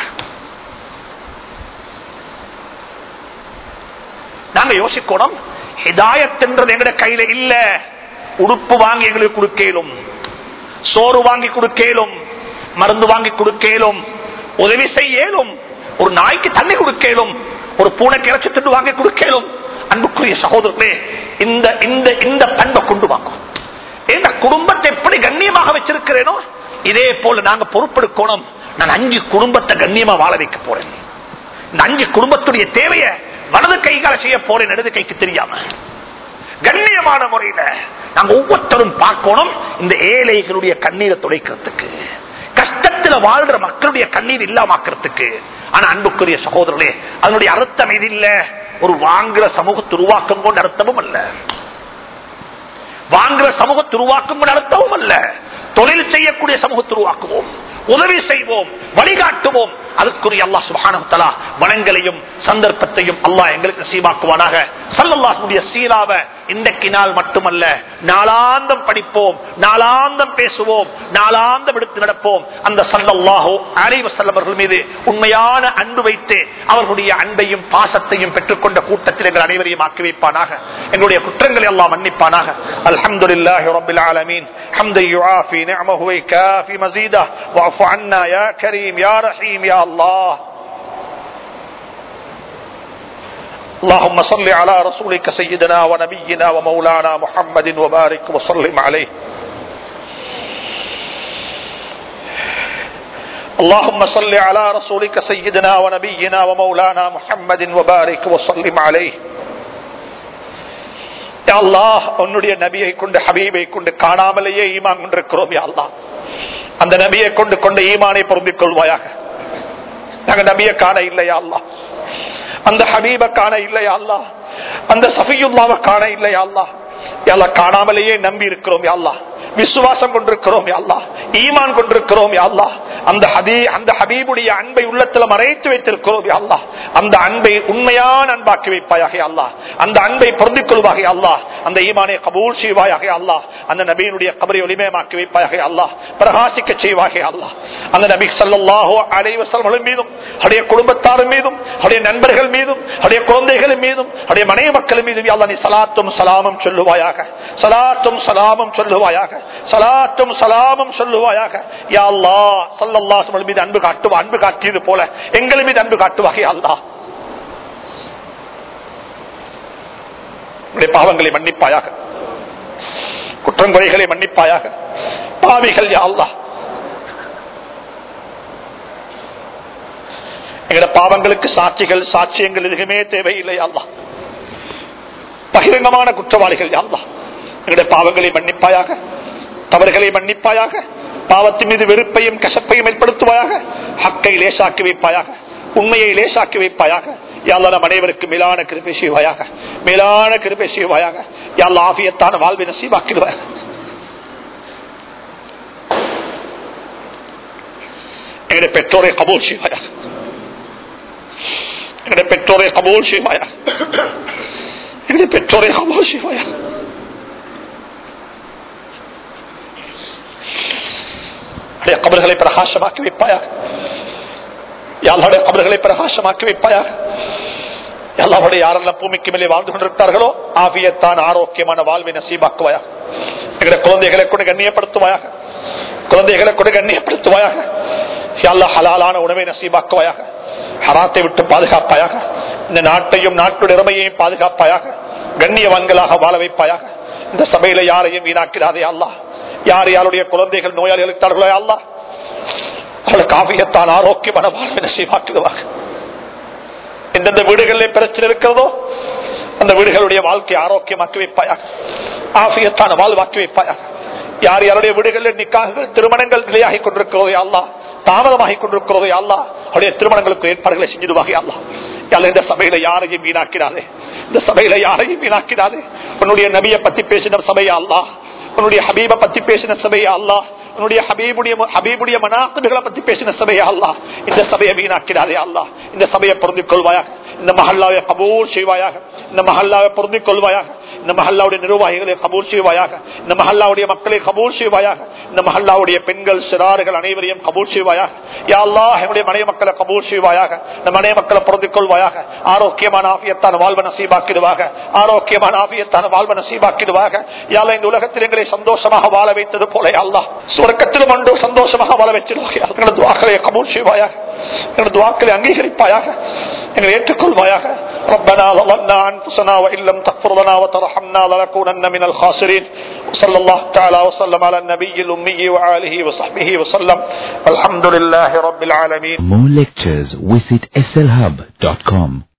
நாங்க யோசிக்கணும் ஹிதாயத்ன்றது எங்கட கையில இல்ல உடுப்பு வாங்கி எங்களுக்கு கொடுக்கலும் சோறு வாங்கி கொடுக்கலும் மருந்து வாங்கி கொடுக்கலும் உதவி செய்யலும் ஒரு நாய்க்கு தண்ணி கொடுக்கலும் ஒரு பூனைக்கு இறைச்சி திண்டு வாங்கி கொடுக்கலும் அன்புக்குரிய சகோதரர்களே இந்த இந்த இந்த பண்பை கொண்டு வாங்கும் இந்த குடும்பத்தை எப்படி கண்ணியமாக வச்சிருக்கிறேனோ இதே போல நாங்க பொறுப்பெடுக்கணும் நான் அஞ்சு குடும்பத்தை கண்ணியமா வாழ வைக்க போறேன் இந்த அஞ்சு குடும்பத்துடைய தேவையை வலது கைகால செய்ய போறேன் இடது கைக்கு தெரியாம கண்ணியமான முறையில நாங்க ஒவ்வொருத்தரும் பார்க்கணும் இந்த ஏழைகளுடைய கண்ணீரை துடைக்கிறதுக்கு கஷ்டத்துல வாழ்ற மக்களுடைய கண்ணீர் இல்லாமக்கிறதுக்கு ஆனா அன்புக்குரிய சகோதரர்களே அதனுடைய அர்த்தம் இது இல்ல ஒரு வாங்குற சமூகத்தை உருவாக்கும் கொண்டு அர்த்தமும் அல்ல வாங்குற சமூகத்தை உருவாக்கும் கொண்டு அர்த்தமும் அல்ல தொழில் செய்யக்கூடிய சமூகத்தை உருவாக்குவோம் உதவி செய்வோம் வழிகாட்டுவோம் அதுக்குரிய அல்லா சுபானத்தலா வளங்களையும் சந்தர்ப்பத்தையும் அல்லாஹ் எங்களுக்கு சீமாக்குவானாக சல்லல்லாஹுடைய சீராவ இன்றைக்கு நாள் மட்டுமல்ல நாளாந்தம் படிப்போம் நாளாந்தம் பேசுவோம் நாளாந்தம் எடுத்து நடப்போம் அந்த சல்லல்லாஹோ அனைவ செல்லவர்கள் மீது உண்மையான அன்பு வைத்து அவர்களுடைய அன்பையும் பாசத்தையும் பெற்றுக்கொண்ட கூட்டத்தில் எங்கள் அனைவரையும் ஆக்கி வைப்பானாக எங்களுடைய குற்றங்களை எல்லாம் மன்னிப்பானாக அல்ஹம்துலில்லாஹி ரப்பில் ஆலமீன் ஹம்தை யுஆஃபி நிஅமஹு வ காஃபி மஸீதா வஅஃபு அன்னா யா கரீம் யா ரஹீம் யா அல்லாஹ் اللهم صل على رسولك سيدنا ونبينا ومولانا محمد وبارك وسلم عليه اللهم صل على رسولك سيدنا ونبينا ومولانا محمد وبارك وسلم عليه யா அல்லாஹ் உன்னுடைய நபியை கொண்டு ஹபீபை கொண்டு காணாமலேயே ஈமான் கொண்டிருக்கிறோம் யா அல்லாஹ் அந்த நபியை கொண்டு கொண்ட ஈமானை பொருந்திக் கொள்வாயாக நாங்க நபியை காண இல்லையா அல்லாஹ் அந்த ஹபீப காண இல்லையா அல்லா அந்த சஃபியுல்லாவை காண இல்லையா அல்லா யாழ்லா காணாமலேயே நம்பி இருக்கிறோம் யாழ்லா விசுவாசம் கொண்டிருக்கிறோம் யாழ்லா ஈமான் கொண்டிருக்கிறோம் யாழ்லா அந்த ஹபீ அந்த ஹபீபுடைய அன்பை உள்ளத்துல மறைத்து வைத்திருக்கிறோம் யாழ்லா அந்த அன்பை உண்மையான அன்பாக்கி வைப்பாயாக அல்லா அந்த அன்பை பொருந்திக் கொள்வாக அல்லா அந்த ஈமானை கபூல் செய்வாயாக அல்லா அந்த நபியினுடைய கபரை ஒளிமயமாக்கி வைப்பாயாக அல்லா பிரகாசிக்க செய்வாக அல்லா அந்த நபி சல்லாஹோ அலைவசல்களும் மீதும் அவருடைய குடும்பத்தாரும் மீதும் அவருடைய நண்பர்கள் மீதும் அவருடைய குழந்தைகள் மீதும் அவருடைய மனைவி மக்கள் மீதும் அல்லா நீ சலாத்தும் சலாமும் சொல்லுவாயாக சலாத்தும் சலாமும் சொல்லுவாயாக சலாத்தும் சலாமும் சொல்லுவாயாக யா அல்லா சல்லல்லா மீது அன்பு காட்டுவா அன்பு காட்டியது போல எங்கள் மீது அன்பு காட்டுவாக அல்லா பாவங்களை மன்னிப்பாயாக குற்றங்குறைகளை மன்னிப்பாயாக பாவிகள் யா அல்லா எங்களோட பாவங்களுக்கு சாட்சிகள் சாட்சியங்கள் எதுவுமே தேவையில்லை அல்லா பகிரங்கமான குற்றவாளிகள் யாழ்லா எங்களுடைய பாவங்களை மன்னிப்பாயாக தவறுகளை மன்னிப்பாயாக பாவத்தின் மீது வெறுப்பையும் கசப்பையும் ஏற்படுத்துவாயாக ஹக்கை லேசாக்கி வைப்பாயாக உண்மையை லேசாக்கி வைப்பாயாக யாழ்லா நம் அனைவருக்கு மேலான கிருப்பை செய்வாயாக மேலான கிருப்பை செய்வாயாக யாழ்லா ஆபியத்தான வாழ்வை நசீவாக்கிடுவாயாக எங்களுடைய பெற்றோரை கபூல் செய்வாயாக எங்களுடைய பெற்றோரை கபூல் செய்வாயாக எங்களுடைய பெற்றோரை கபூல் செய்வாயாக கபர்களை பிரகாசமாக்கி வைப்பாயாக யாருடைய கபர்களை பிரகாசமாக்கி வைப்பாயாக எல்லாருடைய யாரெல்லாம் பூமிக்கு மேலே வாழ்ந்து கொண்டிருக்கிறார்களோ ஆவியத்தான் ஆரோக்கியமான வாழ்வை நசீபாக்குவாயாக எங்களுடைய குழந்தைகளை கூட கண்ணியப்படுத்துவாயாக குழந்தைகளை கூட கண்ணியப்படுத்துவாயாக எல்லா ஹலாலான உணவை நசீபாக்குவாயாக ஹராத்தை விட்டு பாதுகாப்பாயாக இந்த நாட்டையும் நாட்டு நிலைமையையும் பாதுகாப்பாயாக கண்ணியவான்களாக வாழ வைப்பாயாக இந்த சபையில யாரையும் வீணாக்கிறாதே அல்லா யார் யாருடைய குழந்தைகள் நோயாளிகள் இருக்கிறார்களோ அல்லா அவளுக்கு ஆவியத்தான் ஆரோக்கியமான வாழ்வை நசீபாக்குவாங்க எந்தெந்த வீடுகளிலே பிரச்சனை இருக்கிறதோ அந்த வீடுகளுடைய வாழ்க்கை ஆரோக்கியமாக்கி வைப்பாயாக ஆபியத்தான வாழ்வாக்கி வைப்பாயாக யார் யாருடைய வீடுகளில் நிக்காக திருமணங்கள் நிலையாகி கொண்டிருக்கிறதோ அல்லா தாமதமாகி கொண்டிருக்கிறதோ அல்லா அவருடைய திருமணங்களுக்கு ஏற்பாடுகளை செஞ்சிடுவாங்க அல்லா அல்ல இந்த சபையில யாரையும் வீணாக்கிறாதே இந்த சபையில யாரையும் வீணாக்கிறாதே உன்னுடைய நபியை பத்தி பேசின சபையா அல்லா உன்னுடைய ஹபீபை பத்தி பேசின சபையா அல்லா உன்னுடைய ஹபீபுடைய ஹபீபுடைய மனாக்குகளை பத்தி பேசின சபையா அல்லா இந்த சபையை வீணாக்கிறாதே அல்லா இந்த சபையை பொருந்திக் கொள்வாயாக இந்த மஹல்லாவை கபூல் செய்வாயாக இந்த மஹல்லாவை பொருந்திக் கொள்வாயாக இந்த மஹல்லாவுடைய நிர்வாகிகளை கபூல் செய்வாயாக இந்த மஹல்லாவுடைய மக்களை கபூல் செய்வாயாக இந்த மஹல்லாவுடைய பெண்கள் சிறார்கள் அனைவரையும் கபூல் செய்வாயாக யா அல்லா என்னுடைய மனைவி மக்களை கபூல் செய்வாயாக இந்த மனைவி மக்களை பொருந்திக் கொள்வாயாக ஆரோக்கியமான ஆபியத்தான வாழ்வ நசீபாக்கிடுவாக ஆரோக்கியமான ஆபியத்தான வாழ்வ நசீபாக்கிடுவாக யால இந்த உலகத்தில் எங்களை சந்தோஷமாக வாழ வைத்தது போல அல்லா சுவர்க்கத்திலும் ஒன்று சந்தோஷமாக வாழ வச்சிருவாங்க எங்களது வாக்களை கபூல் செய்வாயாக எங்களது வாக்களை அங்கீகரிப்பாயாக எங்களை ஏற்றுக்கொள்வாயாக ربنا ظلمنا انفسنا وان لم تغفر لنا وترحمنا لنكونن من الخاسرين صلى الله تعالى وسلم على النبي الامي وآله وصحبه وسلم الحمد لله رب العالمين For more lectures, visit slhub.com.